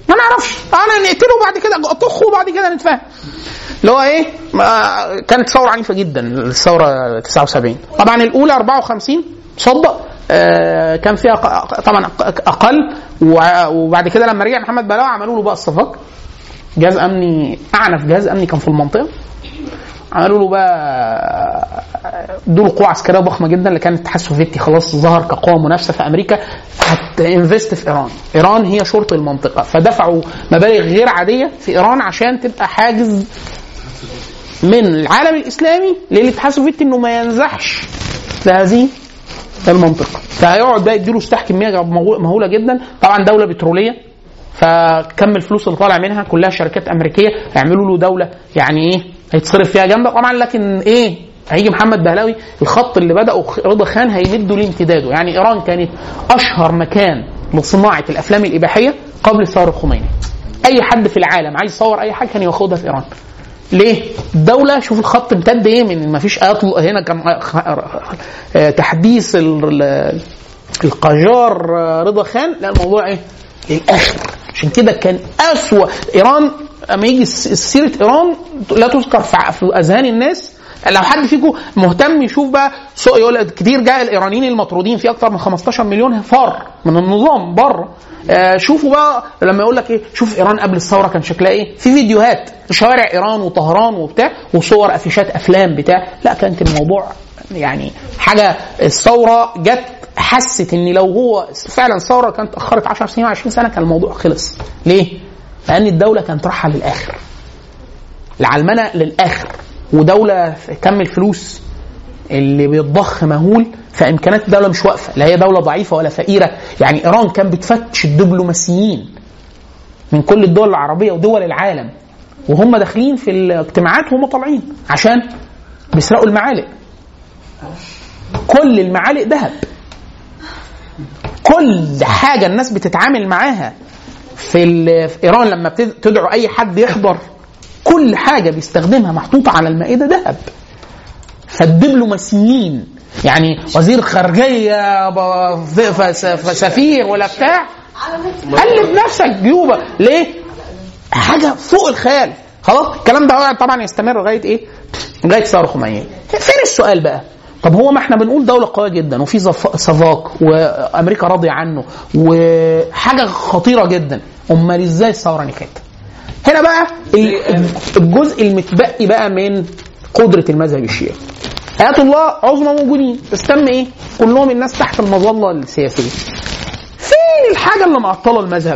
ما نعرفش انا نقتله وبعد كده اطخه وبعد كده نتفاهم اللي هو ايه ما- كانت ثوره عنيفه جدا الثوره 79 طبعا الاولى 54 صدق آه، كان فيها ق- طبعا أق- اقل وع- وبعد كده لما رجع محمد بلاوي عملوا له بقى الصفاق جهاز امني اعنف جهاز امني كان في المنطقه عملوا له بقى دول قوة عسكرية ضخمة جدا اللي كان الاتحاد السوفيتي خلاص ظهر كقوة منافسة في أمريكا هتنفست في إيران إيران هي شرط المنطقة فدفعوا مبالغ غير عادية في إيران عشان تبقى حاجز من العالم الإسلامي للاتحاد السوفيتي إنه ما ينزحش لهذه المنطقة فهيقعد بقى يديله سلاح كمية مهولة جدا طبعا دولة بترولية فكم الفلوس اللي طالع منها كلها شركات امريكيه هيعملوا له دوله يعني ايه هيتصرف فيها جامده طبعا لكن ايه هيجي محمد بهلاوي الخط اللي بدأه رضا خان هيمدوا لامتداده يعني ايران كانت اشهر مكان لصناعه الافلام الاباحيه قبل الثوره الخميني اي حد في العالم عايز يصور اي حاجه كان ياخدها في ايران ليه؟ الدولة شوف الخط امتد ايه من ما فيش ايات هنا كان آه، تحديث ال- ال- القجار آه، رضا خان لا الموضوع ايه؟ للاخر عشان كده كان اسوأ ايران اما يجي س- سيره ايران لا تذكر في ع- في اذهان الناس لو حد فيكم مهتم يشوف بقى سو- يقول لك كتير جاء الايرانيين المطرودين في اكثر من 15 مليون فار من النظام بره آه شوفوا بقى لما يقول لك ايه شوف ايران قبل الثوره كان شكلها ايه في فيديوهات شوارع ايران وطهران وبتاع وصور افيشات افلام بتاع لا كانت الموضوع يعني حاجه الثوره جت حست ان لو هو فعلا الثوره كانت اتاخرت 10 سنين 20 سنه كان الموضوع خلص ليه؟ لان الدوله كانت رايحه للاخر العلمنه للاخر ودوله في كم الفلوس اللي بيتضخ مهول فامكانيات الدوله مش واقفه لا هي دوله ضعيفه ولا فقيره يعني ايران كان بتفتش الدبلوماسيين من كل الدول العربيه ودول العالم وهم داخلين في الاجتماعات وهم طالعين عشان بيسرقوا المعالق كل المعالق ذهب كل حاجه الناس بتتعامل معاها في, ال- في ايران لما بتد- تدعو اي حد يحضر كل حاجه بيستخدمها محطوطه على المائده ذهب فالدبلوماسيين يعني وزير خارجيه ب- ف- ف- ف- سفير ولا بتاع قلب نفسك جيوبه ليه؟ حاجه فوق الخيال خلاص الكلام ده هيقعد طبعا يستمر لغايه ايه؟ لغايه ثوره خمينيه فين السؤال بقى؟ طب هو ما احنا بنقول دوله قويه جدا وفي زف- سفاق وامريكا راضيه عنه وحاجه خطيره جدا امال ازاي الثوره نجحت؟ هنا بقى ال- الجزء المتبقي بقى من قدره المذهب الشيعي آيات الله عظمى موجودين بس تم ايه؟ كلهم الناس تحت المظله السياسيه. فين الحاجه اللي معطله المذهب؟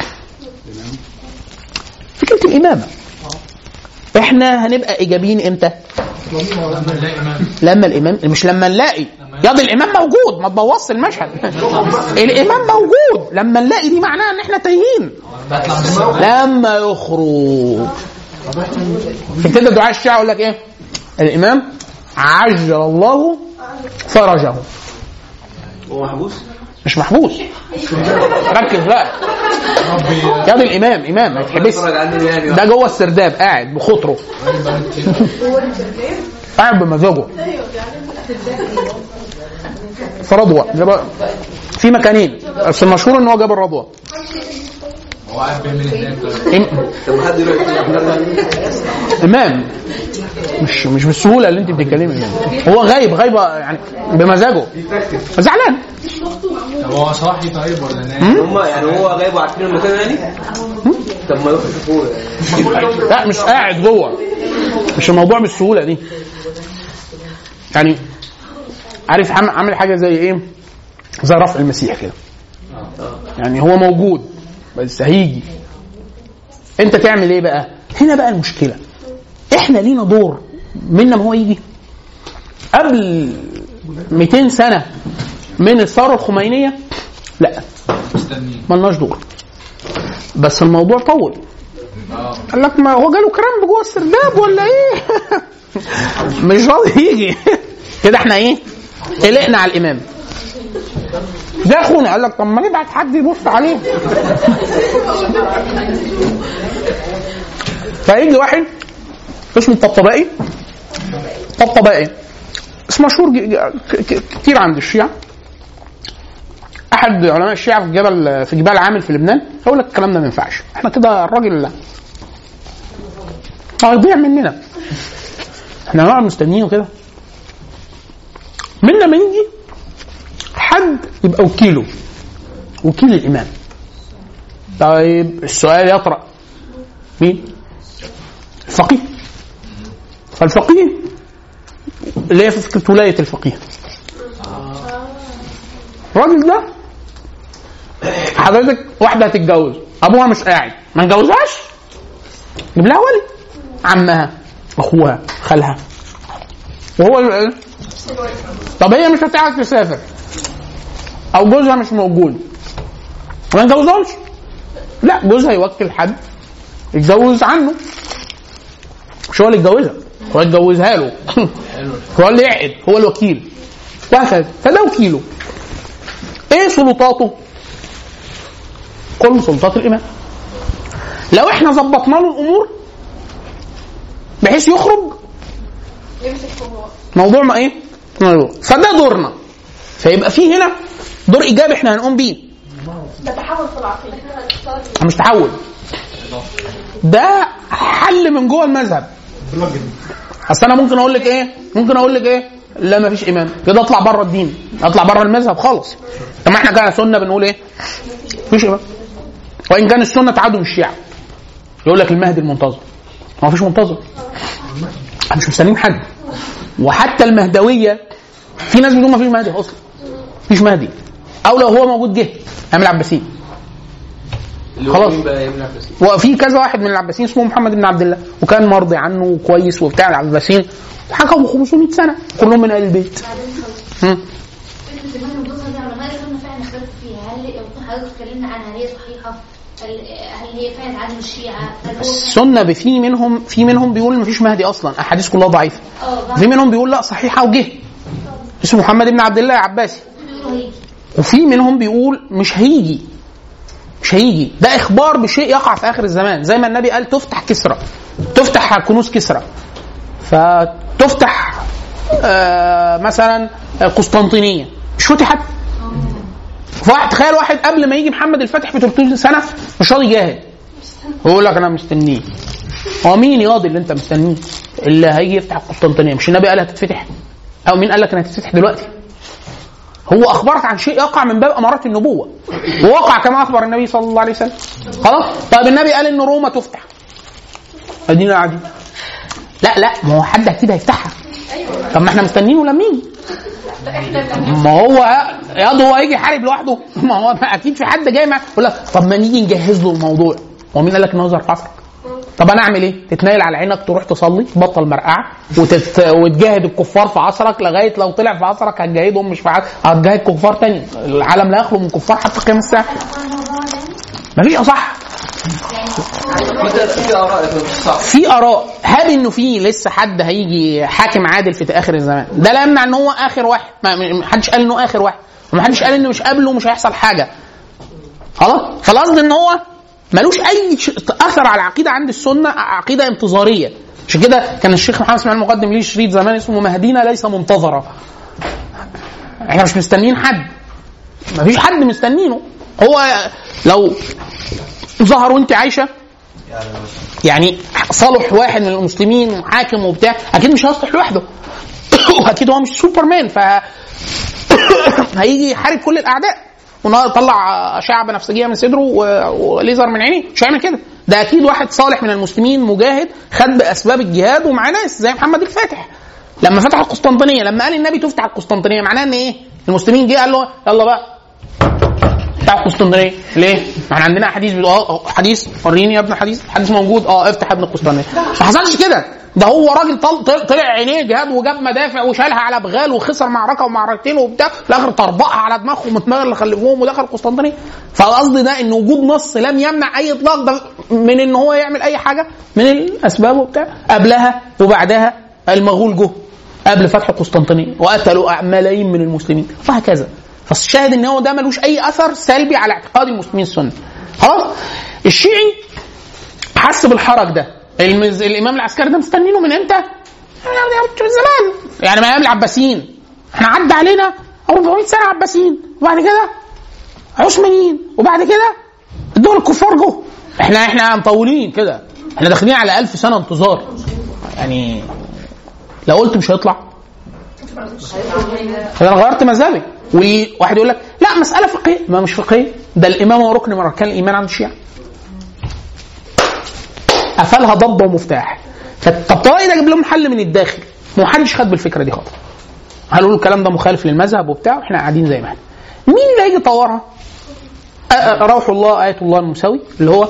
فكره الامامه. احنا هنبقى ايجابيين امتى؟ لما نلاقي امام لما الامام مش لما نلاقي ياض الامام موجود ما تبوظش المشهد الامام موجود لما نلاقي دي معناها ان احنا تايهين بطلع من السبب لما يخرج عشان كده دعاء الشيعة يقول لك ايه؟ الامام عجل الله فرجه هو محبوس؟ مش محبوس ركز بقى ياض الامام امام ما يتحبس اتفرج عني يعني ده جوه السرداب قاعد بخطره قاعد بمزاجه في رضوة جاب- في مكانين بس المشهور ان هو جاب الرضوة هو قاعد بيعمل هناك إم- طب حد يروح امام مش مش بالسهوله اللي انت بتتكلمي فيها هو غايب غايبه يعني بمزاجه زعلان طب هو صاحي طيب ولا نايم؟ هم يعني هو غايب وعارفين المكان يعني؟ طب ما يروحوا يشوفوه يعني. لا مش قاعد جوه مش الموضوع بالسهوله دي يعني عارف عامل عامل حاجه زي ايه زي رفع المسيح كده يعني هو موجود بس هيجي انت تعمل ايه بقى هنا بقى المشكله احنا لينا دور منا ما هو يجي قبل 200 سنه من الثوره الخمينيه لا مستنيين ملناش دور بس الموضوع طول اه قال لك ما هو جاله كرامب جوه السرداب ولا ايه؟ مش راضي يجي كده احنا ايه؟ قلقنا على الامام ده اخونا قال لك طب ما نبعت حد يبص عليه فيجي واحد اسمه الطبطبائي طبطبائي اسم مشهور ج- ج- ك- ك- كتير عند الشيعة واحد علماء الشيعة في جبل في جبال عامل في لبنان يقول لك الكلام ده ما ينفعش احنا كده الراجل لا هيضيع مننا احنا نقعد مستنيين كده منا ما يجي حد يبقى وكيله وكيل الامام طيب السؤال يطرأ مين؟ الفقيه فالفقيه اللي هي في فكره ولايه الفقيه الراجل ده حضرتك واحده هتتجوز ابوها مش قاعد ما نجوزهاش جيب لها ولي عمها اخوها خالها وهو ال- طب هي مش هتعرف تسافر او جوزها مش موجود ما نجوزهمش لا جوزها يوكل حد يتجوز عنه مش هو اللي يتجوزها هو يتجوزها له هو اللي يعقد هو الوكيل وهكذا فده وكيله ايه سلطاته؟ كل سلطات الامام لو احنا ظبطنا له الامور بحيث يخرج يمسك في هو موضوع ما ايه؟ موضوع. فده دورنا فيبقى في هنا دور ايجابي احنا هنقوم بيه ده تحول في العقيده مش تحول ده حل من جوه المذهب اصل انا ممكن اقول لك ايه ممكن اقول لك ايه لا ما فيش ايمان كده اطلع بره الدين اطلع بره المذهب خالص طب ما احنا كده سنه بنقول ايه مفيش ايمان وان كان السنه تعادل الشيعه يقول لك المهدي المنتظر هو مفيش منتظر احنا مش مستنيين حد وحتى المهدويه في ناس بتقول مفيش مهدي اصلا مفيش مهدي او لو هو موجود جه ايام العباسيين اللي هو خلاص. مين بقى يمنع بس وفي كذا واحد من العباسيين اسمه محمد بن عبد الله وكان مرضي عنه وكويس وبتاع العباسيين وحكموا 500 سنه كلهم من ال البيت مم. فكرة المال المنتصر دي علماء السنة فعلا اختلفوا فيها هل يكون حضرتك اتكلمنا عنها هل هي صحيحة؟ هل هل هي فعلا عدم الشيعة؟ هل هو السنه في منهم في منهم بيقول مفيش مهدي اصلا احاديث كلها ضعيفه اه في منهم بيقول لا صحيحه وجه اسمه محمد بن عبد الله عباسي بيقولوا هيجي وفي منهم بيقول مش هيجي مش هيجي ده اخبار بشيء يقع في اخر الزمان زي ما النبي قال تفتح كسرى تفتح كنوز كسرى فتفتح آه مثلا قسطنطينيه مش فتحت فواحد تخيل واحد قبل ما يجي محمد الفاتح ب 300 سنه مش راضي يجاهد ويقول لك انا مستنيه هو مين ياضي اللي انت مستنيه اللي هيجي يفتح القسطنطينيه مش النبي قال هتتفتح او مين قال لك انها هتتفتح دلوقتي هو اخبرك عن شيء يقع من باب امارات النبوه ووقع كما اخبر النبي صلى الله عليه وسلم خلاص طيب النبي قال ان روما تفتح ادينا قاعدين لا لا ما هو حد اكيد هيفتحها طب ما احنا مستنينه لما يجي ما هو ياض هو هيجي يحارب لوحده ما هو اكيد في حد جاي معاه يقول لك طب ما نيجي نجهز له الموضوع هو مين قال لك ان هو ظرف عصرك طب انا اعمل ايه؟ تتنايل على عينك تروح تصلي تبطل مرقعه وتت... وتجاهد الكفار في عصرك لغايه لو طلع في عصرك هتجاهدهم مش في عصرك هتجاهد كفار تاني العالم لا يخلو من كفار حتى قيام الساعه مفيش اصح في في اراء في الصعب في اراء هل انه في لسه حد هيجي حاكم عادل في اخر الزمان ده لا يمنع ان هو اخر واحد ما ما حدش قال انه اخر واحد وما حدش قال انه مش قبله مش هيحصل حاجه خلاص فالقصد ان هو ملوش اي ش- اثر على العقيده عند السنه عقيده انتظاريه عشان كده كان الشيخ محمد اسماعيل المقدم ليه شريط زمان اسمه مهدينا ليس منتظرا احنا مش مستنيين حد مفيش حد مستنينه هو لو ظهر وانت عايشه يعني صالح واحد من المسلمين وحاكم وبتاع اكيد مش هيصلح لوحده واكيد هو مش سوبرمان ف هيجي يحارب كل الاعداء ويطلع اشعه بنفسجيه من صدره و- وليزر من عينيه مش هيعمل كده ده اكيد واحد صالح من المسلمين مجاهد خد باسباب الجهاد ومعاه ناس زي محمد الفاتح لما فتح القسطنطينيه لما قال النبي تفتح القسطنطينيه معناه ان ايه المسلمين جه قال له يلا بقى بتاع القسطنطينيه ليه؟ ما احنا عندنا حديث بيقول اه حديث وريني يا ابن حديث حديث موجود اه افتح يا ابن القسطنطينيه ما حصلش كده ده هو راجل طل... طل- طلع عينيه جهاد وجاب مدافع وشالها على بغال وخسر معركه ومعركتين وبتاع في الاخر طربقها على دماغهم ودماغ اللي خلفوهم ودخل القسطنطينيه فالقصد ده ان وجود نص لم يمنع اي اطلاق ده من ان هو يعمل اي حاجه من الاسباب وبتاع قبلها وبعدها المغول جه قبل فتح القسطنطينيه وقتلوا ملايين من المسلمين وهكذا فالشاهد ان هو ده ملوش اي اثر سلبي على اعتقاد المسلمين السنه خلاص الشيعي حس بالحرج ده المز... الامام العسكري ده مستنينه من امتى؟ من زمان يعني من ايام العباسيين احنا عدى علينا 400 سنه عباسيين وبعد كده عثمانيين وبعد كده الدول الكفار جو احنا احنا مطولين كده احنا داخلين على ألف سنه انتظار يعني لو قلت مش هيطلع انا غيرت مذهبي وواحد يقول لك لا مساله فقهيه ما مش فقهيه ده الامامه وركن من اركان الايمان عند الشيعه قفلها ضبه ومفتاح فطب طبعا ده جاب لهم حل من الداخل ما حدش خد بالفكره دي خالص هنقول الكلام ده مخالف للمذهب وبتاع واحنا قاعدين زي ما احنا مين اللي هيجي يطورها؟ أ- أ- روح الله آية الله المساوي اللي هو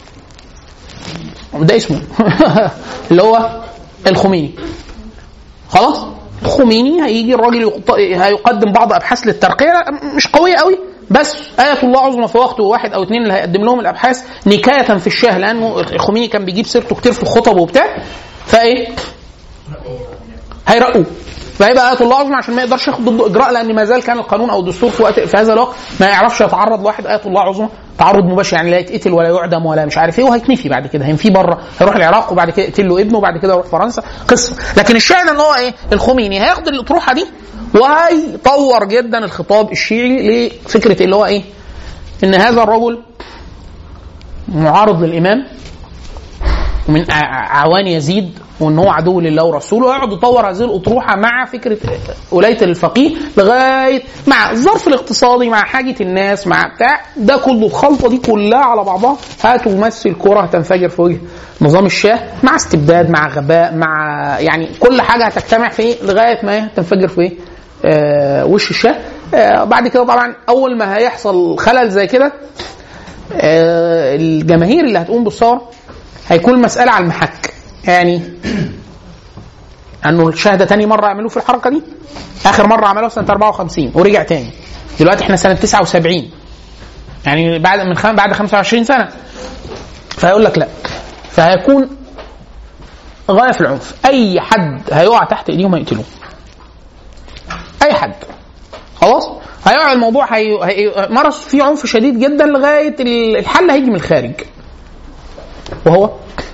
ده اسمه اللي هو الخميني خلاص الخميني هيجي الراجل يقط- هيقدم بعض ابحاث للترقيه مش قويه قوي بس آية الله عظمى في وقته واحد أو اثنين اللي هيقدم لهم الأبحاث نكاية في الشاه لأنه الخميني كان بيجيب سيرته كتير في الخطب وبتاع فإيه؟ هيرقوه فهيبقى آية الله عظمى عشان ما يقدرش ياخد ضده إجراء لأن ما زال كان القانون أو الدستور في وقت في هذا الوقت ما يعرفش يتعرض لواحد آية الله عظمى تعرض مباشر يعني لا يتقتل ولا يعدم ولا مش عارف ايه وهيتنفي بعد كده هينفيه بره هيروح العراق وبعد كده يقتل له ابنه وبعد كده يروح فرنسا قصه لكن الشاهد ان هو ايه الخميني هياخد الاطروحه دي وهيطور جدا الخطاب الشيعي لفكره اللي هو ايه ان هذا الرجل معارض للامام ومن ع- عوان يزيد وان هو عدو لله ورسوله ويقعد يطور هذه الاطروحه مع فكره ولايه الفقيه لغايه مع الظرف الاقتصادي مع حاجه الناس مع بتاع ده كله الخلطه دي كلها على بعضها هتمثل كره هتنفجر في وجه نظام الشاه مع استبداد مع غباء مع يعني كل حاجه هتجتمع في إيه؟ لغايه ما تنفجر في إيه؟ آه وش الشاه آه بعد كده طبعا اول ما هيحصل خلل زي كده آه الجماهير اللي هتقوم بالثوره هيكون المسألة على المحك يعني انه الشهدة تاني مرة يعملوه في الحركة دي اخر مرة عملوها سنة 54 ورجع تاني دلوقتي احنا سنة 79 يعني بعد من خم... بعد 25 سنة فهيقول لك لا فهيكون غاية في العنف اي حد هيقع تحت ايديهم هيقتلوه اي حد خلاص هيقع الموضوع هي... هي... مارس فيه عنف شديد جدا لغايه ال- الحل هيجي من الخارج وهو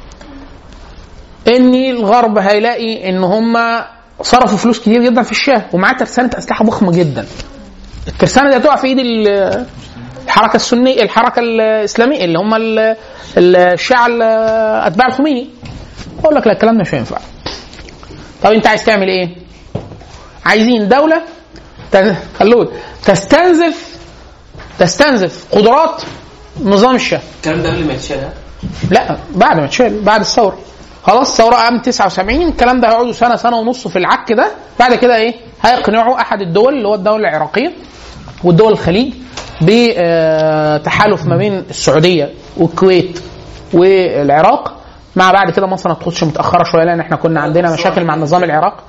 ان الغرب هيلاقي ان هم صرفوا فلوس كتير جدا في الشاه ومعاه ترسانه اسلحه ضخمه جدا الترسانه دي هتقع في ايد ال- الحركه السنيه الحركه الاسلاميه اللي هم ال- ال- الشيعه ال- اتباع الخميني اقول لك لا الكلام ده مش هينفع طب انت عايز تعمل ايه عايزين دوله ت- خلود تستنزف تستنزف قدرات نظام الشاه الكلام ده قبل ما يتشال ها؟ لا بعد ما اتشال بعد الثوره خلاص الثوره قام 79 الكلام ده هيقعدوا سنه سنه ونص في العك ده بعد كده ايه هيقنعوا احد الدول اللي هو الدوله العراقيه والدول الخليج بتحالف ما بين السعوديه والكويت والعراق مع بعد كده مصر ما تخش متاخره شويه لان احنا كنا عندنا مشاكل مع النظام العراقي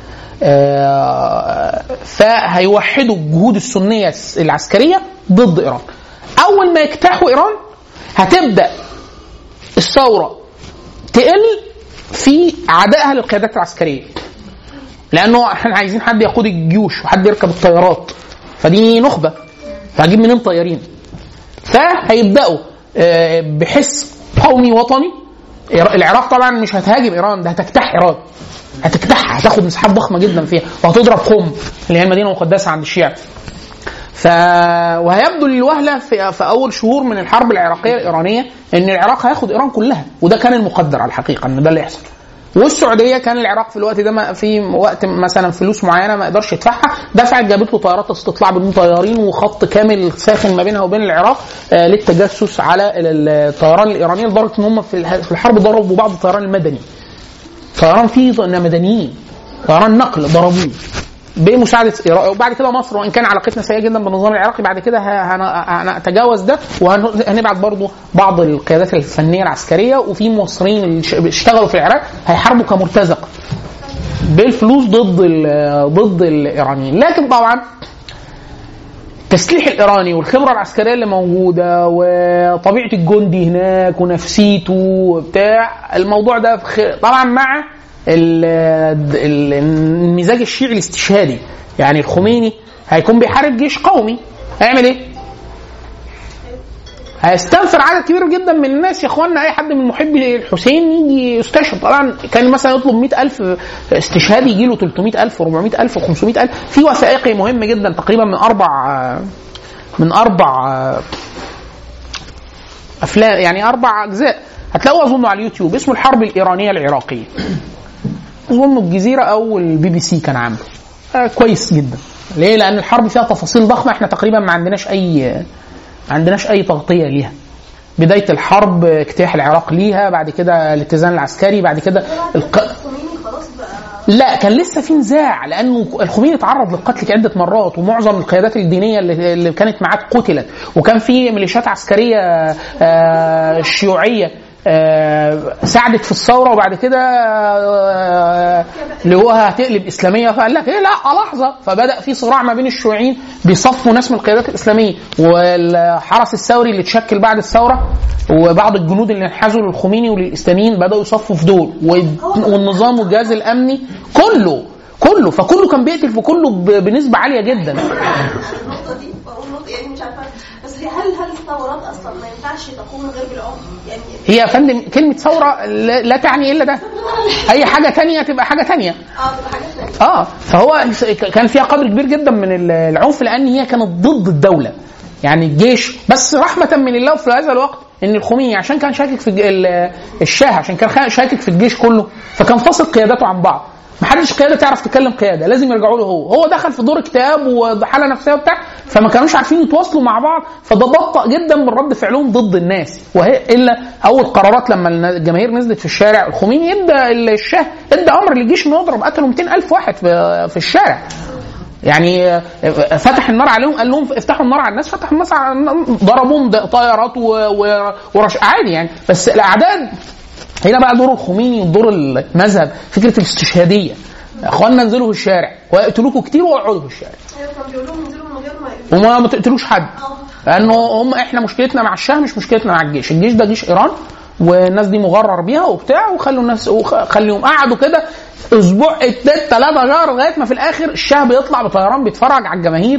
آه، فهيوحدوا الجهود السنيه العسكريه ضد ايران اول ما يجتاحوا ايران هتبدا الثوره تقل في عدائها للقيادات العسكريه لانه احنا عايزين حد يقود الجيوش وحد يركب الطيارات فدي نخبه فهجيب منين طيارين فهيبداوا آه، بحس قومي وطني العراق طبعا مش هتهاجم ايران ده هتجتاح ايران هتجتاحها هتاخد مساحات ضخمه جدا فيها وهتضرب قم اللي هي المدينه المقدسه عند الشيعة ف وهيبدو للوهله في... في اول شهور من الحرب العراقيه الايرانيه ان العراق هياخد ايران كلها وده كان المقدر على الحقيقه ان ده اللي يحصل والسعوديه كان العراق في الوقت ده ما في وقت مثلا فلوس معينه ما يقدرش يدفعها دفعت جابت له طيارات استطلاع بدون طيارين وخط كامل ساخن ما بينها وبين العراق آه للتجسس على ال- الطيران الايرانيه لدرجه ان هم في الح- في الحرب ضربوا بعض الطيران المدني طيران فيه ط- مدنيين طيران نقل ضربوه بمساعده إيران وبعد كده مصر وان كان علاقتنا سيئه جدا بالنظام العراقي بعد كده ه- هن- هنتجاوز ده وهنبعت برضه بعض القيادات الفنيه العسكريه وفي مصريين اللي ش- اشتغلوا في العراق هيحاربوا كمرتزقه بالفلوس ضد ال- ضد الايرانيين لكن طبعا التسليح الايراني والخبره العسكريه اللي موجوده وطبيعه الجندي هناك ونفسيته وبتاع الموضوع ده بخ- طبعا مع ال- ال- المزاج الشيعي الاستشهادي يعني الخميني هيكون بيحارب جيش قومي هيعمل ايه؟ هيستنفر عدد كبير جدا من الناس يا اخوانا اي حد من محبي الحسين يجي يستشهد طبعا كان مثلا يطلب 100000 استشهاد يجي له 300000 و400000 و500000 في وثائقي مهم جدا تقريبا من اربع من اربع آه، افلام يعني اربع اجزاء هتلاقوه اظن على اليوتيوب اسمه الحرب الايرانيه العراقيه اظن الجزيره او البي بي سي كان عامله آه كويس جدا ليه لان الحرب فيها تفاصيل ضخمه احنا تقريبا ما عندناش اي ما عندناش اي تغطيه ليها بدايه الحرب اجتياح العراق ليها بعد كده الاتزان العسكري بعد كده الق... الخميني خلاص بقى لا كان لسه في نزاع لانه الخميني تعرض للقتل عده مرات ومعظم القيادات الدينيه اللي اللي كانت معاه قتلت وكان في ميليشيات عسكريه آه، شيوعيه آه، ساعدت في الثوره وبعد كده آه، لقوها هتقلب اسلاميه فقال لك ايه لا لحظه فبدا في صراع ما بين الشيوعيين بيصفوا ناس من القيادات الاسلاميه والحرس الثوري اللي اتشكل بعد الثوره وبعض الجنود اللي انحازوا للخميني وللاسلاميين بداوا يصفوا في دول وال- والنظام والجهاز الامني كله كله فكله كان بيقتل في كله ب- بنسبه عاليه جدا النقطه دي واقول نقطه يعني مش عارفه بس هي هل هل الثورات اصلا ما ينفعش تقوم من غير بالعنف يعني هي يا فندم كلمه ثوره لا لا تعني الا ده اي حاجه تانية تبقى حاجه تانية اه تبقى حاجات ثانيه اه فهو كان فيها قدر كبير جدا من العنف لان هي كانت ضد الدوله يعني الجيش بس رحمه من الله في هذا الوقت ان الخميني عشان كان شاكك في الج- ال- الشاه عشان كان خا- شاكك في الجيش كله فكان فاصل قياداته عن بعض محدش قياده تعرف تتكلم قياده لازم يرجعوا له هو هو دخل في دور اكتئاب وحاله نفسيه وبتاع فما كانوش عارفين يتواصلوا مع بعض فده بطأ جدا من رد فعلهم ضد الناس وهي الا اول قرارات لما الجماهير نزلت في الشارع الخميني ادى الشاه ادى امر للجيش انه يضرب قتلوا 200 الف واحد في, في الشارع يعني آه، فتح النار عليهم قال لهم افتحوا النار على الناس فتحوا الناس على ضربوهم د- طيارات و- و- ورش عادي يعني بس الاعداد هنا بقى دور الخميني ودور المذهب فكره الاستشهاديه اخواننا انزلوا في الشارع ويقتلوكوا كتير واقعدوا في الشارع ايوه كانوا بيقولوا لهم انزلوا من غير ما يقولوا وما ما تقتلوش حد اه لانه هم احنا مشكلتنا مع الشاه مش مشكلتنا مع الجيش الجيش ده جيش ايران والناس دي مغرر بيها وبتاع وخلوا الناس وخليهم قعدوا كده اسبوع اتنين ثلاثه شهر لغايه ما في الاخر الشاه بيطلع بطيران بيتفرج على الجماهير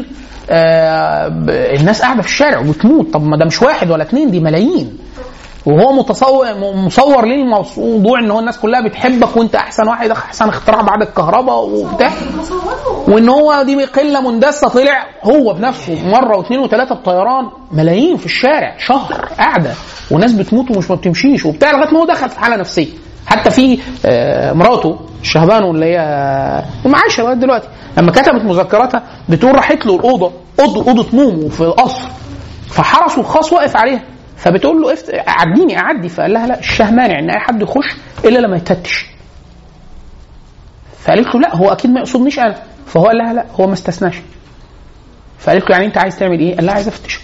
آه ب- الناس قاعده في الشارع وبتموت طب ما ده مش واحد ولا اتنين دي ملايين وهو متصور مصور ليه الموضوع ان هو الناس كلها بتحبك وانت احسن واحد احسن اختراع بعد الكهرباء وبتاع مصوروا وان هو دي قله مندسه طلع هو بنفسه مره واثنين وثلاثه بطيران ملايين في الشارع شهر قاعده وناس بتموت ومش ما بتمشيش وبتاع لغايه ما هو دخل في حاله نفسيه حتى في آه، مراته الشهبانو اللي هي ومعاشه لغايه دلوقتي لما كتبت مذكراتها بتقول راحت له الاوضه اوضه اوضه نومه في القصر فحرس الخاص واقف عليها فبتقول له افت... عديني اعدي فقال لها لا الشاه مانع ان اي حد يخش الا لما يتفتش فقالت له لا هو اكيد ما يقصدنيش انا فهو قال لها لا هو ما استثناش فقالت له يعني انت عايز تعمل ايه؟ قال لها عايز افتش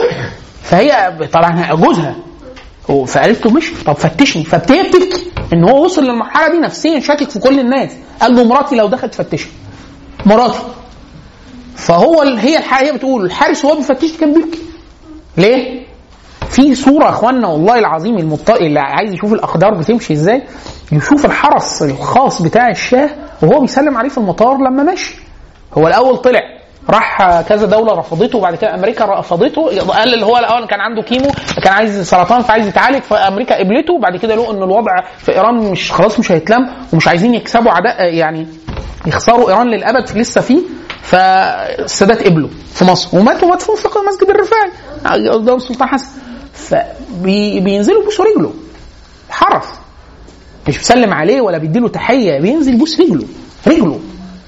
فهي طبعا جوزها هو- فقالت له مش طب فتشني فبتبتدي بتبكي ان هو وصل للمرحله دي نفسيا شاكك في كل الناس قال له مراتي لو دخلت تفتشني مراتي فهو ال- هي الحقيقه بتقول الحارس وهو بيفتشني كان بيبكي ليه؟ في صوره يا اخوانا والله العظيم المبط... اللي عايز يشوف الاقدار بتمشي ازاي يشوف الحرس الخاص بتاع الشاه وهو بيسلم عليه في المطار لما مشي هو الاول طلع راح كذا دوله رفضته وبعد كده امريكا رفضته قال اللي هو الاول كان عنده كيمو كان عايز سرطان فعايز يتعالج فامريكا قبلته وبعد كده لقوا ان الوضع في ايران مش خلاص مش هيتلم ومش عايزين يكسبوا عداء يعني يخسروا ايران للابد لسه فيه فالسادات قبله في مصر ومات ومات في فقه مسجد الرفاعي قدام السلطان حسن فبينزلوا يبوسوا رجله حرس مش بيسلم عليه ولا بيديله تحيه بينزل يبوس رجله رجله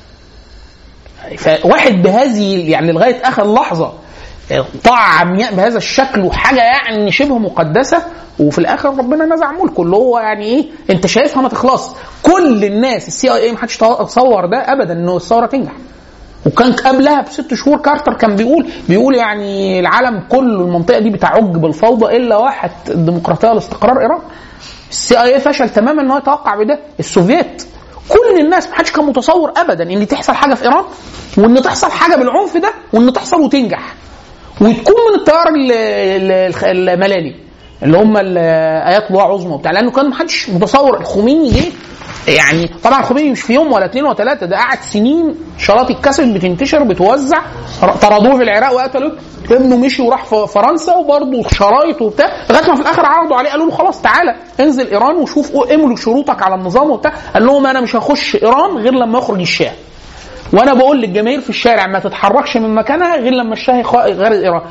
فواحد بهذه يعني لغايه اخر لحظه طاعة عمياء بهذا الشكل وحاجة يعني شبه مقدسة وفي الآخر ربنا نزع ملكه اللي هو يعني إيه أنت شايفها ما تخلص كل الناس السي اي اي ما حدش تصور ده أبدا إنه الثورة تنجح وكان قبلها بست شهور كارتر كان بيقول بيقول يعني العالم كله المنطقة دي بتعج بالفوضى إلا واحد الديمقراطية والاستقرار إيران السي اي اي فشل تماما ان هو يتوقع بده السوفييت كل الناس ما حدش كان متصور ابدا ان تحصل حاجه في ايران وان تحصل حاجه بالعنف ده وان تحصل وتنجح وتكون من التيار ال- ال- الملالي اللي هم ال- ايات الله عظمى وبتاع لانه كان ما حدش متصور الخميني جه يعني طبعا الخميني مش في يوم ولا اثنين ولا ثلاثه ده قعد سنين شراط الكاسيت بتنتشر بتوزع طردوه في العراق وقتلوه ابنه مشي وراح ف- فرنسا وبرضه شرايط وبتاع لغايه ما في الاخر عرضوا عليه قالوا له خلاص تعالى انزل ايران وشوف املك شروطك على النظام وبتاع قال لهم انا مش هخش ايران غير لما يخرج الشاه وانا بقول للجماهير في الشارع ما تتحركش من مكانها غير لما الشاه يخ- غير ايران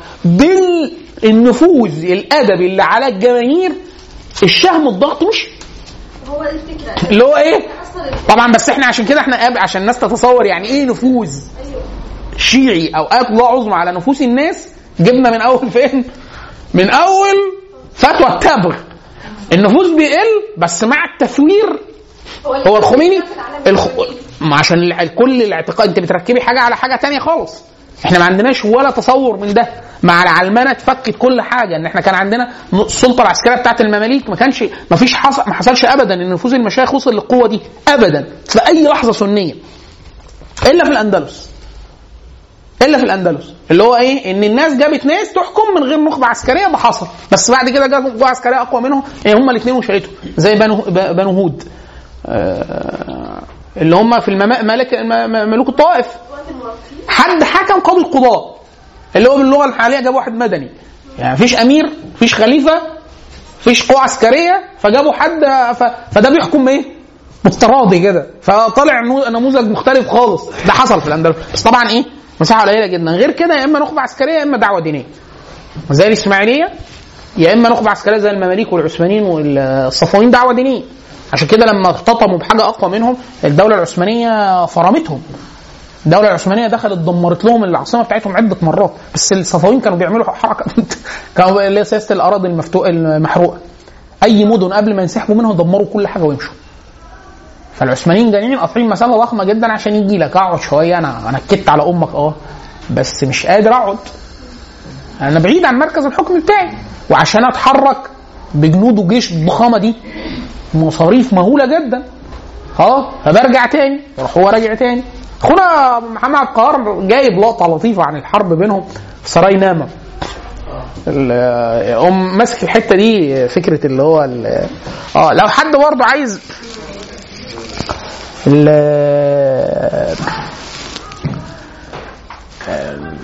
بالنفوذ الادبي اللي على الجماهير الشاه من الضغط مش هو دي الفكره اللي هو ايه حصل طبعا بس احنا عشان كده احنا قاب- عشان الناس تتصور يعني ايه نفوذ شيعي او آية الله عظمى على نفوس الناس جبنا من اول فين؟ من اول فتوى التبغ النفوذ بيقل بس مع التثوير هو الخميني الخ... ما عشان الع- كل الاعتقاد انت بتركبي حاجه على حاجه تانية خالص احنا ما عندناش ولا تصور من ده مع العلمنه اتفكت كل حاجه ان احنا كان عندنا السلطه العسكريه بتاعت المماليك ما كانش ما فيش حصل ما حصلش ابدا ان نفوذ المشايخ وصل للقوه دي ابدا في اي لحظه سنيه الا في الاندلس الا في الاندلس اللي هو ايه ان الناس جابت ناس تحكم من غير نخبه عسكريه ده حصل بس بعد كده جابوا قوه عسكريه اقوى منهم يعني هم الاثنين وشالتهم زي بنو ب- بنو هود آه، اللي هم في الممالك ملك م- ملوك الطوائف حد حكم قاضي القضاء اللي هو باللغه الحاليه جاب واحد مدني يعني مفيش امير مفيش خليفه مفيش قوه عسكريه فجابوا حد ف... فده بيحكم ايه؟ بالتراضي كده فطلع نمو- نموذج مختلف خالص ده حصل في الاندلس بس طبعا ايه؟ مساحه قليله جدا غير كده يا اما نخبه عسكريه يا اما دعوه دينيه زي الاسماعيليه يا اما نخبه عسكريه زي المماليك والعثمانيين والصفويين دعوه دينيه عشان كده لما ارتطموا بحاجه اقوى منهم الدوله العثمانيه فرمتهم الدوله العثمانيه دخلت دمرت لهم العاصمه بتاعتهم عده مرات بس الصفويين كانوا بيعملوا حركه كانوا اللي هي سياسه الاراضي المفتوحه المحروقه اي مدن قبل ما ينسحبوا منها دمروا كل حاجه ويمشوا فالعثمانيين جايين قاطعين مسافه ضخمه جدا عشان يجي لك اقعد شويه انا انا نكدت على امك اه بس مش قادر اقعد انا بعيد عن مركز الحكم بتاعي وعشان اتحرك بجنود وجيش الضخامه دي مصاريف مهوله جدا اه فبرجع تاني يروح هو راجع تاني اخونا محمد عبد القهار جايب لقطه لطيفه عن الحرب بينهم في سراي نامه ال- قوم ماسك الحته دي فكره اللي هو ال- اه لو حد برضه عايز ال ال-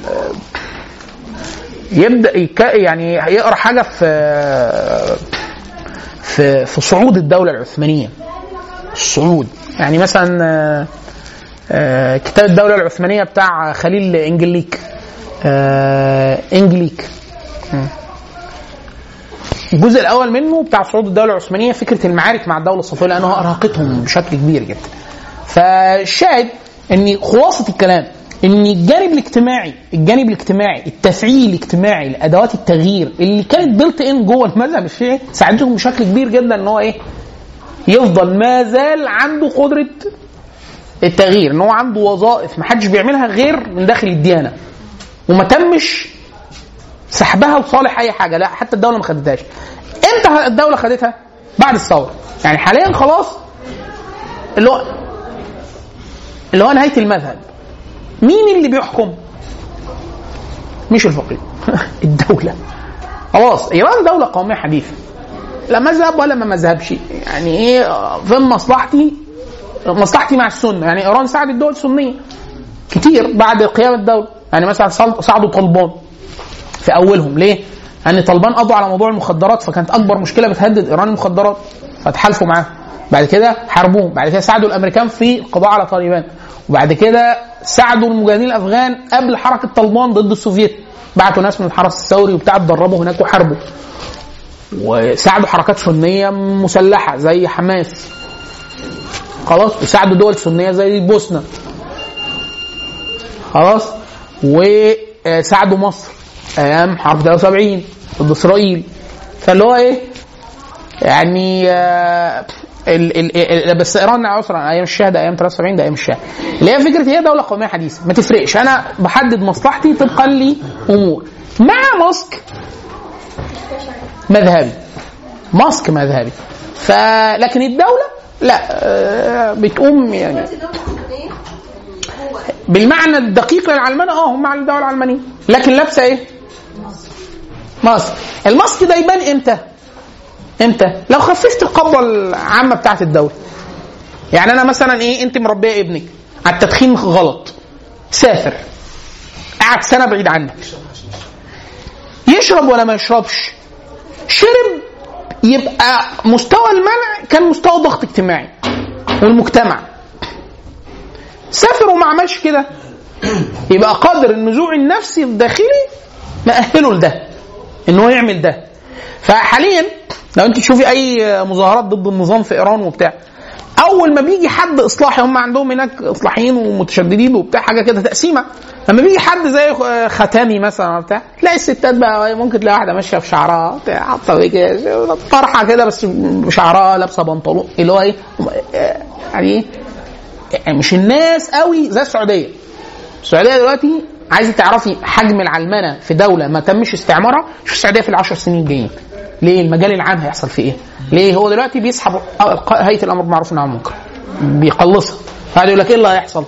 يبدا يك يعني يقرا حاجه في في في صعود الدوله العثمانيه الصعود يعني مثلا آه، آه، كتاب الدوله العثمانيه بتاع خليل انجليك آه، انجليك مم. الجزء الاول منه بتاع صعود الدوله العثمانيه فكره المعارك مع الدوله الصفويه لانها ارهقتهم بشكل كبير جدا فالشاهد ان خلاصه الكلام ان الجانب الاجتماعي الجانب الاجتماعي التفعيل الاجتماعي لادوات التغيير اللي كانت بلت ان جوه المذهب الشيعي ساعدتهم بشكل كبير جدا ان هو ايه يفضل ما زال عنده قدره التغيير ان هو عنده وظائف ما حدش بيعملها غير من داخل الديانه وما تمش سحبها لصالح اي حاجه لا حتى الدوله ما خدتهاش امتى الدوله خدتها بعد الثوره يعني حاليا خلاص اللي هو اللي هو نهايه المذهب مين اللي بيحكم مش الفقيه الدوله خلاص ايران دوله قوميه حديثه لا مذهب ولا ما مذهبش يعني ايه فين مصلحتي مصلحتي مع السنه يعني ايران ساعدت الدول السنيه كتير بعد قيام الدوله يعني مثلا صعد- صعدوا طالبان في اولهم ليه؟ لان طالبان قضوا على موضوع المخدرات فكانت اكبر مشكله بتهدد ايران المخدرات فتحالفوا معاهم بعد كده حاربوهم بعد كده ساعدوا الامريكان في القضاء على طالبان وبعد كده ساعدوا المجاهدين الافغان قبل حركه طالبان ضد السوفييت بعتوا ناس من الحرس الثوري وبتاع اتدربوا هناك وحاربوا وساعدوا حركات سنيه مسلحه زي حماس خلاص وساعدوا دول سنيه زي البوسنه خلاص وساعدوا مصر ايام حرب 73 ضد اسرائيل فاللي هو ايه يعني آه، ال ال ال بس ايران عسرا ايام الشاه ده ايام 73 ده ايام الشاه اللي هي فكره هي دوله قوميه حديثه ما تفرقش انا بحدد مصلحتي طبقا لامور مع ماسك مذهبي ماسك مذهبي فلكن الدوله لا آه، بتقوم يعني دلوقتي الدولة العثمانية هو بالمعنى الدقيق للعلمانه اه هم على الدوله العلمانيه لكن لابسه ايه؟ ماسك الماسك ده يبان امتى؟ امتى؟ لو خففت القبضه العامه بتاعت الدوله يعني انا مثلا ايه انت مربيه ابنك على التدخين غلط سافر قعد سنه بعيد عنك يشرب ولا ما يشربش شرب يبقى مستوى المنع كان مستوى ضغط اجتماعي والمجتمع سافر وما عملش كده يبقى قدر النزوع النفسي الداخلي مأهله لده ان هو يعمل ده فحاليا لو انت تشوفي اي مظاهرات ضد النظام في ايران وبتاع اول ما بيجي حد اصلاحي هم عندهم هناك اصلاحيين ومتشددين وبتاع حاجه كده تقسيمه لما بيجي حد زي ختامي مثلا ولا بتاع تلاقي الستات بقى ممكن تلاقي واحده ماشيه في شعرها بتاع حاطه إيه كده طرحه كده بس بشعرها لابسه بنطلون اللي هو ايه يعني ايه يعني مش الناس قوي زي السعوديه السعوديه دلوقتي عايزه تعرفي حجم العلمنه في دوله ما تمش استعمارها شوف السعوديه في العشر سنين الجايين ليه المجال العام هيحصل فيه ايه ليه هو دلوقتي بيسحب هيئه الامر بالمعروف والنهي عن المنكر بيقلصها فقعد يقول لك ايه اللي هيحصل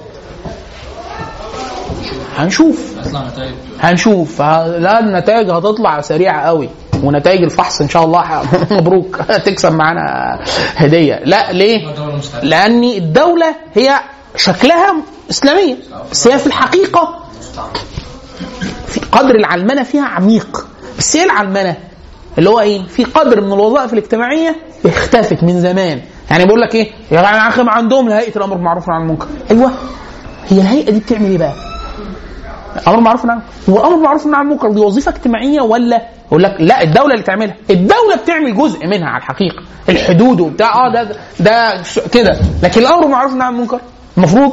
هنشوف يطلع نتائج هنشوف لا النتائج هتطلع سريعه قوي ونتائج الفحص ان شاء الله مبروك تكسب معانا هديه لا ليه دولة مستعدة لان الدوله هي شكلها اسلاميه بس هي في الحقيقه في قدر العلمنه فيها عميق بس ايه العلمنه اللي هو ايه في قدر من الوظائف الاجتماعيه اختفت من زمان يعني بقول لك ايه يا جماعه يا اخي ما عندهم هيئه الامر بالمعروف والنهي عن المنكر ايوه هي الهيئه دي بتعمل ايه بقى امر بالمعروف والنهي عن المنكر هو الامر بالمعروف والنهي عن المنكر دي وظيفه اجتماعيه ولا يقول لك لا الدوله اللي تعملها الدوله بتعمل جزء منها على الحقيقه الحدود وبتاع اه ده ده كده لكن الامر بالمعروف والنهي عن المنكر المفروض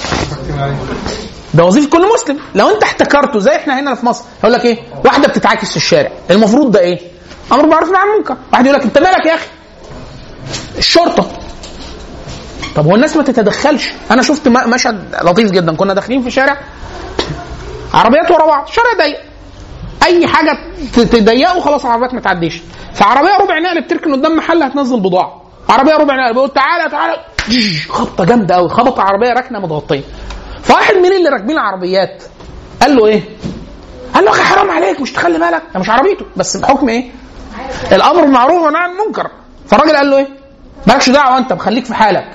ده وظيفه كل مسلم لو انت احتكرته زي احنا هنا في مصر يقول لك ايه واحده بتتعاكس في الشارع المفروض ده ايه امر بالمعروف والنهي عن المنكر واحد يقول لك انت مالك يا اخي الشرطه طب هو الناس ما تتدخلش انا شفت م- مشهد لطيف جدا كنا داخلين في شارع عربيات ورا بعض شارع ضيق اي حاجه ت- تضيقه خلاص العربيات ما تعديش فعربيه ربع نقل بتركن قدام محل هتنزل بضاعه عربيه ربع نقل بيقول تعالى تعالى جيج، خبطه جامده قوي خبط عربيه راكنه متغطيه فواحد من اللي راكبين العربيات قال له ايه؟ قال له يا اخي حرام عليك مش تخلي بالك ده مش عربيته بس بحكم ايه؟ الامر بالمعروف والنهي عن المنكر فالراجل قال له ايه؟ مالكش دعوه انت مخليك في حالك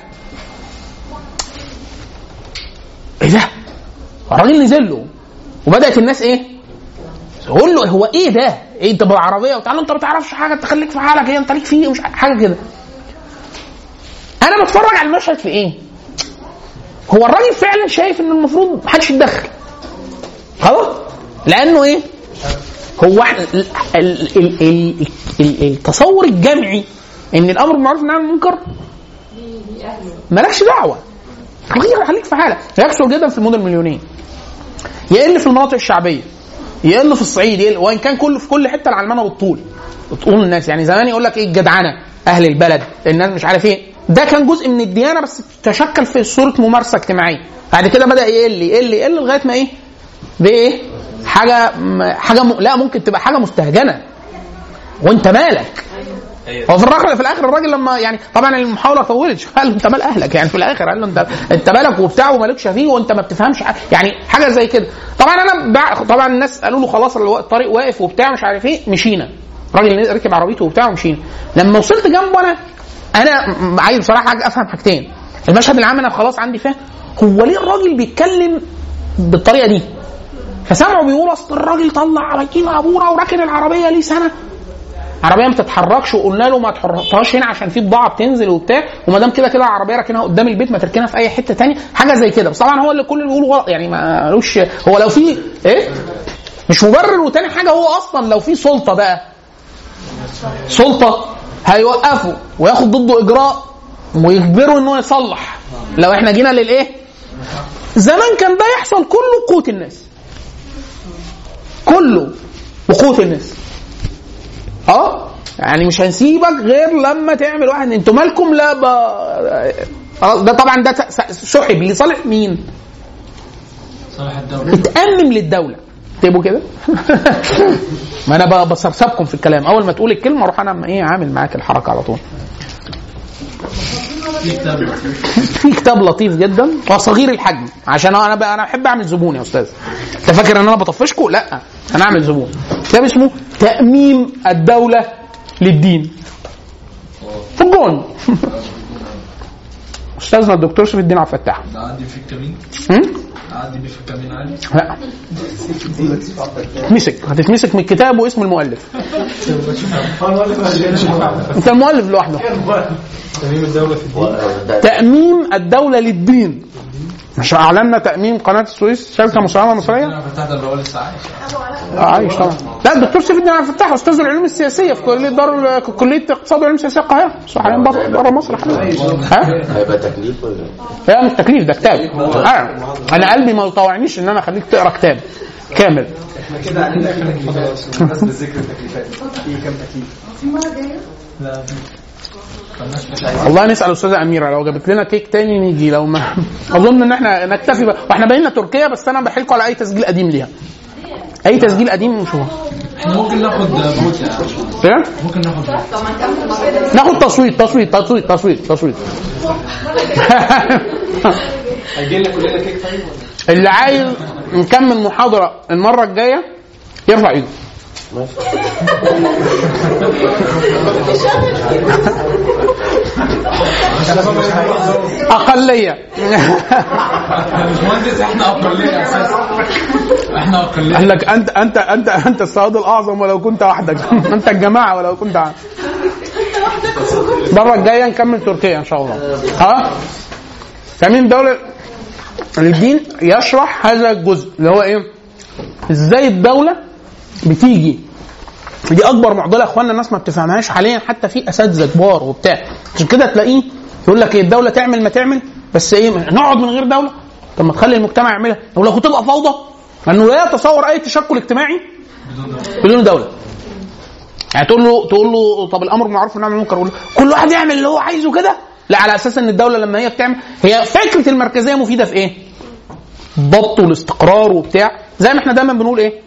ايه ده؟ الراجل نزل له وبدات الناس ايه؟ تقول له هو ايه ده؟ ايه انت بالعربيه وتعالى له انت ما تعرفش حاجه انت خليك في حالك ايه انت ليك فيه مش حاجه كده. انا بتفرج على المشهد في ايه؟ هو الراجل فعلا شايف ان المفروض محدش يتدخل. خلاص؟ لانه ايه؟ هو احنا ال- ال- ال- ال- ال- التصور الجمعي ان الامر بالمعروف والنهي عن المنكر مالكش دعوه خليك خليك في حالك يكثر جدا في المدن المليونيه يقل في المناطق الشعبيه يقل في الصعيد يقل وان كان كل في كل حته العلمانه بالطول بتقول الناس يعني زمان يقول لك ايه الجدعنه اهل البلد الناس مش عارف ايه ده كان جزء من الديانه بس تشكل في صوره ممارسه اجتماعيه بعد كده بدا يقل يقل يقل لغايه ما ايه بايه حاجه م- حاجه م... لا ممكن تبقى حاجه مستهجنه وانت مالك هو في الاخر في الاخر الراجل لما يعني طبعا المحاوله طولت شوف قال له انت مال اهلك يعني في الاخر قال له انت انت مالك وبتاع ومالكش فيه وانت ما بتفهمش حاجة. يعني حاجه زي كده طبعا انا بع... طبعا الناس قالوا له خلاص الو- الطريق واقف وبتاع مش عارف ايه مشينا الراجل ركب عربيته وبتاع ومشينا لما وصلت جنبه انا انا م- عايز بصراحه حاجة افهم حاجتين المشهد العام انا خلاص عندي فاهم هو ليه الراجل بيتكلم بالطريقه دي فسمعوا بيقولوا اصل الراجل طلع عربيتين عبوره وراكن العربيه ليه سنه عربيه ما تتحركش وقلنا له ما تحطهاش هنا عشان في بضاعه بتنزل وبتاع وما دام كده كده العربيه راكنها قدام البيت ما تركنها في اي حته تانية حاجه زي كده بس طبعا هو اللي كل اللي بيقوله غلط يعني ما لوش هو لو في ايه مش مبرر وتاني حاجه هو اصلا لو في سلطه بقى سلطه هيوقفوا وياخد ضده اجراء ويجبروا انه يصلح لو احنا جينا للايه زمان كان ده يحصل كله قوت الناس كله وقوت الناس اه يعني مش هنسيبك غير لما تعمل واحد انتوا مالكم لا ب... آه، ده طبعا ده س- سحب لصالح مين؟ صالح الدولة اتأمم للدولة تبقوا كده ما انا ب- بسرسبكم في الكلام اول ما تقول الكلمه اروح انا ايه عامل معاك الحركه على طول في كتاب في كتاب لطيف جدا وصغير الحجم عشان انا ب... انا بحب اعمل زبون يا استاذ انت فاكر ان انا بطفشكم لا انا اعمل زبون كتاب اسمه تأميم الدولة للدين في الجون استاذنا الدكتور سيف الدين عبد الفتاح ده عندي في الكمين هم؟ عندي بيه في الكمين عادي لا مسك هتتمسك من الكتاب واسم المؤلف انت المؤلف لوحده تميم الدولة في الدين ده تأميم الدولة للدين مش اعلنا تامين قناه السويس شركه مساهمه مصريه انا فتحت اللي هو لسه عايش آه، عايش طبعا لا الدكتور سيف الدين عبد الفتاح استاذ العلوم السياسيه في كليه دار كليه اقتصاد والعلوم السياسيه القاهره بس حاليا بره بره مصر ها هيبقى تكليف ولا إيه؟ لا مش تكليف ده كتاب آه. انا قلبي ما يطوعنيش ان انا اخليك تقرا كتاب كامل كده علينا خلاص بمناسبة ذكر التكليفات في كام تكليف؟ المره الجايه والله نسال استاذه اميره لو جابت لنا كيك تاني نيجي لو ما اظن ان احنا نكتفي بقى واحنا بقينا تركيا بس انا بحيلكم على اي تسجيل قديم ليها اي تسجيل قديم نشوفه احنا ممكن ناخد فوت يا باشمهندس. ايه ممكن ناخد فوت طب ما نكمل ناخد تصويت تصويت تصويت تصويت تصويت هيجي لنا كلنا كيك طيب ولا؟ اللي عايز نكمل محاضره المره الجايه يرفع ايده اقليه باشمهندس احنا اقليه اساسا احنا اقليه قال لك انت انت انت انت السواد الاعظم ولو كنت وحدك انت الجماعه ولو كنت عن المره الجايه نكمل تركيا ان شاء الله ها تامين دوله الدين يشرح هذا الجزء اللي هو ايه ازاي الدوله بتيجي دي اكبر معضله يا اخوانا الناس ما بتفهمهاش حاليا حتى في اساتذه كبار وبتاع عشان كده تلاقيه يقول لك ايه الدوله تعمل ما تعمل بس ايه نقعد من غير دوله طب ما تخلي المجتمع يعملها يقول لك وتبقى فوضى لانه لا يتصور اي تشكل اجتماعي بدون دوله يعني تقول له تقول له طب الامر بالمعروف والنهي عن المنكر يقول له كل واحد يعمل اللي هو عايزه كده لا على اساس ان الدوله لما هي بتعمل هي فكره المركزيه مفيده في ايه؟ الضبط والاستقرار وبتاع زي ما احنا دايما بنقول ايه؟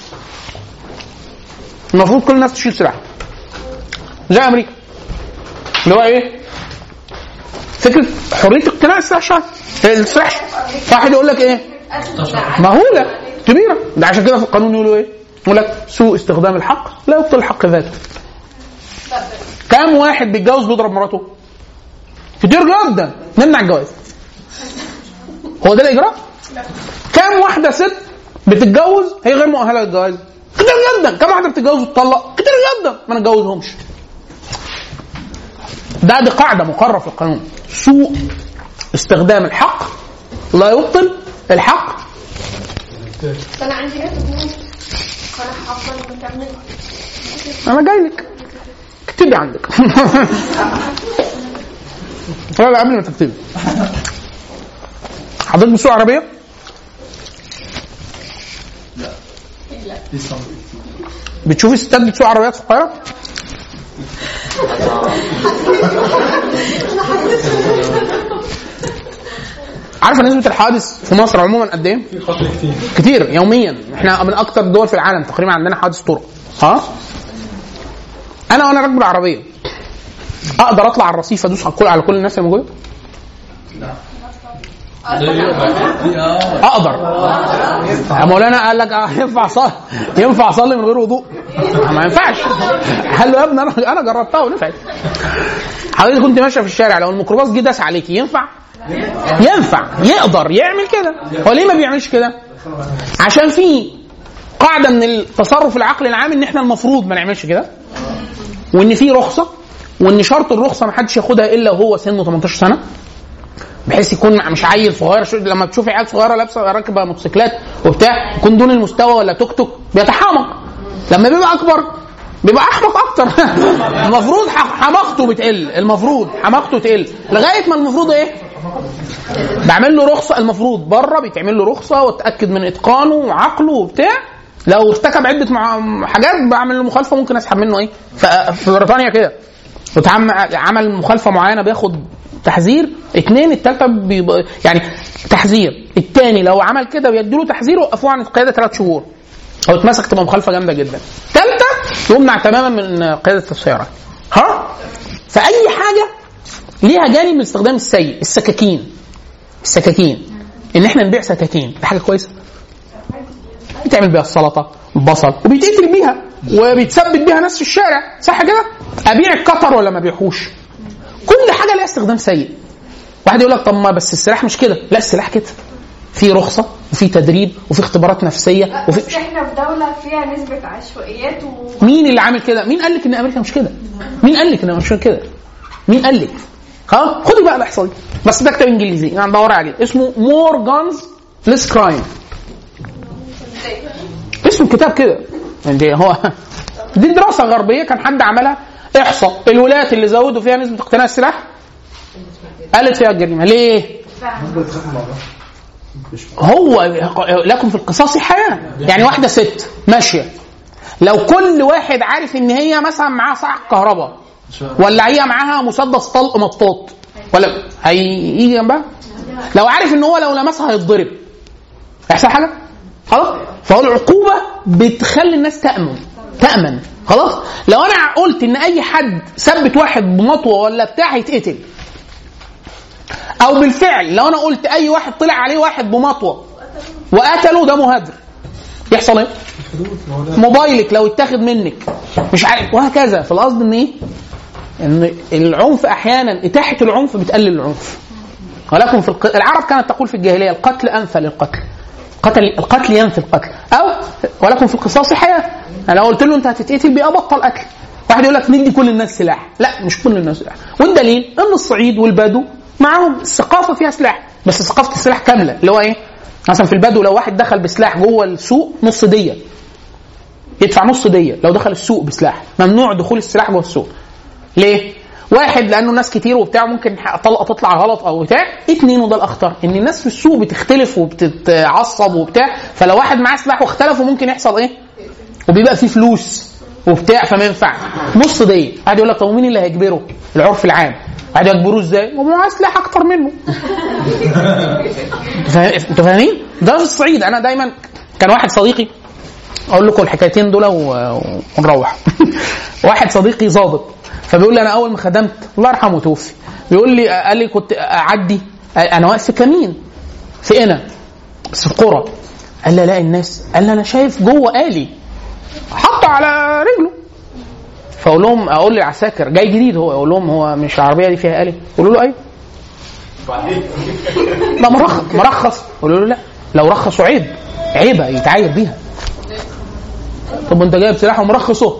المفروض كل الناس تشيل سلاح زي امريكا اللي هو ايه؟ فكره حريه اقتناء السلاح الشرعي السلاح واحد يقول لك ايه؟ مهوله كبيره ده عشان كده في القانون يقولوا ايه؟ يقول لك سوء استخدام الحق لا يبطل الحق ذاته كم واحد بيتجوز بيضرب مراته؟ كتير جدا نمنع الجواز هو ده الاجراء؟ كم واحده ست بتتجوز هي غير مؤهله للجواز؟ كتير جدا كم واحده بتتجوز وتطلق؟ كتير جدا ما نتجوزهمش ده دي قاعده مقرره في القانون سوء استخدام الحق لا يبطل الحق بس انا عندي ناس بتقول انا هفضل مكمل انا جاي لك اكتبي عندك لا لا قبل ما تكتبي حضرتك بتسوق عربيه؟ لسه بتشوفي ستات بتسوق عربيات في القاهره؟ عارفه نسبه الحوادث في مصر عموما قد ايه؟ كتير يوميا احنا من اكتر الدول في العالم تقريبا عندنا حوادث طرق ها انا وانا راكب العربيه اقدر اطلع على الرصيف ادوس على كل على كل الناس اللي موجوده اقدر يا مولانا قال لك اه ينفع اصلي ينفع اصلي من غير وضوء ما ينفعش قال له يا ابني انا انا جربتها ونفعت حضرتك كنت ماشيه في الشارع لو الميكروباص جه داس عليكي ينفع ينفع يقدر يعمل كده هو ليه ما بيعملش كده عشان في قاعده من التصرف العقلي العام ان احنا المفروض ما نعملش كده وان في رخصه وان شرط الرخصه ما حدش ياخدها الا وهو سنه 18 سنه بحيث يكون مش عيل صغير شو لما تشوفي عيال صغيره لابسه راكبه موتوسيكلات وبتاع يكون دون المستوى ولا توك توك بيتحامق لما بيبقى اكبر بيبقى احمق اكتر المفروض ح- حماقته بتقل المفروض حماقته تقل لغايه ما المفروض ايه بعمل له رخصه المفروض بره بيتعمل له رخصه واتاكد من اتقانه وعقله وبتاع لو ارتكب عده مع... حاجات بعمل له مخالفه ممكن اسحب منه ايه ف- في بريطانيا كده وتعم- عمل مخالفه معينه بياخد تحذير اتنين التالتة بيبقى يعني تحذير التاني لو عمل كده بيديله تحذير وقفوه عن القياده ثلاث شهور او اتمسك تبقى مخالفه جامده جدا تالتة يمنع تماما من قياده السياره ها فاي حاجه ليها جانب من الاستخدام السيء السكاكين السكاكين ان احنا نبيع سكاكين دي حاجه كويسه بيتعمل بيها السلطه البصل وبيتقتل بيها وبيتثبت بيها ناس في الشارع صح كده ابيع القطر ولا ما ابيعهوش كل حاجه لها استخدام سيء واحد يقول لك طب ما بس السلاح مش كده لا السلاح كده في رخصه وفي تدريب وفي اختبارات نفسيه بس وفي احنا في دولة فيها نسبة عشوائيات و مين اللي عامل كده؟ مين قال لك ان امريكا مش كده؟ مين قال لك ان مش كده؟ مين قال لك؟ خلاص خدي بقى الاحصائيه بس ده كتاب انجليزي يعني دوري عليه اسمه مور جانز ليس كرايم اسم الكتاب كده يعني دي هو دي دراسه غربيه كان حد عملها احصاء الولايات اللي زودوا فيها نسبه اقتناء السلاح قلت فيها الجريمه ليه؟ هو لكم في القصاص حياه يعني واحده ست ماشيه لو كل واحد عارف ان هي مثلا معاها صاع كهرباء ولا هي معاها مسدس طلق مطاط ولا هيجي جنبها لو عارف ان هو لو لمسها هيتضرب هيحصل حاجه خلاص فهو العقوبه بتخلي الناس تامن تامن خلاص لو انا قلت ان اي حد ثبت واحد بمطوه ولا بتاع هيتقتل او بالفعل لو انا قلت اي واحد طلع عليه واحد بمطوه وقتله ده مهدر يحصل ايه؟ موبايلك لو اتاخد منك مش عارف وهكذا فالقصد ان ايه؟ ان العنف احيانا اتاحه العنف بتقلل العنف ولكن في الق... العرب كانت تقول في الجاهليه القتل انفى للقتل قتل القتل ينفي القتل او ولكم في القصاص حياه انا لو قلت له انت هتتقتل بيه بطل قتل واحد يقول لك ندي كل الناس سلاح لا مش كل الناس سلاح والدليل ان الصعيد والبدو معاهم الثقافه فيها سلاح بس ثقافه السلاح كامله اللي هو ايه مثلا في البدو لو واحد دخل بسلاح جوه السوق نص ديه يدفع نص ديه لو دخل السوق بسلاح ممنوع دخول السلاح جوه السوق ليه واحد لانه ناس كتير وبتاع ممكن طلقه تطلع غلط او بتاع اتنين وده الاخطر ان الناس في السوق بتختلف وبتتعصب وبتاع فلو واحد معاه سلاح واختلفوا ممكن يحصل ايه وبيبقى فيه فلوس وبتاع فما ينفعش نص ديه قاعد يقول لك طب مين اللي هيجبره العرف العام قاعد يجبروه ازاي ما هو معاه سلاح اكتر منه فا- انتوا فاهمين ده في الصعيد انا دايما كان واحد صديقي اقول لكم الحكايتين دول و- ونروح واحد صديقي ظابط فبيقول لي انا اول ما خدمت الله يرحمه توفي بيقول لي قال لي كنت اعدي انا واقف في كمين في قنا بس في قرى قال لي الاقي الناس قال لي انا شايف جوه آلي حطه على رجله فاقول لهم اقول للعساكر جاي جديد هو اقول لهم هو مش العربيه دي فيها آلي يقولوا له ايوه ده مرخص مرخص يقولوا له لا لو رخصوا عيب عيبه يتعاير بيها طب انت جايب سلاح ومرخصه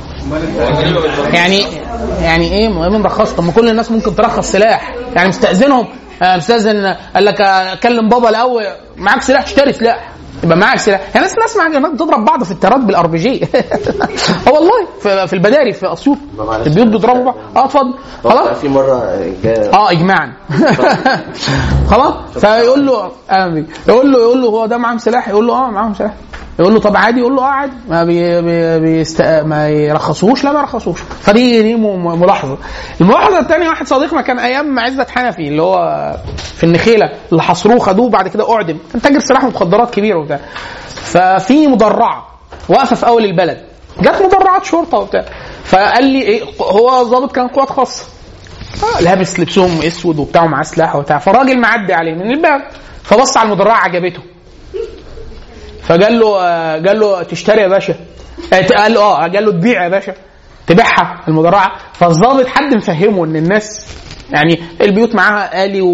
يعني يعني ايه مهم مرخص طب ما كل الناس ممكن ترخص سلاح يعني مستاذنهم آه، مستاذن قال لك اكلم بابا الاول معاك سلاح اشتري سلاح يبقى معاك سلاح يعني ناس ناس معاك بتضرب بعض في التيارات بالار بي جي اه والله في, في البداري في اسيوط معلش. البيوت بيضربوا بعض اه اتفضل خلاص خلاص في مره جاء اه اجماعا خلاص فيقول له آمين. يقول له يقول له هو ده معاهم سلاح يقول له اه معاهم سلاح يقول له طب عادي يقول له اه عادي ما بي بي بيست... ما يرخصوش لا ما يرخصوش فدي دي م- ملاحظه الملاحظه الثانيه واحد صديقنا كان ايام عزت حنفي اللي هو في النخيله اللي حصروه خدوه بعد كده اعدم كان تاجر سلاح ومخدرات كبير وبتاع ففي مدرعه واقفه في اول البلد جت مدرعات شرطه وبتاع فقال لي ايه هو ضابط كان قوات خاصه آه، لابس لبسهم اسود وبتاع ومعاه سلاح وبتاع فالراجل معدي عليه من الباب فبص على المدرعه عجبته فقال له آه، قال له تشتري يا باشا آه، قال له اه قال له تبيع يا باشا تبيعها المدرعه فالظابط حد مفهمه ان الناس يعني البيوت معاها آلي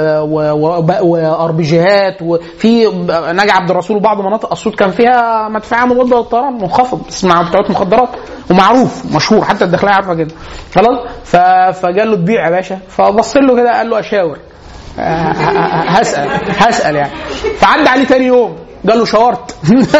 واربجيهات وفي نجع عبد الرسول وبعض مناطق اسيوط كان فيها مدفعيه مضاده للطيران منخفض بس مع بتوعات مخدرات ومعروف مشهور حتى الداخليه عارفه كده خلاص ف- فقال له تبيع يا باشا فبص له كده قال له اشاور آه، ه- ه- هسال هسال يعني فعدى عليه تاني يوم قال له شاورت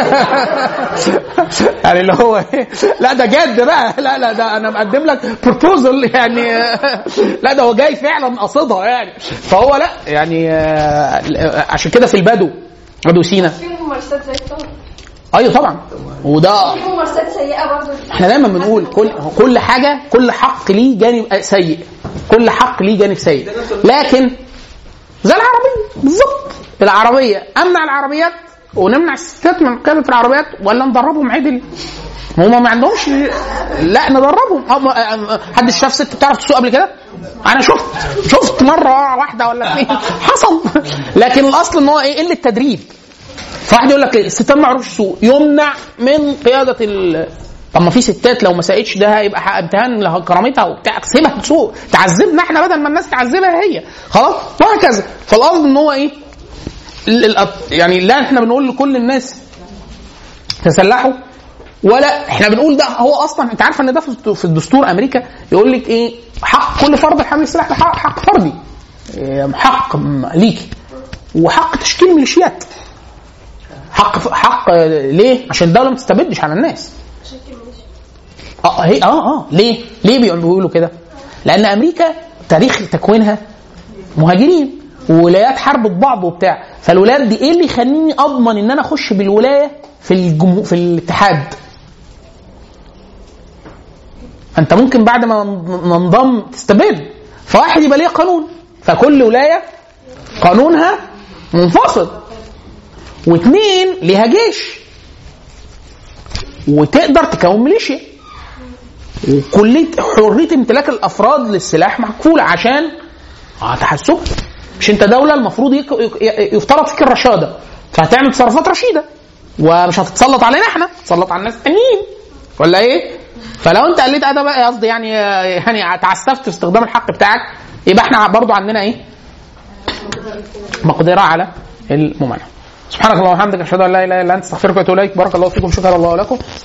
يعني اللي هو ايه لا ده جد بقى لا لا ده انا مقدم لك بروبوزل يعني لا ده هو جاي فعلا قصدها يعني فهو لا يعني آه، عشان كده في البدو بدو سينا في ممارسات زي كده ايوه طبعا وده في ممارسات سيئه برضه احنا دايما بنقول كل كل حاجه كل حق ليه جانب سيء كل حق ليه جانب سيء لكن زي العربيه بالظبط العربيه امنع العربيات ونمنع الستات من قياده العربيات ولا ندربهم عدل هما ما عندهمش لا ندربهم هم- حد شاف ست بتعرف تسوق قبل كده؟ انا شفت شفت مره واحده ولا اثنين حصل لكن الاصل ان هو ايه قله تدريب فواحد يقول لك الستات ما يعرفش يسوق يمنع من قياده ال طب ما في ستات لو ما ساقتش ده هيبقى حق امتهان لكرامتها وبتاع سيبها تسوق تعذبنا احنا بدل ما الناس تعذبها هي خلاص وهكذا فالقصد ان هو ايه ال- ال- يعني لا احنا بنقول لكل الناس تسلحوا ولا احنا بنقول ده هو اصلا انت عارف ان ده في في الدستور امريكا يقول لك ايه حق كل فرد حامل السلاح ده حق, حق فردي إيه، حق م- ليكي وحق تشكيل ميليشيات حق حق آه، ليه؟ عشان الدوله ما تستبدش على الناس اه هي اه اه ليه؟ ليه بيقولوا كده؟ لان امريكا تاريخ تكوينها مهاجرين وولايات حربت بعض وبتاع فالولايات دي ايه اللي يخليني اضمن ان انا اخش بالولايه في الجمو... في الاتحاد انت ممكن بعد ما ما انضم تستبد فواحد يبقى ليه قانون فكل ولايه قانونها منفصل واثنين ليها جيش وتقدر تكون ميليشيا وكلية حرية امتلاك الأفراد للسلاح مكفولة عشان اه تحسب مش انت دولة المفروض يك... يك- يفترض فيك الرشادة فهتعمل تصرفات رشيدة ومش هتتسلط علينا احنا تتسلط على الناس التانيين ولا ايه؟ فلو انت قلت ادب قصدي يعني يعني تعسفت في استخدام الحق بتاعك يبقى احنا برضو عندنا ايه؟ مقدرة على الممانعة. سبحانك اللهم وبحمدك اشهد ان لا اله الا انت استغفرك واتوب اليك بارك الله فيكم شكرا الله لكم